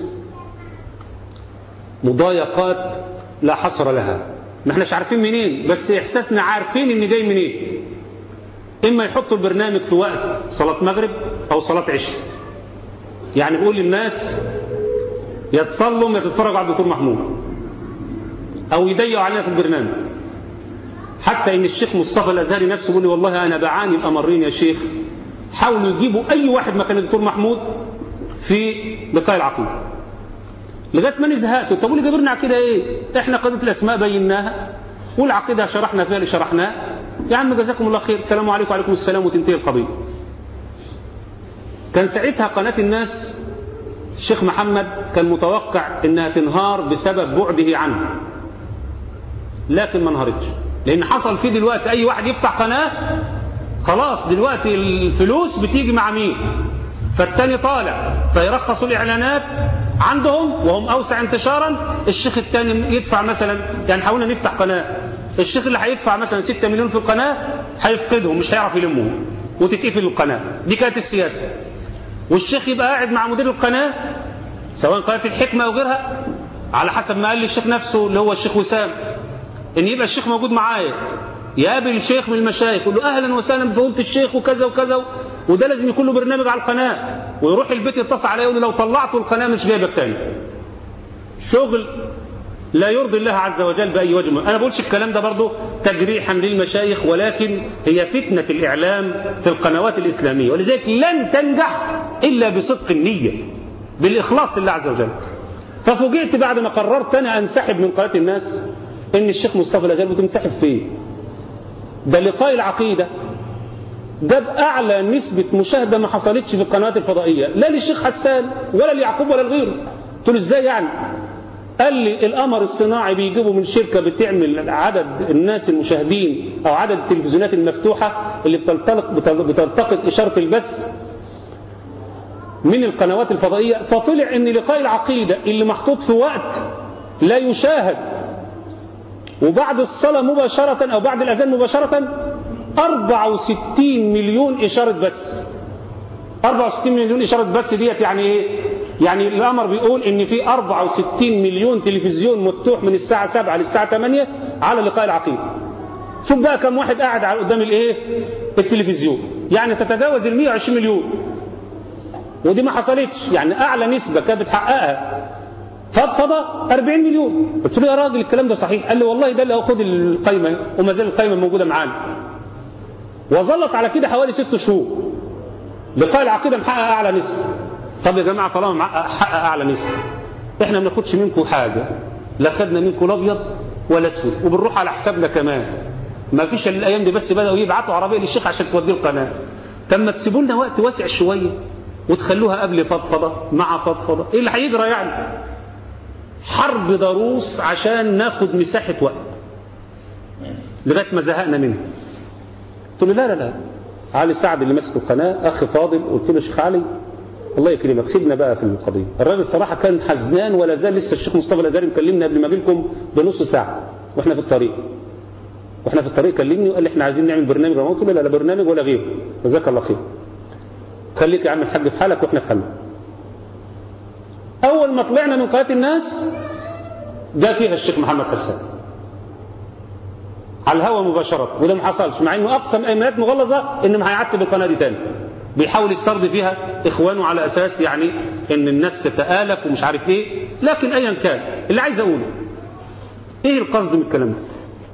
B: مضايقات لا حصر لها ما احناش عارفين منين بس احساسنا عارفين ان جاي منين اما يحطوا البرنامج في وقت صلاة مغرب او صلاة عشاء يعني بيقول للناس يا تصلوا يا تتفرجوا على الدكتور محمود او يضيقوا علينا في البرنامج حتى ان الشيخ مصطفى الازهري نفسه بيقول لي والله انا بعاني الامرين يا شيخ حاولوا يجيبوا اي واحد مكان الدكتور محمود في لقاء العقيده لغايه ما زهقت طب واللي جابرنا كده ايه احنا قضيه الاسماء بيناها والعقيده شرحنا فيها اللي شرحناه يا عم جزاكم الله خير السلام عليكم وعليكم السلام وتنتهي القضيه كان ساعتها قناه الناس الشيخ محمد كان متوقع انها تنهار بسبب بعده عنه لكن ما انهارتش لان حصل فيه دلوقتي اي واحد يفتح قناه خلاص دلوقتي الفلوس بتيجي مع مين فالتاني طالع فيرخصوا الاعلانات عندهم وهم أوسع انتشارا الشيخ الثاني يدفع مثلا يعني حاولنا نفتح قناة الشيخ اللي هيدفع مثلا 6 مليون في القناة هيفقدهم مش هيعرف يلمهم وتتقفل القناة دي كانت السياسة والشيخ يبقى قاعد مع مدير القناة سواء قناة الحكمة أو غيرها على حسب ما قال لي الشيخ نفسه اللي هو الشيخ وسام ان يبقى الشيخ موجود معايا يقابل شيخ من المشايخ يقول له اهلا وسهلا بفضيله الشيخ وكذا وكذا وده لازم يكون له برنامج على القناه ويروح البيت يتصل عليه يقول له لو طلعته القناه مش جايبك تاني شغل لا يرضي الله عز وجل باي وجه انا بقولش الكلام ده برضه تجريحا للمشايخ ولكن هي فتنه الاعلام في القنوات الاسلاميه ولذلك لن تنجح الا بصدق النيه بالاخلاص لله عز وجل ففوجئت بعد ما قررت انا انسحب من قناه الناس ان الشيخ مصطفى الازهر بتنسحب فين ده لقاء العقيده جاب اعلى نسبه مشاهده ما حصلتش في القنوات الفضائيه لا للشيخ حسان ولا ليعقوب ولا لغيره قلت له ازاي يعني قال لي القمر الصناعي بيجيبه من شركه بتعمل عدد الناس المشاهدين او عدد التلفزيونات المفتوحه اللي بتلتقط بتلتقط اشاره البث من القنوات الفضائيه فطلع ان لقاء العقيده اللي محطوط في وقت لا يشاهد وبعد الصلاة مباشرة أو بعد الأذان مباشرة 64 مليون إشارة بس 64 مليون إشارة بس ديت يعني إيه؟ يعني الأمر بيقول إن في 64 مليون تلفزيون مفتوح من الساعة 7 للساعة 8 على لقاء العقيدة شوف بقى كم واحد قاعد على قدام الإيه؟ التلفزيون يعني تتجاوز ال 120 مليون ودي ما حصلتش يعني أعلى نسبة كانت بتحققها فضفضة 40 مليون قلت له يا راجل الكلام ده صحيح قال لي والله ده اللي خد القايمة وما زال القايمة موجودة معانا وظلت على كده حوالي ست شهور لقاء العقيدة محقق أعلى نسبة طب يا جماعة طالما محقق أعلى نسبة احنا ما بناخدش منكم حاجة لا خدنا منكم لا أبيض ولا أسود وبنروح على حسابنا كمان ما فيش الأيام دي بس بدأوا يبعتوا عربية للشيخ عشان توديه القناة طب ما تسيبوا لنا وقت واسع شوية وتخلوها قبل فضفضة مع فضفضة ايه اللي هيجرى يعني حرب ضروس عشان ناخد مساحة وقت لغاية ما زهقنا منه قلت له لا لا لا علي سعد اللي ماسك القناة أخ فاضل قلت له شيخ علي الله يكرمك سيبنا بقى في القضية الراجل صراحة كان حزنان ولا زال لسه الشيخ مصطفى الأزهري مكلمنا قبل ما اجي لكم بنص ساعة واحنا في الطريق واحنا في الطريق كلمني وقال لي احنا عايزين نعمل برنامج قلت له لا لا برنامج ولا غيره جزاك الله خير خليك يا عم الحاج في حالك واحنا في حالنا أول ما طلعنا من قناة الناس جاء فيها الشيخ محمد حسان على الهواء مباشرة وده ما حصلش مع انه اقسم ايمانات مغلظة ان ما هيعتب القناة دي تاني بيحاول يسترضي فيها اخوانه على اساس يعني ان الناس تتآلف ومش عارف ايه لكن ايا كان اللي عايز اقوله ايه القصد من الكلام ده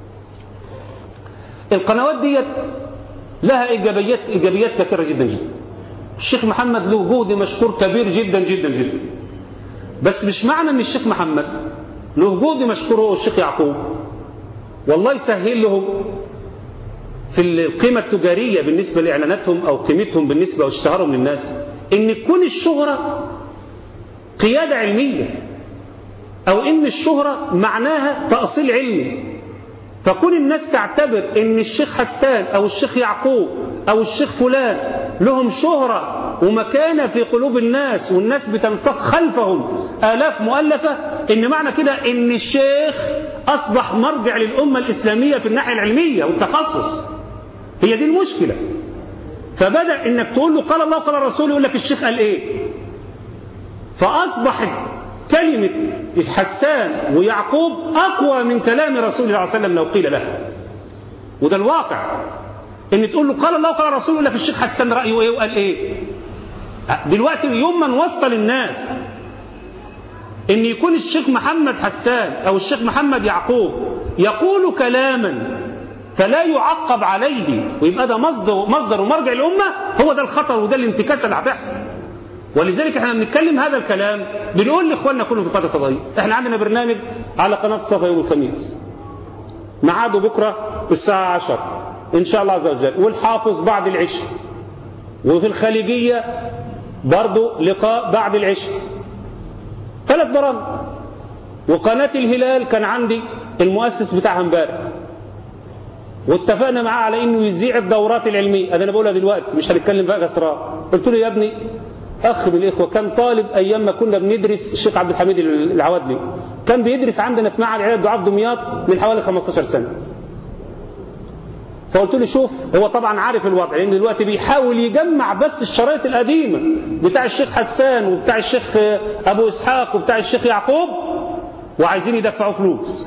B: القنوات ديت لها ايجابيات ايجابيات كثيره جدا جدا الشيخ محمد له جهد مشكور كبير جدا جدا جدا بس مش معنى ان الشيخ محمد له جهد مشكور هو الشيخ يعقوب والله يسهل لهم في القيمة التجارية بالنسبة لإعلاناتهم أو قيمتهم بالنسبة واشتهارهم للناس إن تكون الشهرة قيادة علمية أو إن الشهرة معناها تأصيل علمي فكون الناس تعتبر إن الشيخ حسان أو الشيخ يعقوب أو الشيخ فلان لهم شهرة ومكانة في قلوب الناس والناس بتنسق خلفهم آلاف مؤلفة إن معنى كده إن الشيخ أصبح مرجع للأمة الإسلامية في الناحية العلمية والتخصص هي دي المشكلة فبدأ إنك تقول له قال الله قال الرسول يقول لك الشيخ قال إيه فأصبحت كلمة حسان ويعقوب أقوى من كلام رسول الله صلى الله عليه وسلم لو قيل له وده الواقع ان تقول له قال الله قال الرسول يقول لك الشيخ حسان رايه ايه وقال ايه دلوقتي يوم ما نوصل الناس ان يكون الشيخ محمد حسان او الشيخ محمد يعقوب يقول كلاما فلا يعقب عليه ويبقى ده مصدر مصدر ومرجع الامه هو ده الخطر وده الانتكاسه اللي هتحصل ولذلك احنا بنتكلم هذا الكلام بنقول لاخواننا كلهم في قناه الفضائيه احنا عندنا برنامج على قناه صفا يوم الخميس ميعاده بكره الساعه 10 إن شاء الله عز وجل والحافظ بعد العشاء وفي الخليجية برضو لقاء بعد العشاء ثلاث برامج وقناة الهلال كان عندي المؤسس بتاعها امبارح واتفقنا معاه على انه يذيع الدورات العلميه انا بقولها دلوقتي مش هنتكلم بقى اسرار قلت له يا ابني أخ من الإخوة كان طالب أيام ما كنا بندرس الشيخ عبد الحميد العوادلي كان بيدرس عندنا في معهد علاج دعاء دمياط من حوالي 15 سنة فقلت له شوف هو طبعا عارف الوضع لان دلوقتي بيحاول يجمع بس الشرايط القديمه بتاع الشيخ حسان وبتاع الشيخ ابو اسحاق وبتاع الشيخ يعقوب وعايزين يدفعوا فلوس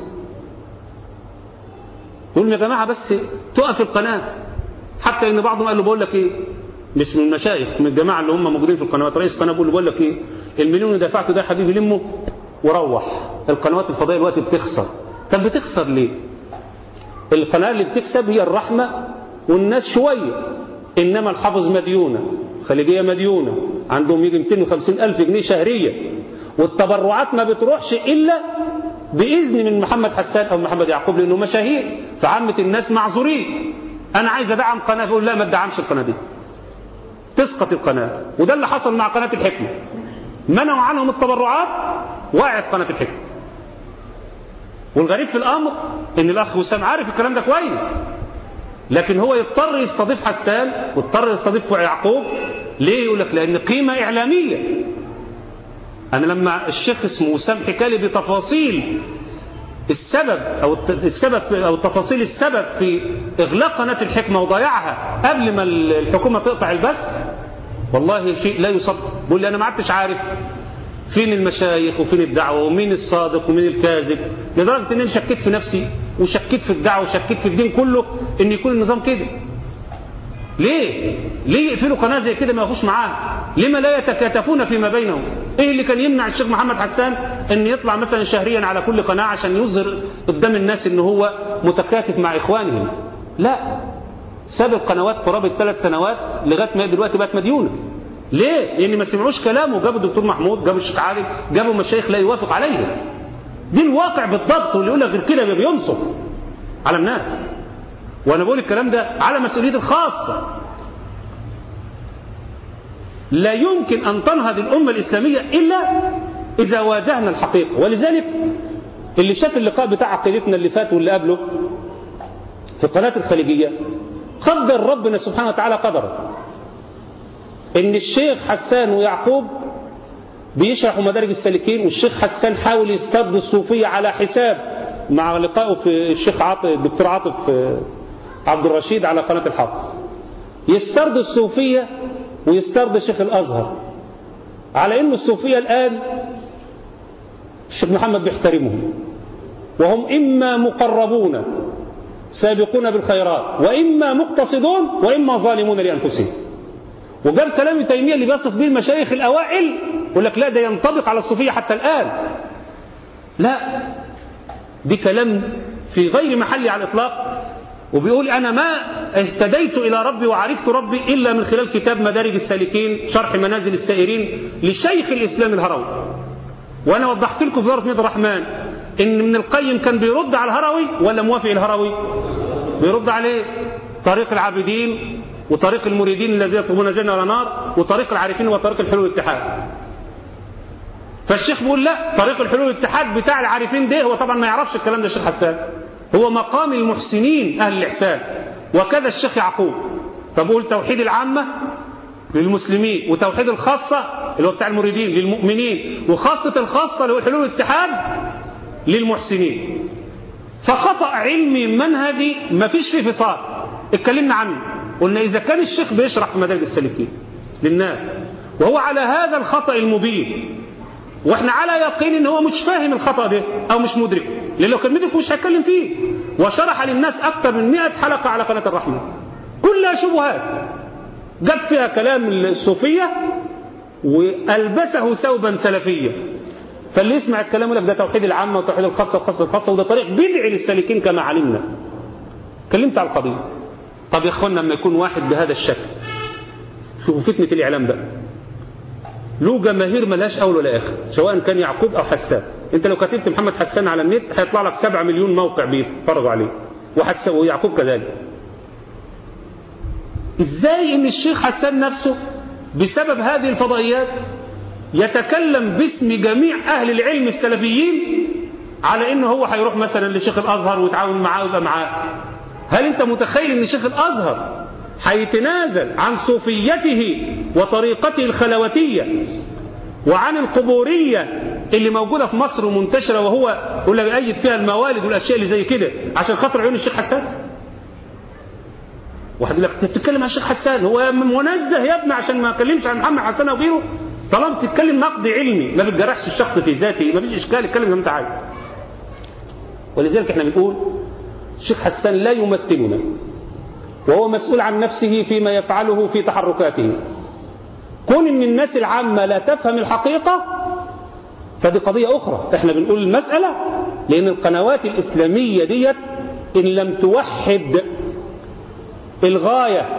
B: يقول يا جماعه بس تقف القناه حتى ان بعضهم قال له بقول لك ايه مش من المشايخ من الجماعه اللي هم موجودين في القنوات رئيس القناه بيقول له بقول لك ايه المليون اللي دفعته ده يا حبيبي لمه وروح القنوات الفضائيه دلوقتي بتخسر طب بتخسر ليه؟ القناة اللي بتكسب هي الرحمة والناس شوية إنما الحافظ مديونة خليجية مديونة عندهم يجي 250 ألف جنيه شهرية والتبرعات ما بتروحش إلا بإذن من محمد حسان أو محمد يعقوب لأنه مشاهير فعامة الناس معذورين أنا عايز أدعم قناة يقول لا ما تدعمش القناة دي تسقط القناة وده اللي حصل مع قناة الحكمة منعوا عنهم التبرعات وقعت قناة الحكمة والغريب في الأمر إن الأخ وسام عارف الكلام ده كويس لكن هو يضطر يستضيف حسان واضطر يستضيف يعقوب ليه يقول لك لأن قيمة إعلامية أنا لما الشيخ اسمه وسام حكى لي بتفاصيل السبب أو السبب أو تفاصيل السبب في إغلاق قناة الحكمة وضياعها قبل ما الحكومة تقطع البث والله شيء لا يصدق بيقول لي أنا ما عدتش عارف فين المشايخ وفين الدعوة ومين الصادق ومين الكاذب لدرجة ان انا شكيت في نفسي وشكيت في الدعوة وشكيت في الدين كله ان يكون النظام كده ليه ليه يقفلوا قناة زي كده ما يخش معاها لما لا يتكاتفون فيما بينهم ايه اللي كان يمنع الشيخ محمد حسان ان يطلع مثلا شهريا على كل قناة عشان يظهر قدام الناس ان هو متكاتف مع اخوانهم لا ساب القنوات قرابة ثلاث سنوات لغاية ما دلوقتي بقت مديونة ليه؟ لأن ما سمعوش كلامه جابوا الدكتور محمود جابوا الشيخ علي جابوا مشايخ لا يوافق عليه دي الواقع بالضبط واللي يقول لك غير كده بينصف على الناس وأنا بقول الكلام ده على مسؤوليتي الخاصة لا يمكن أن تنهض الأمة الإسلامية إلا إذا واجهنا الحقيقة ولذلك اللي شاف اللقاء بتاع عقيدتنا اللي فات واللي قبله في قناة الخليجية قدر ربنا سبحانه وتعالى قدره ان الشيخ حسان ويعقوب بيشرحوا مدارج السالكين والشيخ حسان حاول يسترد الصوفية على حساب مع لقائه في الشيخ عاطف الدكتور عاطف عبد الرشيد على قناة الحافظ يسترد الصوفية ويسترد شيخ الأزهر على أن الصوفية الآن الشيخ محمد بيحترمهم وهم إما مقربون سابقون بالخيرات وإما مقتصدون وإما ظالمون لأنفسهم وجاب كلام تيمية اللي بيصف به المشايخ الأوائل يقول لك لا ده ينطبق على الصوفية حتى الآن لا دي كلام في غير محلي على الإطلاق وبيقول أنا ما اهتديت إلى ربي وعرفت ربي إلا من خلال كتاب مدارج السالكين شرح منازل السائرين لشيخ الإسلام الهروي وأنا وضحت لكم في دورة ميد الرحمن إن من القيم كان بيرد على الهروي ولا موافق الهروي بيرد عليه طريق العابدين وطريق المريدين الذين يطلبون الجنة ولا نار وطريق العارفين وطريق الحلول والاتحاد فالشيخ بيقول لا طريق الحلول والاتحاد بتاع العارفين ده هو طبعا ما يعرفش الكلام ده الشيخ حسان هو مقام المحسنين أهل الإحسان وكذا الشيخ يعقوب فبقول توحيد العامة للمسلمين وتوحيد الخاصة اللي هو بتاع المريدين للمؤمنين وخاصة الخاصة اللي هو الحلول والاتحاد للمحسنين فخطأ علمي منهجي ما فيش فيه فصال اتكلمنا عنه قلنا إذا كان الشيخ بيشرح في مدارج السالكين للناس وهو على هذا الخطأ المبين واحنا على يقين ان هو مش فاهم الخطأ ده او مش مدرك لان لو كان مدرك مش هيتكلم فيه وشرح للناس اكثر من 100 حلقة على قناة الرحمة كلها شبهات جاب فيها كلام الصوفية والبسه ثوبا سلفيا فاللي يسمع الكلام يقول لك ده توحيد العامة وتوحيد الخاصة وخاصة الخاصة وده طريق بدعي للسالكين كما علمنا كلمت على القضية طب يا اخوانا لما يكون واحد بهذا الشكل شوفوا فتنة الإعلام بقى له جماهير ملهاش أول ولا آخر سواء كان يعقوب أو حسان أنت لو كتبت محمد حسان على النت هيطلع لك 7 مليون موقع بيتفرجوا عليه وحسان ويعقوب كذلك إزاي إن الشيخ حسان نفسه بسبب هذه الفضائيات يتكلم باسم جميع أهل العلم السلفيين على إنه هو هيروح مثلا لشيخ الأزهر ويتعاون معاه ويبقى معاه هل أنت متخيل إن شيخ الأزهر هيتنازل عن صوفيته وطريقته الخلوتية وعن القبورية اللي موجودة في مصر ومنتشرة وهو يقول لك يأيد فيها الموالد والأشياء اللي زي كده عشان خاطر عيون الشيخ حسان واحد يقول لك انت بتتكلم عن الشيخ حسان هو منزه يا ابني عشان ما اتكلمش عن محمد حسان او غيره طالما بتتكلم نقد علمي ما بتجرحش الشخص في ذاته ما فيش اشكال اتكلم زي ما انت عايز ولذلك احنا بنقول الشيخ حسان لا يمثلنا وهو مسؤول عن نفسه فيما يفعله في تحركاته كون ان الناس العامة لا تفهم الحقيقة فدي قضية أخرى احنا بنقول المسألة لأن القنوات الإسلامية ديت إن لم توحد الغاية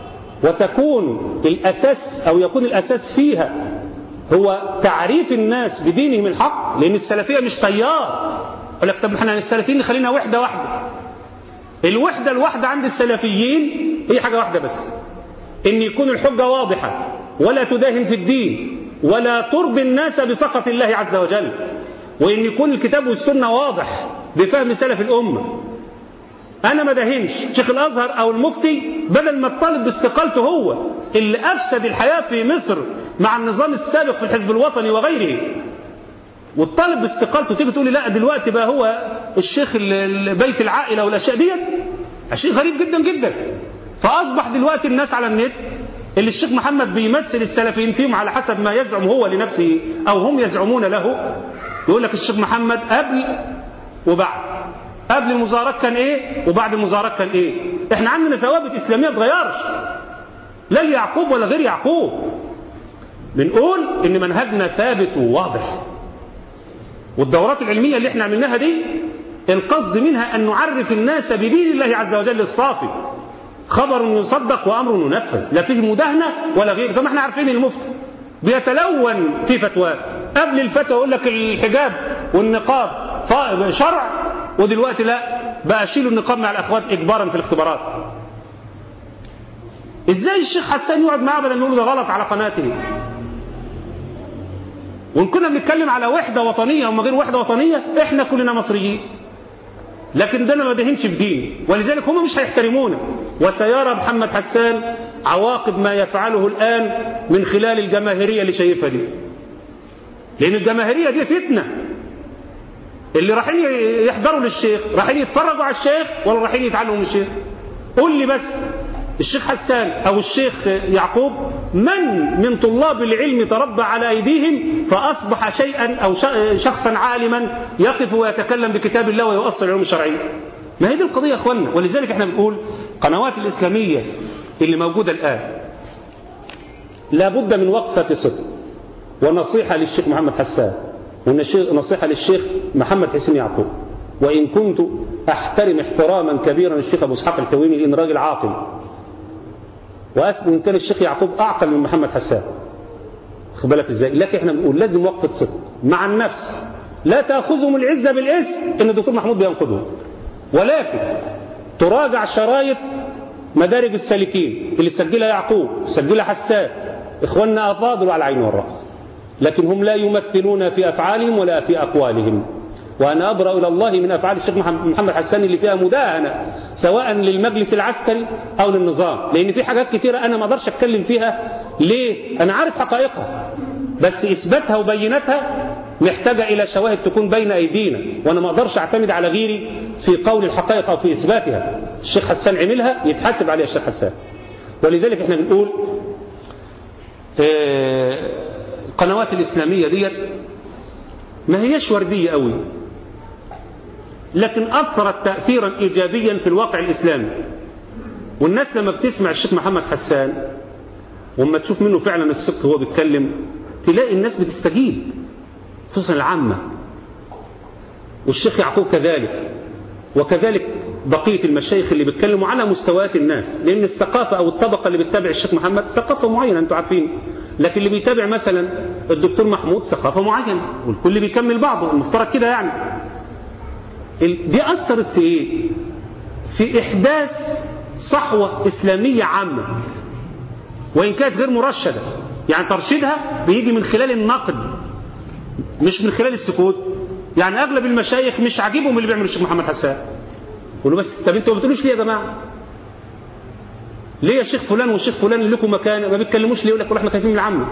B: وتكون الأساس أو يكون الأساس فيها هو تعريف الناس بدينهم الحق لأن السلفية مش تيار يقول لك طب احنا السلفيين خلينا وحدة واحدة الوحدة الواحدة عند السلفيين هي حاجة واحدة بس إن يكون الحجة واضحة ولا تداهن في الدين ولا ترضي الناس بسخط الله عز وجل وإن يكون الكتاب والسنة واضح بفهم سلف الأمة أنا ما دهنش شيخ الأزهر أو المفتي بدل ما الطالب باستقالته هو اللي أفسد الحياة في مصر مع النظام السابق في الحزب الوطني وغيره والطالب باستقالته تيجي تقول لي لا دلوقتي بقى هو الشيخ بيت العائلة والأشياء ديت شيء غريب جدا جدا فأصبح دلوقتي الناس على النت اللي الشيخ محمد بيمثل السلفيين فيهم على حسب ما يزعم هو لنفسه أو هم يزعمون له يقول لك الشيخ محمد قبل وبعد قبل المظاهرات كان ايه وبعد المظاهرات كان ايه احنا عندنا ثوابت اسلاميه ما تغيرش لا يعقوب ولا غير يعقوب بنقول ان منهجنا ثابت وواضح والدورات العلميه اللي احنا عملناها دي القصد منها ان نعرف الناس بدين الله عز وجل الصافي خبر يصدق وامر ينفذ لا فيه مداهنه ولا غير طب احنا عارفين المفتي بيتلون في فتواه قبل الفتوى يقول لك الحجاب والنقاب شرع ودلوقتي لا بقى شيلوا النقاب مع الاخوات اجبارا في الاختبارات ازاي الشيخ حسان يقعد معاه بدل نقول ده غلط على قناته وان كنا بنتكلم على وحده وطنيه وما غير وحده وطنيه احنا كلنا مصريين لكن ده ما دهنش في دين ولذلك هم مش هيحترمونا وسيرى محمد حسان عواقب ما يفعله الان من خلال الجماهيريه اللي شايفها دي لان الجماهيريه دي فتنه اللي رايحين يحضروا للشيخ رايحين يتفرجوا على الشيخ ولا رايحين يتعلموا من الشيخ قول لي بس الشيخ حسان او الشيخ يعقوب من من طلاب العلم تربى على ايديهم فاصبح شيئا او شخصا عالما يقف ويتكلم بكتاب الله ويؤصل العلوم الشرعيه ما هي دي القضيه يا اخوانا ولذلك احنا بنقول قنوات الاسلاميه اللي موجوده الان لابد من وقفه صدق ونصيحه للشيخ محمد حسان ونصيحة للشيخ محمد حسين يعقوب وإن كنت أحترم احتراما كبيرا الشيخ أبو اسحاق الحويني لأن راجل عاقل وأسمع إن كان الشيخ يعقوب أعقل من محمد حسان خد بالك إزاي لكن إحنا بنقول لازم وقفة صدق مع النفس لا تأخذهم العزة بالاسم إن الدكتور محمود بينقذهم ولكن تراجع شرايط مدارج السالكين اللي سجلها يعقوب سجلها حسان إخواننا أفاضلوا على العين والرأس لكن هم لا يمثلون في أفعالهم ولا في أقوالهم وأنا أبرأ إلى الله من أفعال الشيخ محمد حسان اللي فيها مداهنة سواء للمجلس العسكري أو للنظام لأن في حاجات كتيرة أنا ما أقدرش أتكلم فيها ليه؟ أنا عارف حقائقها بس إثباتها وبيناتها محتاجة إلى شواهد تكون بين أيدينا وأنا ما أقدرش أعتمد على غيري في قول الحقائق أو في إثباتها الشيخ حسان عملها يتحاسب عليها الشيخ حسان ولذلك احنا بنقول اه القنوات الإسلامية ديت ما هيش وردية قوي لكن أثرت تأثيرا إيجابيا في الواقع الإسلامي والناس لما بتسمع الشيخ محمد حسان وما تشوف منه فعلا الصدق هو بيتكلم تلاقي الناس بتستجيب خصوصا العامة والشيخ يعقوب كذلك وكذلك بقية المشايخ اللي بيتكلموا على مستويات الناس لأن الثقافة أو الطبقة اللي بتتابع الشيخ محمد ثقافة معينة أنتم عارفين لكن اللي بيتابع مثلا الدكتور محمود ثقافة معينة والكل بيكمل بعضه المفترض كده يعني دي أثرت في إيه؟ في إحداث صحوة إسلامية عامة وإن كانت غير مرشدة يعني ترشيدها بيجي من خلال النقد مش من خلال السكوت يعني أغلب المشايخ مش عاجبهم اللي بيعمل الشيخ محمد حسان يقولوا بس طب انتوا ما بتقولوش ليه يا جماعة ليه يا شيخ فلان والشيخ فلان لكم مكان ما بيتكلموش ليه يقول لك والله احنا خايفين من العامة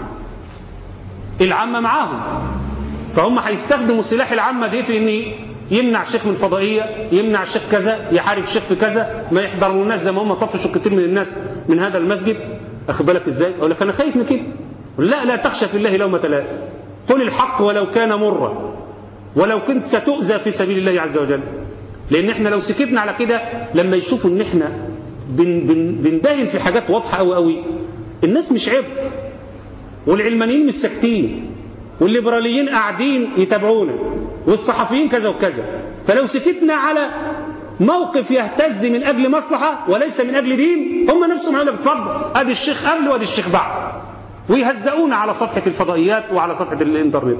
B: العامة معاهم فهم هيستخدموا سلاح العامة دي في ان يمنع شيخ من الفضائية يمنع شيخ كذا يحارب شيخ في كذا ما يحضروا الناس زي ما هم طفشوا كتير من الناس من هذا المسجد أخد بالك ازاي اقول لك انا خايف من كده لا لا تخشى في الله لومة لائم قل الحق ولو كان مرا ولو كنت ستؤذى في سبيل الله عز وجل لان احنا لو سكتنا على كده لما يشوفوا ان احنا بن بن بندهن في حاجات واضحة قوي قوي الناس مش عبط والعلمانيين مش ساكتين والليبراليين قاعدين يتابعونا والصحفيين كذا وكذا فلو سكتنا على موقف يهتز من أجل مصلحة وليس من أجل دين هم نفسهم هيقول لك اتفضل ادي الشيخ قبل وادي الشيخ بعد ويهزؤونا على صفحة الفضائيات وعلى صفحة الانترنت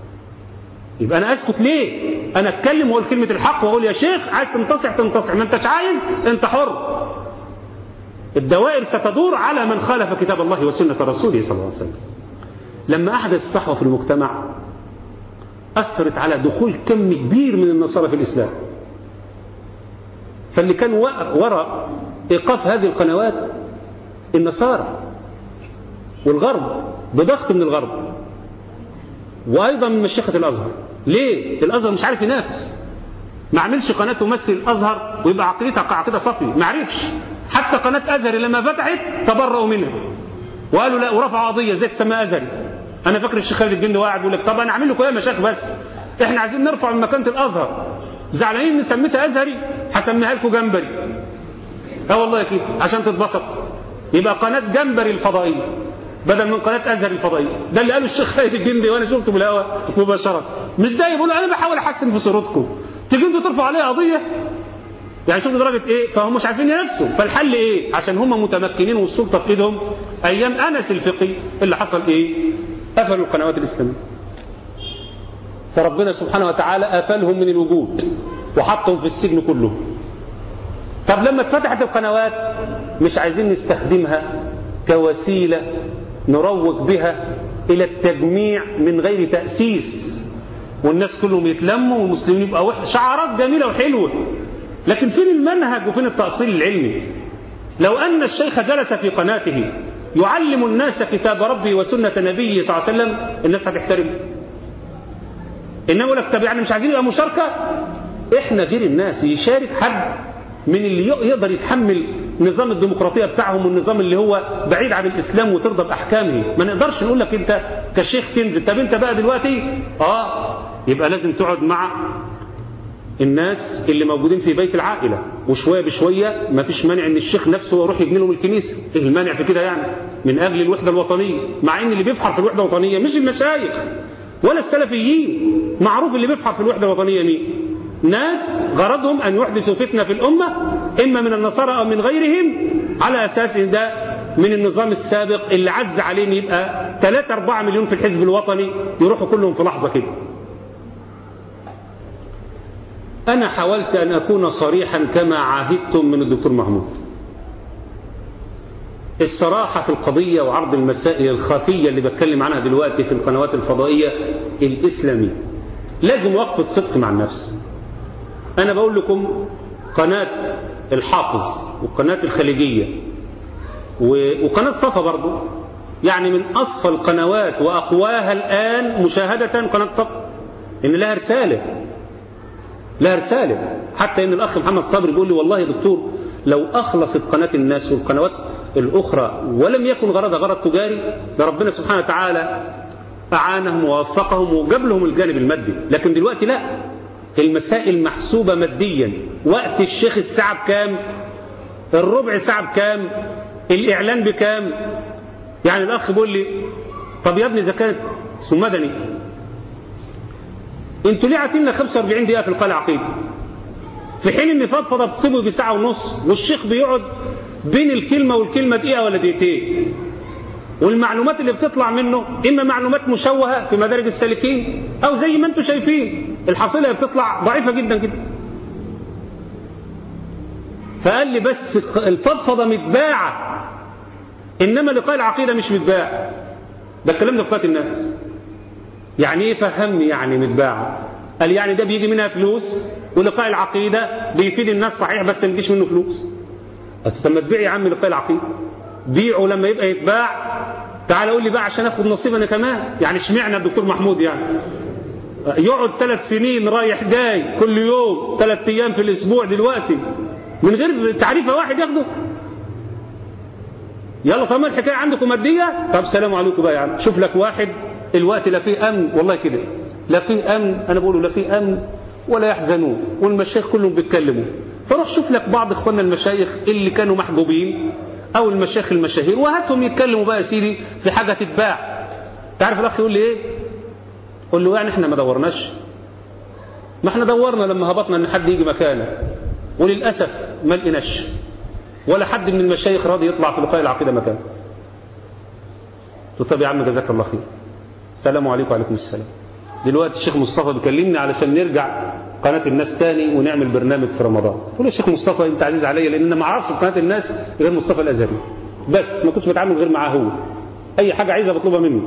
B: يبقى أنا أسكت ليه أنا أتكلم وأقول كلمة الحق وأقول يا شيخ عايز تنتصح تنتصح ما أنتش عايز أنت حر الدوائر ستدور على من خالف كتاب الله وسنة رسوله صلى الله عليه وسلم لما أحدث الصحوة في المجتمع أثرت على دخول كم كبير من النصارى في الإسلام فاللي كان وراء إيقاف هذه القنوات النصارى والغرب بضغط من الغرب وأيضا من مشيخة الأزهر ليه؟ الأزهر مش عارف ينافس ما عملش قناة تمثل الأزهر ويبقى عقيدتها كعقيدة صفي ما عرفش حتى قناة أزهري لما فتحت تبرؤوا منها وقالوا لا ورفعوا قضية زي تسمى أزهري أنا فاكر الشيخ خالد الجندي واحد يقول لك طب أنا أعمل لكم إيه يا مشايخ بس إحنا عايزين نرفع من مكانة الأزهر زعلانين إن سميتها أزهري هسميها لكم جمبري اه والله كده عشان تتبسط يبقى قناة جمبري الفضائية بدل من قناة أزهر الفضائية ده اللي قاله الشيخ خالد الجندي وأنا شفته بالهواء مباشرة متضايق بيقول أنا بحاول أحسن في صورتكم تيجي انتوا ترفعوا عليها قضية يعني شوف درجة ايه فهم مش عارفين ينافسوا فالحل ايه عشان هم متمكنين والسلطة في ايدهم ايام انس الفقي اللي حصل ايه قفلوا القنوات الاسلامية فربنا سبحانه وتعالى قفلهم من الوجود وحطهم في السجن كله طب لما اتفتحت القنوات مش عايزين نستخدمها كوسيلة نروج بها الى التجميع من غير تأسيس والناس كلهم يتلموا والمسلمين يبقى وحش شعارات جميلة وحلوة لكن فين المنهج وفين التأصيل العلمي لو أن الشيخ جلس في قناته يعلم الناس كتاب ربي وسنة نبيه صلى الله عليه وسلم الناس هتحترم إنما لك طب يعني مش عايزين يبقى مشاركة إحنا غير الناس يشارك حد من اللي يقدر يتحمل نظام الديمقراطية بتاعهم والنظام اللي هو بعيد عن الإسلام وترضى بأحكامه ما نقدرش نقول لك أنت كشيخ تنزل طب أنت بقى دلوقتي آه يبقى لازم تقعد مع الناس اللي موجودين في بيت العائلة وشوية بشوية ما فيش مانع ان الشيخ نفسه يروح يبني لهم الكنيسة ايه المانع في كده يعني من اجل الوحدة الوطنية مع ان اللي بيفحر في الوحدة الوطنية مش المشايخ ولا السلفيين معروف اللي بيفحر في الوحدة الوطنية مين ناس غرضهم ان يحدثوا فتنة في الامة اما من النصارى او من غيرهم على اساس ان ده من النظام السابق اللي عز عليه ان يبقى 3 4 مليون في الحزب الوطني يروحوا كلهم في لحظة كده أنا حاولت أن أكون صريحا كما عاهدتم من الدكتور محمود الصراحة في القضية وعرض المسائل الخفية اللي بتكلم عنها دلوقتي في القنوات الفضائية الإسلامية لازم وقفة صدق مع النفس أنا بقول لكم قناة الحافظ وقناة الخليجية وقناة صفا برضو يعني من أصفى القنوات وأقواها الآن مشاهدة قناة صفا إن لها رسالة لها رسالة حتى ان الاخ محمد صبري بيقول لي والله يا دكتور لو اخلصت قناة الناس والقنوات الاخرى ولم يكن غرضها غرض تجاري لربنا سبحانه وتعالى اعانهم ووفقهم وجاب لهم الجانب المادي لكن دلوقتي لا المسائل محسوبة ماديا وقت الشيخ الساعة بكام الربع ساعة بكام الاعلان بكام يعني الاخ بيقول لي طب يا ابني زكاة اسمه مدني انتوا ليه عاطين لنا 45 دقيقه في القلعه عقيده في حين ان فضفضه بتصيبه بساعه ونص والشيخ بيقعد بين الكلمه والكلمه دقيقه ولا دقيقتين والمعلومات اللي بتطلع منه اما معلومات مشوهه في مدارج السالكين او زي ما انتم شايفين الحصيله اللي بتطلع ضعيفه جدا جدا فقال لي بس الفضفضه متباعه انما لقاء العقيده مش متباع ده الكلام ده في قناه الناس يعني ايه فهمني يعني متباعة قال يعني ده بيجي منها فلوس ولقاء العقيدة بيفيد الناس صحيح بس ما بيجيش منه فلوس طب ما تبيع يا عم لقاء العقيد بيعه لما يبقى يتباع تعال قول لي بقى عشان اخد نصيب انا كمان يعني اشمعنى الدكتور محمود يعني يقعد ثلاث سنين رايح جاي كل يوم ثلاث ايام في الاسبوع دلوقتي من غير تعريفه واحد ياخده يلا طالما الحكايه عندكم ماديه طب سلام عليكم بقى يا عم شوف لك واحد الوقت لا فيه امن والله كده لا فيه امن انا بقوله لا فيه امن ولا يحزنون والمشايخ كلهم بيتكلموا فروح شوف لك بعض اخواننا المشايخ اللي كانوا محجوبين او المشايخ المشاهير وهاتهم يتكلموا بقى يا سيدي في حاجه تتباع تعرف الاخ يقول لي ايه قول له يعني احنا ما دورناش ما احنا دورنا لما هبطنا ان حد يجي مكانه وللاسف ما لقيناش ولا حد من المشايخ راضي يطلع في لقاء العقيده مكانه قلت طب يا عم جزاك الله خير السلام عليكم وعليكم السلام دلوقتي الشيخ مصطفى بيكلمني علشان نرجع قناة الناس تاني ونعمل برنامج في رمضان قلت له يا شيخ مصطفى انت عزيز عليا لان انا ما اعرفش قناة الناس غير مصطفى الازهري بس ما كنتش بتعامل غير معاه هو اي حاجة عايزها بطلبها منه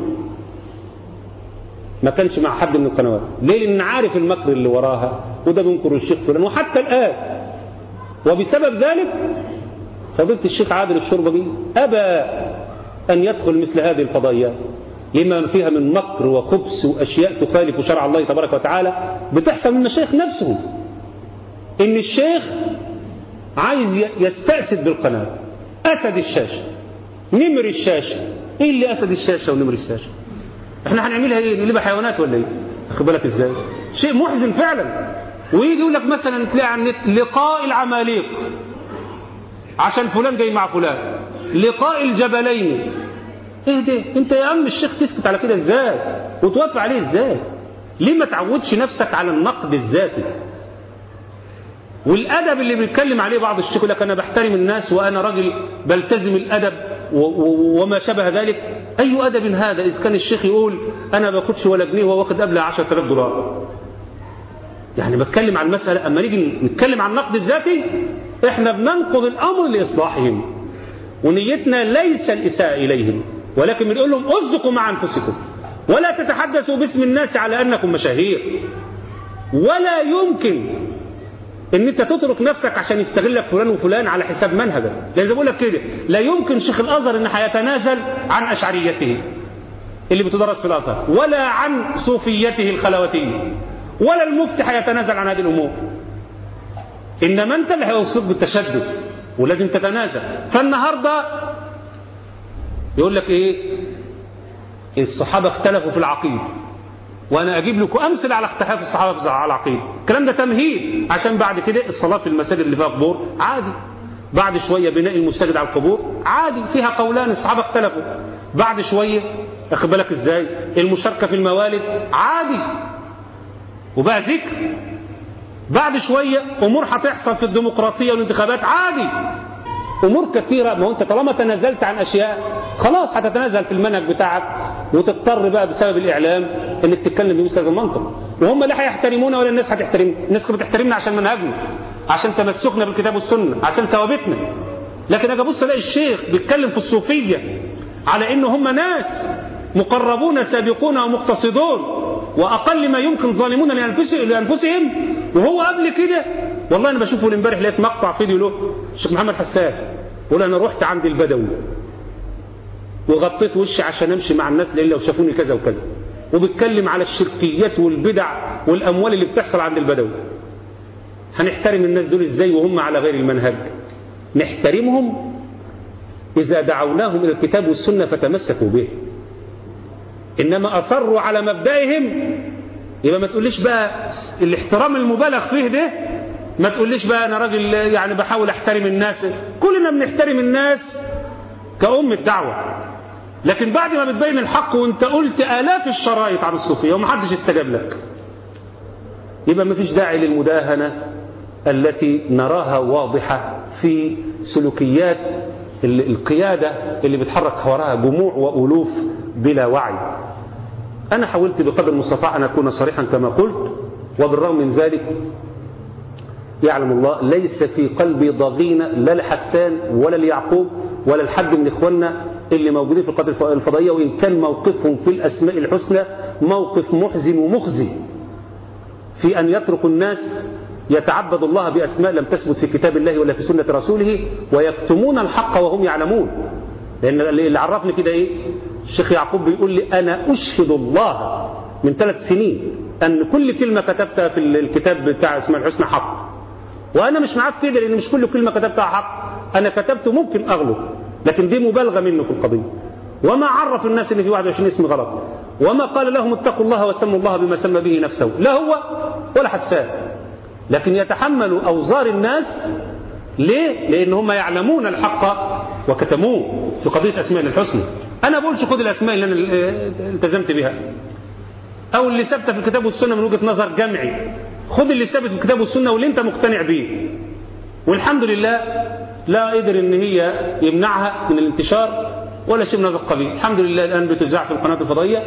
B: ما كانش مع حد من القنوات ليه لان عارف المكر اللي وراها وده بينكر الشيخ فلان وحتى الان وبسبب ذلك فضيلة الشيخ عادل الشربجي ابى ان يدخل مثل هذه الفضائيات لما فيها من مكر وخبث واشياء تخالف شرع الله تبارك وتعالى بتحصل من المشايخ نفسهم ان الشيخ عايز يستأسد بالقناة اسد الشاشة نمر الشاشة ايه اللي اسد الشاشة ونمر الشاشة احنا هنعملها ايه نقلبها حيوانات ولا ايه خد بالك ازاي شيء محزن فعلا ويجي يقول لك مثلا تلاقي على النت لقاء العماليق عشان فلان جاي مع فلان لقاء الجبلين ايه ده انت يا عم الشيخ تسكت على كده ازاي وتوافق عليه ازاي ليه ما تعودش نفسك على النقد الذاتي والادب اللي بيتكلم عليه بعض الشيخ يقول لك انا بحترم الناس وانا راجل بلتزم الادب وما شابه ذلك اي ادب هذا اذا كان الشيخ يقول انا ما باخدش ولا جنيه وهو واخد قبلها 10000 دولار يعني بتكلم عن المساله اما نيجي نتكلم عن النقد الذاتي احنا بننقض الامر لاصلاحهم ونيتنا ليس الاساءه اليهم ولكن بنقول لهم اصدقوا مع انفسكم ولا تتحدثوا باسم الناس على انكم مشاهير ولا يمكن ان انت تترك نفسك عشان يستغلك فلان وفلان على حساب منهجك زي ما بقول لك كده لا يمكن شيخ الازهر ان هيتنازل عن اشعريته اللي بتدرس في الازهر ولا عن صوفيته الخلوتيه ولا المفتي هيتنازل عن هذه الامور انما انت اللي هيوصلك بالتشدد ولازم تتنازل فالنهارده يقول لك ايه الصحابة اختلفوا في العقيدة وانا اجيب لكم امثله على اختلاف الصحابه في العقيده الكلام ده تمهيد عشان بعد كده الصلاه في المساجد اللي فيها قبور عادي بعد شويه بناء المساجد على القبور عادي فيها قولان الصحابه اختلفوا بعد شويه اخد بالك ازاي المشاركه في الموالد عادي وبقى ذكر بعد شويه امور هتحصل في الديمقراطيه والانتخابات عادي امور كثيره ما هو انت طالما تنازلت عن اشياء خلاص هتتنازل في المنهج بتاعك وتضطر بقى بسبب الاعلام انك تتكلم بمثل هذا المنطق وهم لا هيحترمونا ولا الناس هتحترمنا الناس بتحترمنا عشان منهجنا عشان تمسكنا بالكتاب والسنه عشان ثوابتنا لكن اجي ابص الاقي الشيخ بيتكلم في الصوفيه على ان هم ناس مقربون سابقون ومقتصدون واقل ما يمكن ظالمون لانفسهم وهو قبل كده والله انا بشوفه امبارح لقيت مقطع فيديو له الشيخ محمد حسان يقول انا رحت عند البدوي وغطيت وشي عشان امشي مع الناس لان لو شافوني كذا وكذا وبيتكلم على الشركيات والبدع والاموال اللي بتحصل عند البدوي هنحترم الناس دول ازاي وهم على غير المنهج نحترمهم اذا دعوناهم الى الكتاب والسنه فتمسكوا به انما اصروا على مبدئهم يبقى ما تقوليش بقى الاحترام المبالغ فيه ده ما تقوليش بقى انا راجل يعني بحاول احترم الناس كلنا بنحترم الناس كأم الدعوة لكن بعد ما بتبين الحق وانت قلت آلاف الشرائط عن الصوفية ومحدش استجاب لك يبقى ما فيش داعي للمداهنة التي نراها واضحة في سلوكيات القيادة اللي بتحرك وراها جموع وألوف بلا وعي أنا حاولت بقدر المستطاع أن أكون صريحا كما قلت وبالرغم من ذلك يعلم الله ليس في قلبي ضغينة لا لحسان ولا ليعقوب ولا لحد من إخواننا اللي موجودين في القضية الفضائية وإن كان موقفهم في الأسماء الحسنى موقف محزن ومخزي في أن يتركوا الناس يتعبد الله بأسماء لم تثبت في كتاب الله ولا في سنة رسوله ويكتمون الحق وهم يعلمون لأن اللي عرفني كده إيه الشيخ يعقوب بيقول لي أنا أشهد الله من ثلاث سنين أن كل كلمة كتبتها في الكتاب بتاع اسماء الحسنى حق وأنا مش معاه في كده لأن مش كل كلمة كتبتها حق أنا كتبت ممكن أغلط لكن دي مبالغة منه في القضية وما عرف الناس ان في 21 اسم غلط وما قال لهم اتقوا الله وسموا الله بما سمى به نفسه لا هو ولا حسان لكن يتحمل اوزار الناس ليه لان هم يعلمون الحق وكتموه في قضيه اسماء الحسنى انا بقولش خد الاسماء اللي انا التزمت بها او اللي ثابته في الكتاب والسنه من وجهه نظر جمعي خد اللي ثابت في الكتاب والسنه واللي انت مقتنع بيه والحمد لله لا قدر ان هي يمنعها من الانتشار ولا شيء من هذا القبيل الحمد لله الآن بتذاع في القناة الفضائية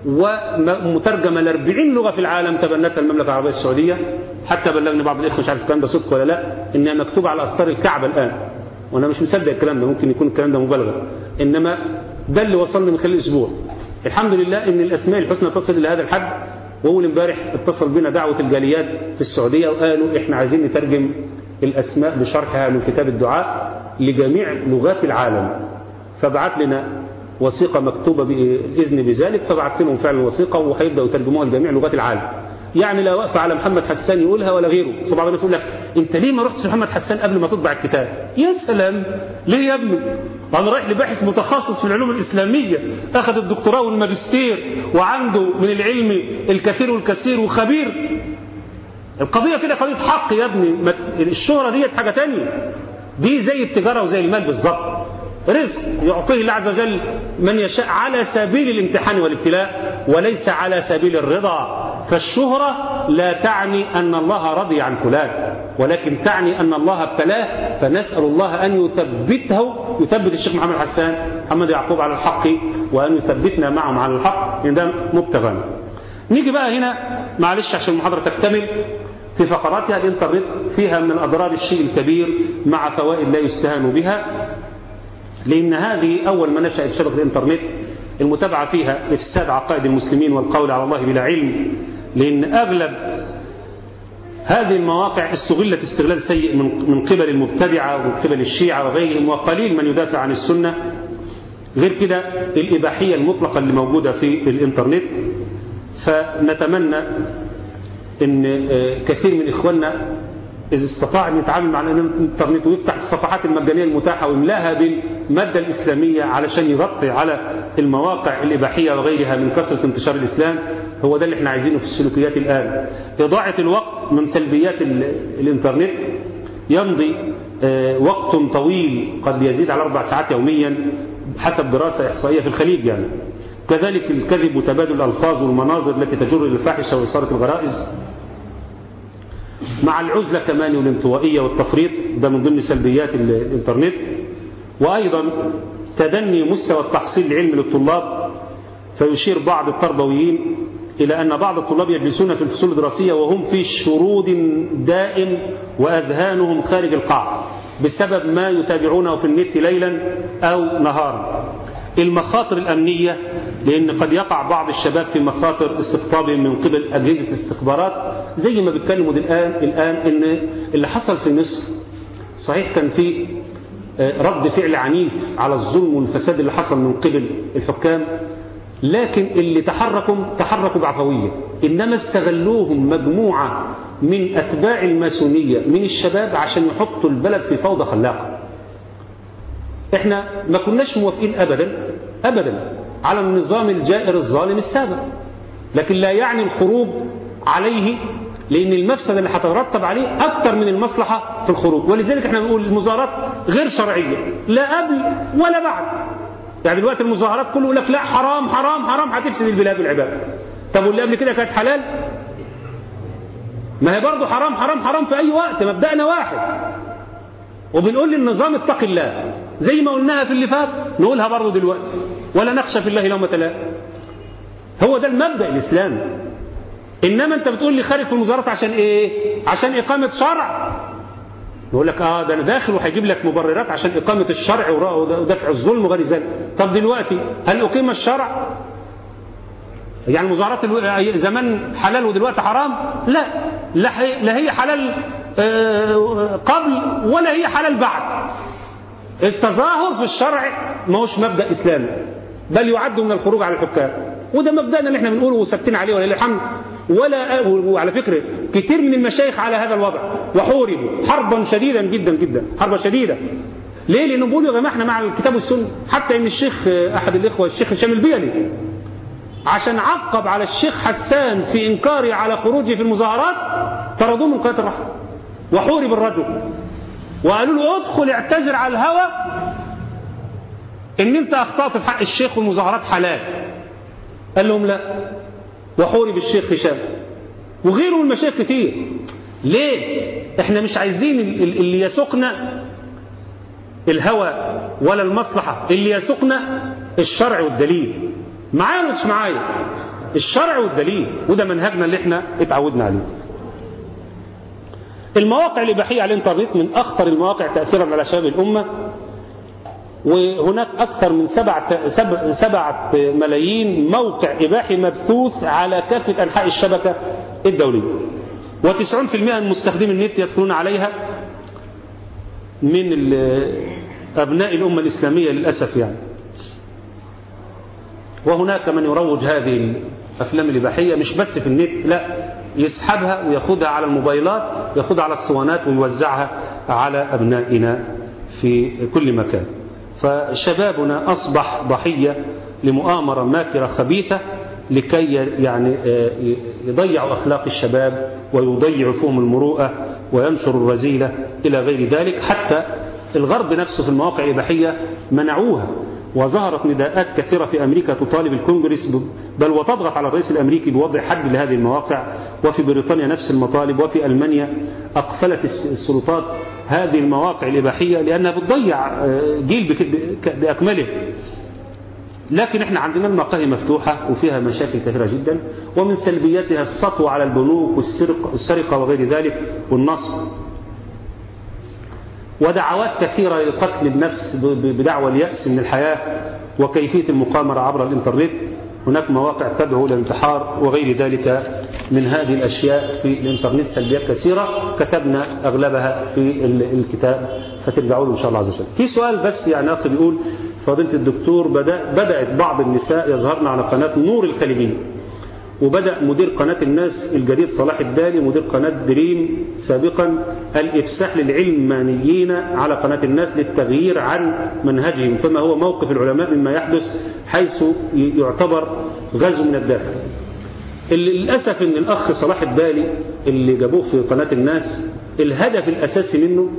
B: ومترجمة ل 40 لغة في العالم تبنتها المملكة العربية السعودية حتى بلغني بعض الإخوة مش عارف الكلام ده صدق ولا لا إنها مكتوبة على أستار الكعبة الآن وأنا مش مصدق الكلام ده ممكن يكون الكلام ده مبالغة إنما ده اللي وصلني من خلال أسبوع الحمد لله إن الأسماء الحسنى تصل إلى هذا الحد وأول امبارح اتصل بنا دعوة الجاليات في السعودية وقالوا إحنا عايزين نترجم الأسماء بشرحها من كتاب الدعاء لجميع لغات العالم فبعت لنا وثيقة مكتوبة بإذن بذلك فبعت لهم فعلا وثيقة وهيبدأوا يترجموها لجميع لغات العالم يعني لا واقفة على محمد حسان يقولها ولا غيره بعض الناس يقول لك انت ليه ما رحتش محمد حسان قبل ما تطبع الكتاب يا سلام ليه يا ابني انا رايح لباحث متخصص في العلوم الاسلاميه اخذ الدكتوراه والماجستير وعنده من العلم الكثير والكثير وخبير القضيه كده قضيه حق يا ابني الشهره ديت حاجه تانية دي زي التجاره وزي المال بالظبط رزق يعطيه الله عز وجل من يشاء على سبيل الامتحان والابتلاء وليس على سبيل الرضا فالشهرة لا تعني أن الله رضي عن فلان ولكن تعني أن الله ابتلاه فنسأل الله أن يثبته يثبت الشيخ محمد حسان محمد يعقوب على الحق وأن يثبتنا معهم على الحق لأن ده مبتغى نيجي بقى هنا معلش عشان المحاضرة تكتمل في فقراتها الانترنت فيها من أضرار الشيء الكبير مع فوائد لا يستهان بها لأن هذه أول ما نشأت شبكة الإنترنت المتابعة فيها إفساد عقائد المسلمين والقول على الله بلا علم لأن أغلب هذه المواقع استغلت استغلال سيء من من قبل المبتدعة ومن قبل الشيعة وغيرهم وقليل من يدافع عن السنة غير كده الإباحية المطلقة اللي موجودة في الإنترنت فنتمنى أن كثير من إخواننا إذا استطاع أن يتعامل مع الإنترنت ويفتح الصفحات المجانية المتاحة ويملاها بالمادة الإسلامية علشان يغطي على المواقع الإباحية وغيرها من كثرة انتشار الإسلام هو ده اللي احنا عايزينه في السلوكيات الآن إضاعة الوقت من سلبيات الإنترنت يمضي وقت طويل قد يزيد على أربع ساعات يوميا حسب دراسة إحصائية في الخليج يعني كذلك الكذب وتبادل الألفاظ والمناظر التي تجر إلى الفاحشة وإثارة الغرائز مع العزلة كمان والانطوائية والتفريط ده من ضمن سلبيات الانترنت وأيضا تدني مستوى التحصيل العلمي للطلاب فيشير بعض التربويين إلى أن بعض الطلاب يجلسون في الفصول الدراسية وهم في شرود دائم وأذهانهم خارج القاعة بسبب ما يتابعونه في النت ليلا أو نهارا المخاطر الأمنية لأن قد يقع بعض الشباب في مخاطر استقطابهم من قبل أجهزة الاستخبارات زي ما بيتكلموا الآن الآن إن اللي حصل في مصر صحيح كان في رد فعل عنيف على الظلم والفساد اللي حصل من قبل الحكام لكن اللي تحركوا تحركوا بعفوية إنما استغلوهم مجموعة من أتباع الماسونية من الشباب عشان يحطوا البلد في فوضى خلاقة احنا ما كناش موافقين أبدا أبدا على النظام الجائر الظالم السابق لكن لا يعني الخروج عليه لأن المفسدة اللي هتترتب عليه أكثر من المصلحة في الخروج ولذلك احنا بنقول المظاهرات غير شرعية لا قبل ولا بعد يعني دلوقتي المظاهرات كله يقول لك لا حرام حرام حرام هتفسد البلاد والعباد طب واللي قبل كده كانت حلال ما هي برضه حرام حرام حرام في أي وقت مبدأنا واحد وبنقول للنظام اتق الله زي ما قلناها في اللي فات نقولها برضه دلوقتي ولا نخشى في الله لومة لائم هو ده المبدأ الإسلامي إنما أنت بتقول لي خارج في المظاهرات عشان إيه عشان إقامة شرع يقول لك اه ده انا داخل وهيجيب لك مبررات عشان اقامه الشرع ودفع الظلم وغير ذلك طب دلوقتي هل اقيم الشرع يعني المظاهرات الو- زمان حلال ودلوقتي حرام لا لا هي- لا هي حلال آه، قبل ولا هي حلال بعد التظاهر في الشرع ما هوش مبدأ إسلامي بل يعد من الخروج على الحكام وده مبدأنا اللي احنا بنقوله وثابتين عليه ولله الحمد ولا وعلى فكرة كتير من المشايخ على هذا الوضع وحوربوا حربا شديدا جدا جدا حربا شديدة ليه؟ لأنه بيقولوا يا جماعة احنا مع الكتاب والسنة حتى إن الشيخ أحد الإخوة الشيخ هشام البيلي عشان عقب على الشيخ حسان في إنكاره على خروجه في المظاهرات طردوه من قناة الرحمة وحورب الرجل وقالوا له ادخل اعتذر على الهوى ان انت اخطأت في حق الشيخ والمظاهرات حلال قال لهم لا وحورب الشيخ هشام وغيره من المشايخ كتير ليه احنا مش عايزين ال- ال- اللي يسوقنا الهوى ولا المصلحة اللي يسوقنا الشرع والدليل معايا ولا مش معايا الشرع والدليل وده منهجنا اللي احنا اتعودنا عليه المواقع الإباحية على الإنترنت من أخطر المواقع تأثيرا على شباب الأمة وهناك أكثر من سبعة, سبع سبعة ملايين موقع إباحي مبثوث على كافة أنحاء الشبكة الدولية و90% من مستخدمي النت يدخلون عليها من ال- أبناء الأمة الإسلامية للأسف يعني وهناك من يروج هذه الأفلام الإباحية مش بس في النت لا يسحبها وياخدها على الموبايلات ياخدها على الصوانات ويوزعها على أبنائنا في كل مكان فشبابنا أصبح ضحية لمؤامرة ماكرة خبيثة لكي يعني آه، يضيعوا أخلاق الشباب ويضيعوا فيهم المروءة وينشروا الرذيلة إلى غير ذلك حتى الغرب نفسه في المواقع الإباحية منعوها وظهرت نداءات كثيرة في أمريكا تطالب الكونجرس ب- بل وتضغط على الرئيس الأمريكي بوضع حد لهذه المواقع وفي بريطانيا نفس المطالب وفي ألمانيا أقفلت الس- السلطات هذه المواقع الإباحية لأنها بتضيع آه، جيل بك- بك- بأكمله لكن احنا عندنا المقاهي مفتوحة وفيها مشاكل كثيرة جدا ومن سلبياتها السطو على البنوك والسرقة السرقة وغير ذلك والنصب ودعوات كثيرة لقتل النفس ب- ب- بدعوى اليأس من الحياة وكيفية المقامرة عبر الإنترنت هناك مواقع تدعو إلى الانتحار وغير ذلك من هذه الأشياء في الإنترنت سلبيات كثيرة كتبنا أغلبها في ال- الكتاب فترجعوا له إن شاء الله عز وجل في سؤال بس يعني أخي بيقول فضيلة الدكتور بدأ بدأت بعض النساء يظهرن على قناة نور الخليجية وبدأ مدير قناة الناس الجديد صلاح الدالي مدير قناة دريم سابقا الإفساح للعلمانيين على قناة الناس للتغيير عن منهجهم فما هو موقف العلماء مما يحدث حيث يعتبر غزو من الداخل اللي للأسف ان الأخ صلاح الدالي اللي جابوه في قناة الناس الهدف الأساسي منه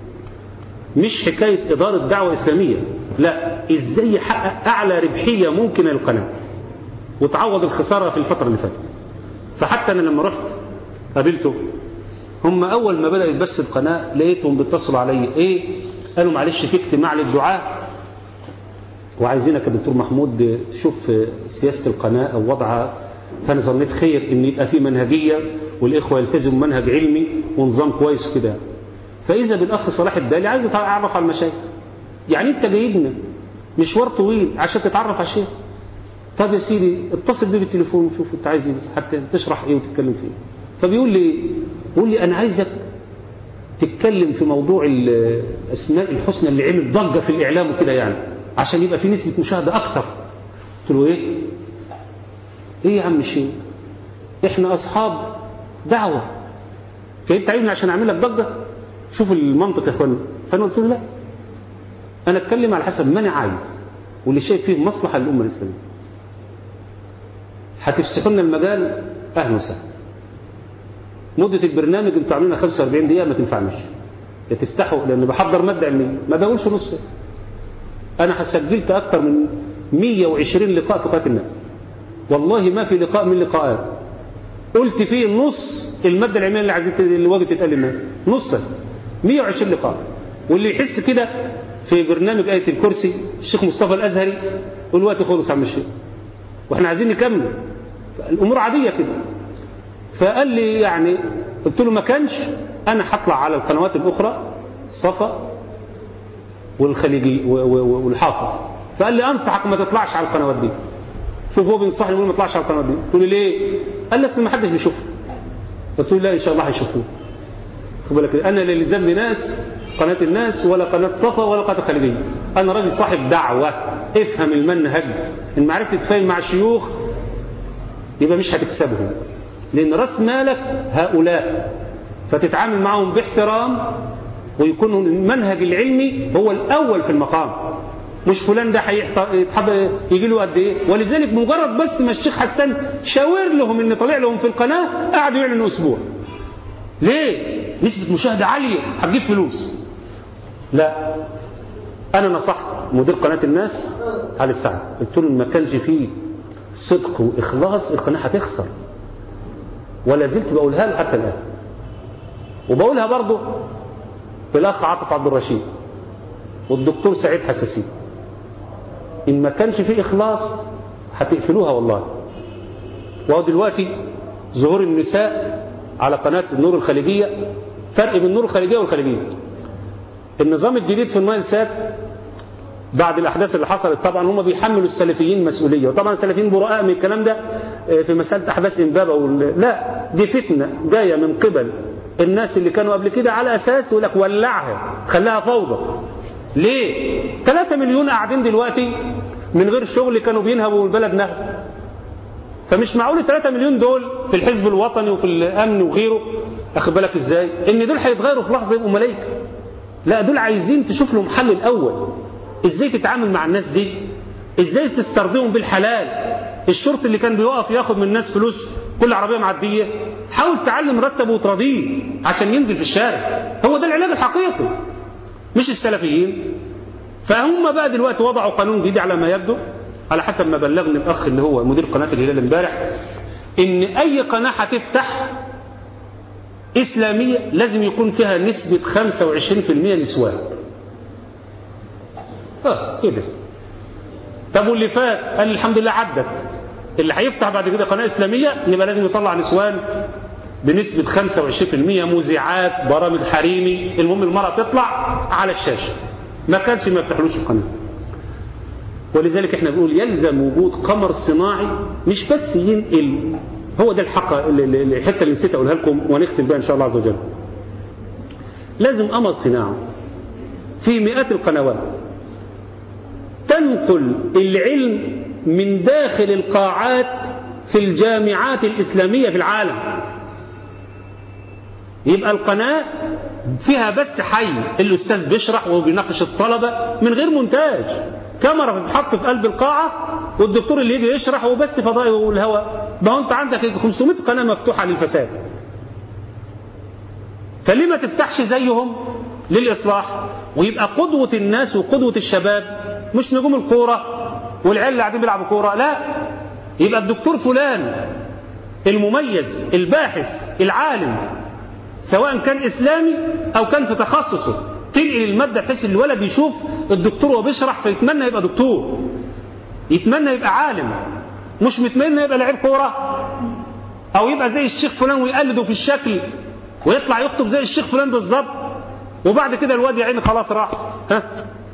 B: مش حكاية إدارة دعوة إسلامية لا إزاي يحقق أعلى ربحية ممكنة للقناة وتعوض الخسارة في الفترة اللي فاتت فحتى أنا لما رحت قابلته هم أول ما بدأ يتبث القناة لقيتهم بيتصلوا علي إيه قالوا معلش في اجتماع للدعاء وعايزينك يا دكتور محمود تشوف سياسة القناة أو وضعها فأنا ظنيت خير إن يبقى في منهجية والإخوة يلتزموا منهج علمي ونظام كويس وكده فإذا بالأخ صلاح الدالي عايز يتعرف على المشايخ يعني أنت جايبنا مشوار طويل عشان تتعرف على الشيخ طب يا سيدي اتصل بيه بالتليفون وشوف انت عايز ايه حتى تشرح ايه وتتكلم في ايه فبيقول لي بيقول لي انا عايزك تتكلم في موضوع الاسماء الحسنى اللي عمل ضجه في الاعلام وكده يعني عشان يبقى في نسبه مشاهده اكتر قلت له ايه ايه يا عم الشيخ احنا اصحاب دعوه فانت عايزني عشان اعمل لك ضجه شوف المنطق يا اخوانا فانا قلت له لا انا اتكلم على حسب ما انا عايز واللي شايف فيه مصلحه للامه الاسلاميه هتفسحوا لنا المجال اهلا وسهلا مدة البرنامج انتوا عاملينها 45 دقيقة ما تنفعناش يا تفتحوا لأن بحضر مادة علمية ما بقولش نص أنا سجلت أكثر من 120 لقاء في قناة الناس والله ما في لقاء من اللقاءات قلت فيه نص المادة العلمية اللي عايزين اللي واجب تتقال للناس نص 120 لقاء واللي يحس كده في برنامج آية الكرسي الشيخ مصطفى الأزهري والوقت خلص عم الشيخ واحنا عايزين نكمل الامور عاديه كده فقال لي يعني قلت له ما كانش انا هطلع على القنوات الاخرى صفا والخليجي والحافظ فقال لي انصحك ما تطلعش على القنوات دي شوف هو بينصحني يقول ما اطلعش على القناه دي قلت له ليه؟ قال لي اصل ما حدش بيشوفها قلت له لا ان شاء الله هيشوفوه خد بالك انا لا لزمني ناس قناه الناس ولا قناه صفا ولا قناه الخليجيه انا راجل صاحب دعوه افهم المنهج ان ما عرفت تتفاهم مع الشيوخ يبقى مش هتكسبهم لان راس مالك هؤلاء فتتعامل معهم باحترام ويكون المنهج العلمي هو الاول في المقام مش فلان ده هيتحب يجي له قد ايه ولذلك مجرد بس ما الشيخ حسان شاور لهم ان طلع لهم في القناه قعدوا يعلنوا اسبوع ليه نسبه مشاهده عاليه هتجيب فلوس لا انا نصحت مدير قناه الناس علي السعد قلت له ما كانش فيه صدق واخلاص القناه هتخسر ولا زلت بقولها له حتى الان وبقولها برضه بالاخ عاطف عبد الرشيد والدكتور سعيد حساسين ان ما كانش فيه اخلاص هتقفلوها والله وهو دلوقتي ظهور النساء على قناه النور الخليجيه فرق بين النور الخليجيه والخليجيه النظام الجديد في النايل سات بعد الاحداث اللي حصلت طبعا هم بيحملوا السلفيين مسؤوليه وطبعا السلفيين براء من الكلام ده في مساله احداث امبابه لا دي فتنه جايه من قبل الناس اللي كانوا قبل كده على اساس يقول لك ولعها خلاها فوضى ليه 3 مليون قاعدين دلوقتي من غير شغل كانوا بينهبوا البلد نهب فمش معقول 3 مليون دول في الحزب الوطني وفي الامن وغيره اخد بالك ازاي ان دول هيتغيروا في لحظه يبقوا ملائكه لا دول عايزين تشوف لهم حل الاول ازاي تتعامل مع الناس دي ازاي تسترضيهم بالحلال الشرطي اللي كان بيقف ياخد من الناس فلوس كل عربيه معديه حاول تعلم مرتبه وتراضيه عشان ينزل في الشارع هو ده العلاج الحقيقي مش السلفيين فهم بقى دلوقتي وضعوا قانون جديد على ما يبدو على حسب ما بلغني الاخ اللي هو مدير قناه الهلال امبارح ان اي قناه هتفتح اسلاميه لازم يكون فيها نسبه 25% نسوان اه كده طب واللي فات قال الحمد لله عدت اللي هيفتح بعد كده قناه اسلاميه يبقى لازم يطلع نسوان بنسبة 25% مذيعات برامج حريمي المهم المرأة تطلع على الشاشة ما كانش ما يفتحلوش القناة ولذلك احنا بنقول يلزم وجود قمر صناعي مش بس ينقل هو ده الحق الحته اللي نسيت اقولها لكم ونختم بها ان شاء الله عز وجل لازم قمر صناعي في مئات القنوات تنقل العلم من داخل القاعات في الجامعات الإسلامية في العالم يبقى القناة فيها بس حي الأستاذ بيشرح وهو بيناقش الطلبة من غير مونتاج كاميرا بتتحط في قلب القاعة والدكتور اللي يجي يشرح وبس فضائي والهواء ما هو انت عندك 500 قناة مفتوحة للفساد فليه ما تفتحش زيهم للإصلاح ويبقى قدوة الناس وقدوة الشباب مش نجوم الكورة والعيال اللي قاعدين بيلعبوا كورة لا يبقى الدكتور فلان المميز الباحث العالم سواء كان إسلامي أو كان في تخصصه تنقل المادة بحيث الولد يشوف الدكتور وهو بيشرح فيتمنى يبقى دكتور يتمنى يبقى عالم مش متمنى يبقى لعيب كورة أو يبقى زي الشيخ فلان ويقلده في الشكل ويطلع يخطب زي الشيخ فلان بالظبط وبعد كده الواد يا عيني خلاص راح ها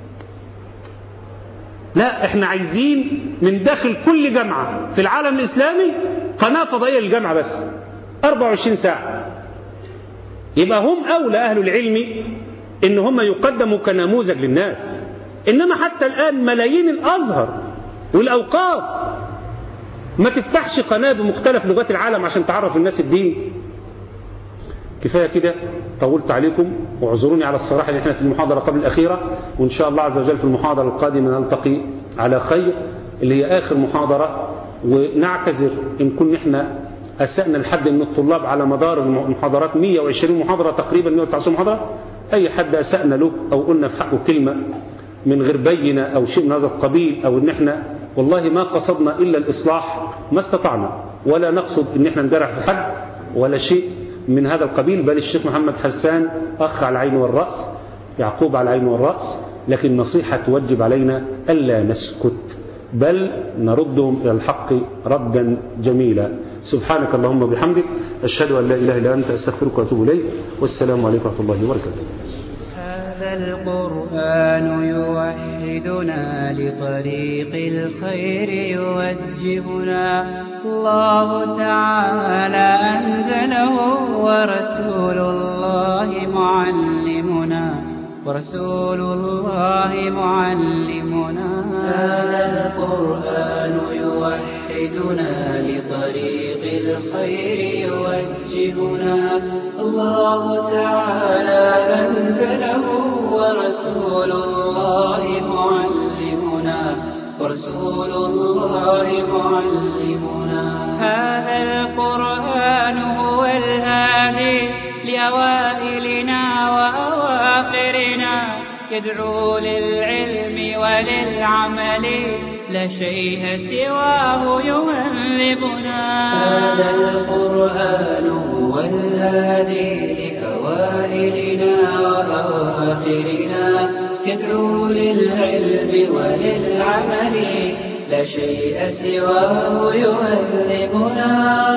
B: لا احنا عايزين من داخل كل جامعة في العالم الإسلامي قناة فضائية للجامعة بس 24 ساعة يبقى هم أولى أهل العلم إن هم يقدموا كنموذج للناس إنما حتى الآن ملايين الأزهر والأوقاف ما تفتحش قناة بمختلف لغات العالم عشان تعرف الناس الدين كفاية كده طولت عليكم واعذروني على الصراحة اللي احنا في المحاضرة قبل الأخيرة وإن شاء الله عز وجل في المحاضرة القادمة نلتقي على خير اللي هي آخر محاضرة ونعتذر إن كنا احنا أسأنا لحد من الطلاب على مدار المحاضرات 120 محاضرة تقريبا 119 محاضرة أي حد أسأنا له أو قلنا في حقه كلمة من غير بينة أو شيء من هذا القبيل أو إن احنا والله ما قصدنا إلا الإصلاح ما استطعنا ولا نقصد إن احنا ندرع في حد ولا شيء من هذا القبيل بل الشيخ محمد حسان أخ على العين والرأس يعقوب على العين والرأس لكن نصيحة توجب علينا ألا نسكت بل نردهم إلى الحق ردا جميلا سبحانك اللهم وبحمدك أشهد أن لا إله إلا أنت أستغفرك وأتوب إليك والسلام عليكم ورحمة الله وبركاته
A: هذا القرآن يوحي يوحدنا لطريق الخير يوجهنا الله تعالى أنزله ورسول الله معلمنا ورسول الله معلمنا هذا القرآن يوحدنا لطريق الخير يوجهنا الله تعالى أنزله ورسول الله معلمنا ورسول الله معلمنا هذا القرآن هو الهادي لأوائلنا وأواخرنا يدعو للعلم وللعمل لا شيء سواه يهذبنا هذا القرآن هو الهادي لأوائلنا وأواخرنا يدعو للعلم وللعمل لا شيء سواه يهذبنا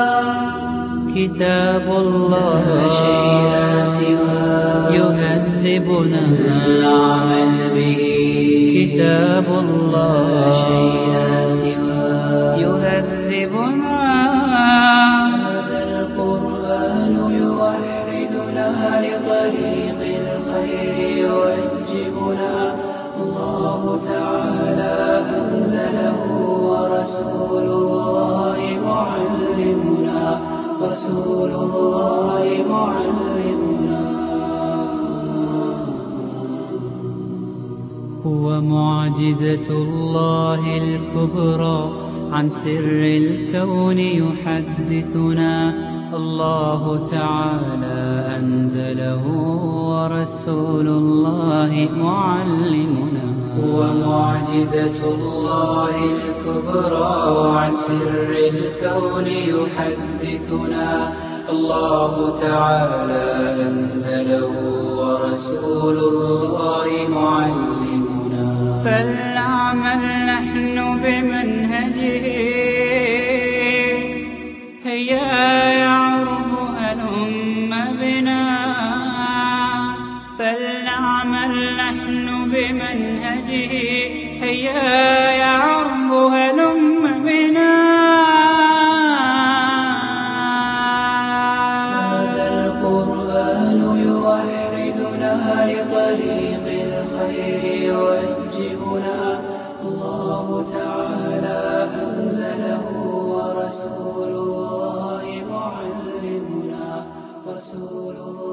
A: كتاب الله لا شيء سواه يهذبنا العمل به كتاب الله لا شيء سواه يهذبنا هذا القرآن يوحدنا لطريق الخير يوجهنا الله تعالى أنزله ورسول الله معلمنا رسول الله معلمنا هو معجزة الله الكبرى عن سر الكون يحدثنا الله تعالى أنزله ورسول الله معلمنا هو معجزة الله الكبرى عن سر الكون يحدثنا الله تعالى أنزله ورسول الله معلمنا فلنعمل نحن بمنهجه هيا يعرب هلم بنا فلنعمل نحن بمنهجه هيا يعرب هلم بنا هذا القرآن يوحدنا لطريق الخير يوجهنا الله تعالى أنزله ورسول الله معلمنا رسول الله